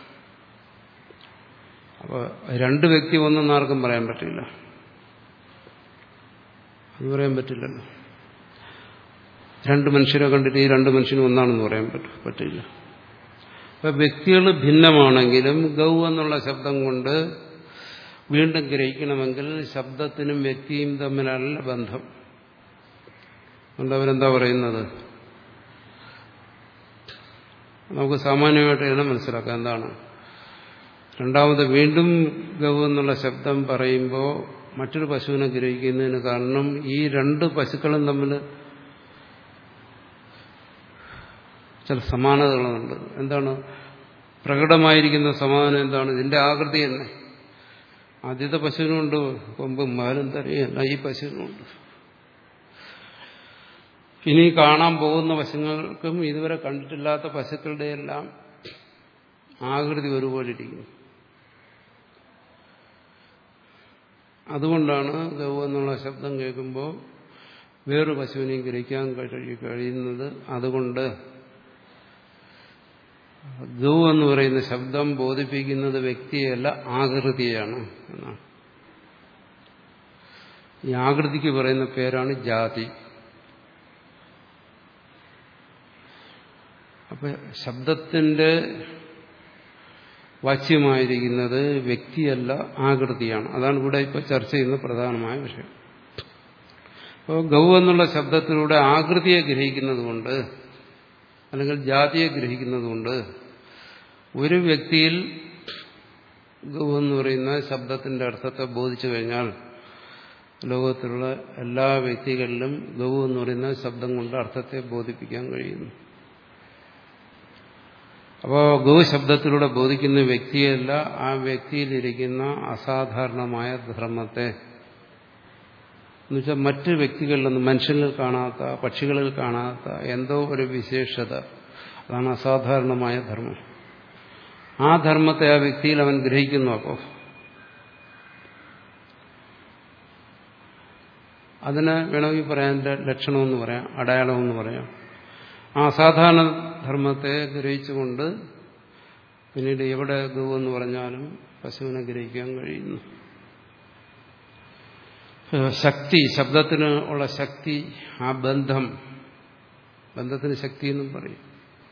Speaker 1: അപ്പോൾ രണ്ട് വ്യക്തി ഒന്നെന്ന് ആർക്കും പറയാൻ പറ്റില്ല അത് പറയാൻ പറ്റില്ലല്ലോ രണ്ട് മനുഷ്യരെ കണ്ടിട്ട് ഈ രണ്ട് മനുഷ്യനും ഒന്നാണെന്ന് പറയാൻ പറ്റും പറ്റില്ല അപ്പൊ വ്യക്തികൾ ഭിന്നമാണെങ്കിലും ഗൗ എന്നുള്ള ശബ്ദം കൊണ്ട് വീണ്ടും ഗ്രഹിക്കണമെങ്കിൽ ശബ്ദത്തിനും വ്യക്തിയും തമ്മിലല്ല ബന്ധം അതുകൊണ്ട് അവരെന്താ പറയുന്നത് നമുക്ക് സാമാന്യമായിട്ട് ഇതിനെ മനസ്സിലാക്കാം എന്താണ് രണ്ടാമത് വീണ്ടും ഗവ് എന്നുള്ള ശബ്ദം പറയുമ്പോൾ മറ്റൊരു പശുവിനെ ഗ്രഹിക്കുന്നതിന് കാരണം ഈ രണ്ട് പശുക്കളും തമ്മിൽ ചില സമാനതകളുണ്ട് എന്താണ് പ്രകടമായിരിക്കുന്ന സമാധാനം എന്താണ് ഇതിന്റെ ആകൃതി തന്നെ ആദ്യത്തെ പശുവിനുണ്ട് കൊമ്പും മാലും തരയും എല്ലാം ഈ പശുവിനുണ്ട് ഇനി കാണാൻ പോകുന്ന പശുക്കൾക്കും ഇതുവരെ കണ്ടിട്ടില്ലാത്ത പശുക്കളുടെ എല്ലാം ആകൃതി ഒരുപോലെ ഇരിക്കുന്നു അതുകൊണ്ടാണ് ഗൗ എന്നുള്ള ശബ്ദം കേൾക്കുമ്പോൾ വേറൊരു പശുവിനെയും ഗ്രഹിക്കാൻ കഴിയുന്നത് അതുകൊണ്ട് ഗൗ എന്ന് പറയുന്ന ശബ്ദം ബോധിപ്പിക്കുന്നത് വ്യക്തിയല്ല ആകൃതിയാണ് എന്നാണ് ഈ ആകൃതിക്ക് പറയുന്ന പേരാണ് ജാതി അപ്പൊ ശബ്ദത്തിന്റെ വാച്യമായിരിക്കുന്നത് വ്യക്തിയല്ല ആകൃതിയാണ് അതാണ് ഇവിടെ ഇപ്പോൾ ചർച്ച ചെയ്യുന്ന പ്രധാനമായ വിഷയം അപ്പോൾ ഗൗ എന്നുള്ള ശബ്ദത്തിലൂടെ ആകൃതിയെ ഗ്രഹിക്കുന്നതുകൊണ്ട് അല്ലെങ്കിൽ ജാതിയെ ഗ്രഹിക്കുന്നതുകൊണ്ട് ഒരു വ്യക്തിയിൽ ഗൗ എന്ന് പറയുന്ന ശബ്ദത്തിന്റെ അർത്ഥത്തെ ബോധിച്ചു കഴിഞ്ഞാൽ ലോകത്തിലുള്ള എല്ലാ വ്യക്തികളിലും ഗൗ എന്ന് പറയുന്ന ശബ്ദം കൊണ്ട് അർത്ഥത്തെ ബോധിപ്പിക്കാൻ കഴിയുന്നു അപ്പോൾ ഗൗ ശബ്ദത്തിലൂടെ ബോധിക്കുന്ന വ്യക്തിയല്ല ആ വ്യക്തിയിലിരിക്കുന്ന അസാധാരണമായ ധർമ്മത്തെ എന്നുവെച്ചാൽ മറ്റ് വ്യക്തികളിലൊന്നും മനുഷ്യനിൽ കാണാത്ത പക്ഷികളിൽ കാണാത്ത എന്തോ ഒരു വിശേഷത അതാണ് അസാധാരണമായ ധർമ്മം ആ ധർമ്മത്തെ ആ വ്യക്തിയിൽ അവൻ ഗ്രഹിക്കുന്നു അപ്പോൾ അതിന് വേണമെങ്കിൽ പറയാൻ ലക്ഷണമെന്ന് പറയാം അടയാളമെന്ന് പറയാം ആ അസാധാരണ ധർമ്മത്തെ ഗ്രഹിച്ചുകൊണ്ട് പിന്നീട് എവിടെ ഗൗ എന്ന് പറഞ്ഞാലും പശുവിനെ ഗ്രഹിക്കാൻ കഴിയുന്നു ശക്തി ശബ്ദത്തിന് ഉള്ള ശക്തി ആ ബന്ധം ബന്ധത്തിന് ശക്തി എന്നും പറയും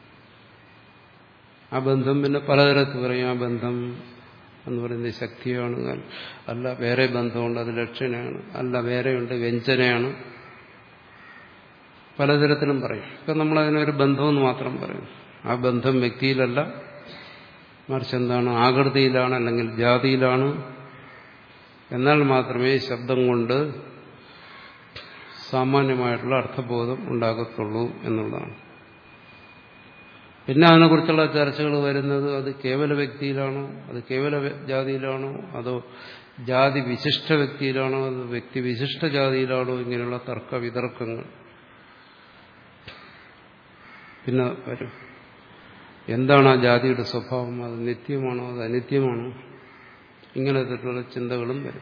Speaker 1: ആ ബന്ധം പിന്നെ പലതരത്തിൽ പറയും ആ ബന്ധം എന്ന് പറയുന്നത് ശക്തിയാണ് അല്ല വേറെ ബന്ധമുണ്ട് അത് ലക്ഷണയാണ് അല്ല വേറെയുണ്ട് വ്യഞ്ജനയാണ് പലതരത്തിലും പറയും ഇപ്പം നമ്മളതിനൊരു ബന്ധമെന്ന് മാത്രം പറയും ആ ബന്ധം വ്യക്തിയിലല്ല മറിച്ച് എന്താണ് ആകൃതിയിലാണ് അല്ലെങ്കിൽ ജാതിയിലാണ് എന്നാൽ മാത്രമേ ശബ്ദം കൊണ്ട് സാമാന്യമായിട്ടുള്ള അർത്ഥബോധം ഉണ്ടാകത്തുള്ളൂ എന്നുള്ളതാണ് പിന്നെ അതിനെക്കുറിച്ചുള്ള ചർച്ചകൾ വരുന്നത് അത് കേവല വ്യക്തിയിലാണോ അത് കേവല ജാതിയിലാണോ അതോ ജാതി വിശിഷ്ട വ്യക്തിയിലാണോ അത് വ്യക്തി വിശിഷ്ട ജാതിയിലാണോ ഇങ്ങനെയുള്ള തർക്ക വിതർക്കങ്ങൾ പിന്നെ വരും എന്താണ് ആ ജാതിയുടെ സ്വഭാവം അത് നിത്യമാണോ അത് അനിത്യമാണോ ഇങ്ങനത്തെ ചിന്തകളും വരും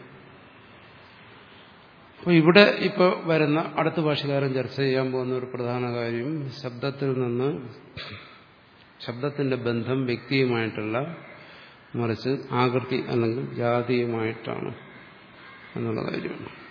Speaker 1: അപ്പോൾ ഇവിടെ ഇപ്പോൾ വരുന്ന അടുത്ത ഭാഷകാരൻ ചർച്ച ചെയ്യാൻ പോകുന്ന ഒരു പ്രധാന കാര്യം ശബ്ദത്തിൽ നിന്ന് ശബ്ദത്തിന്റെ ബന്ധം വ്യക്തിയുമായിട്ടല്ല മറിച്ച് ആകൃതി അല്ലെങ്കിൽ ജാതിയുമായിട്ടാണ് എന്നുള്ള കാര്യമാണ്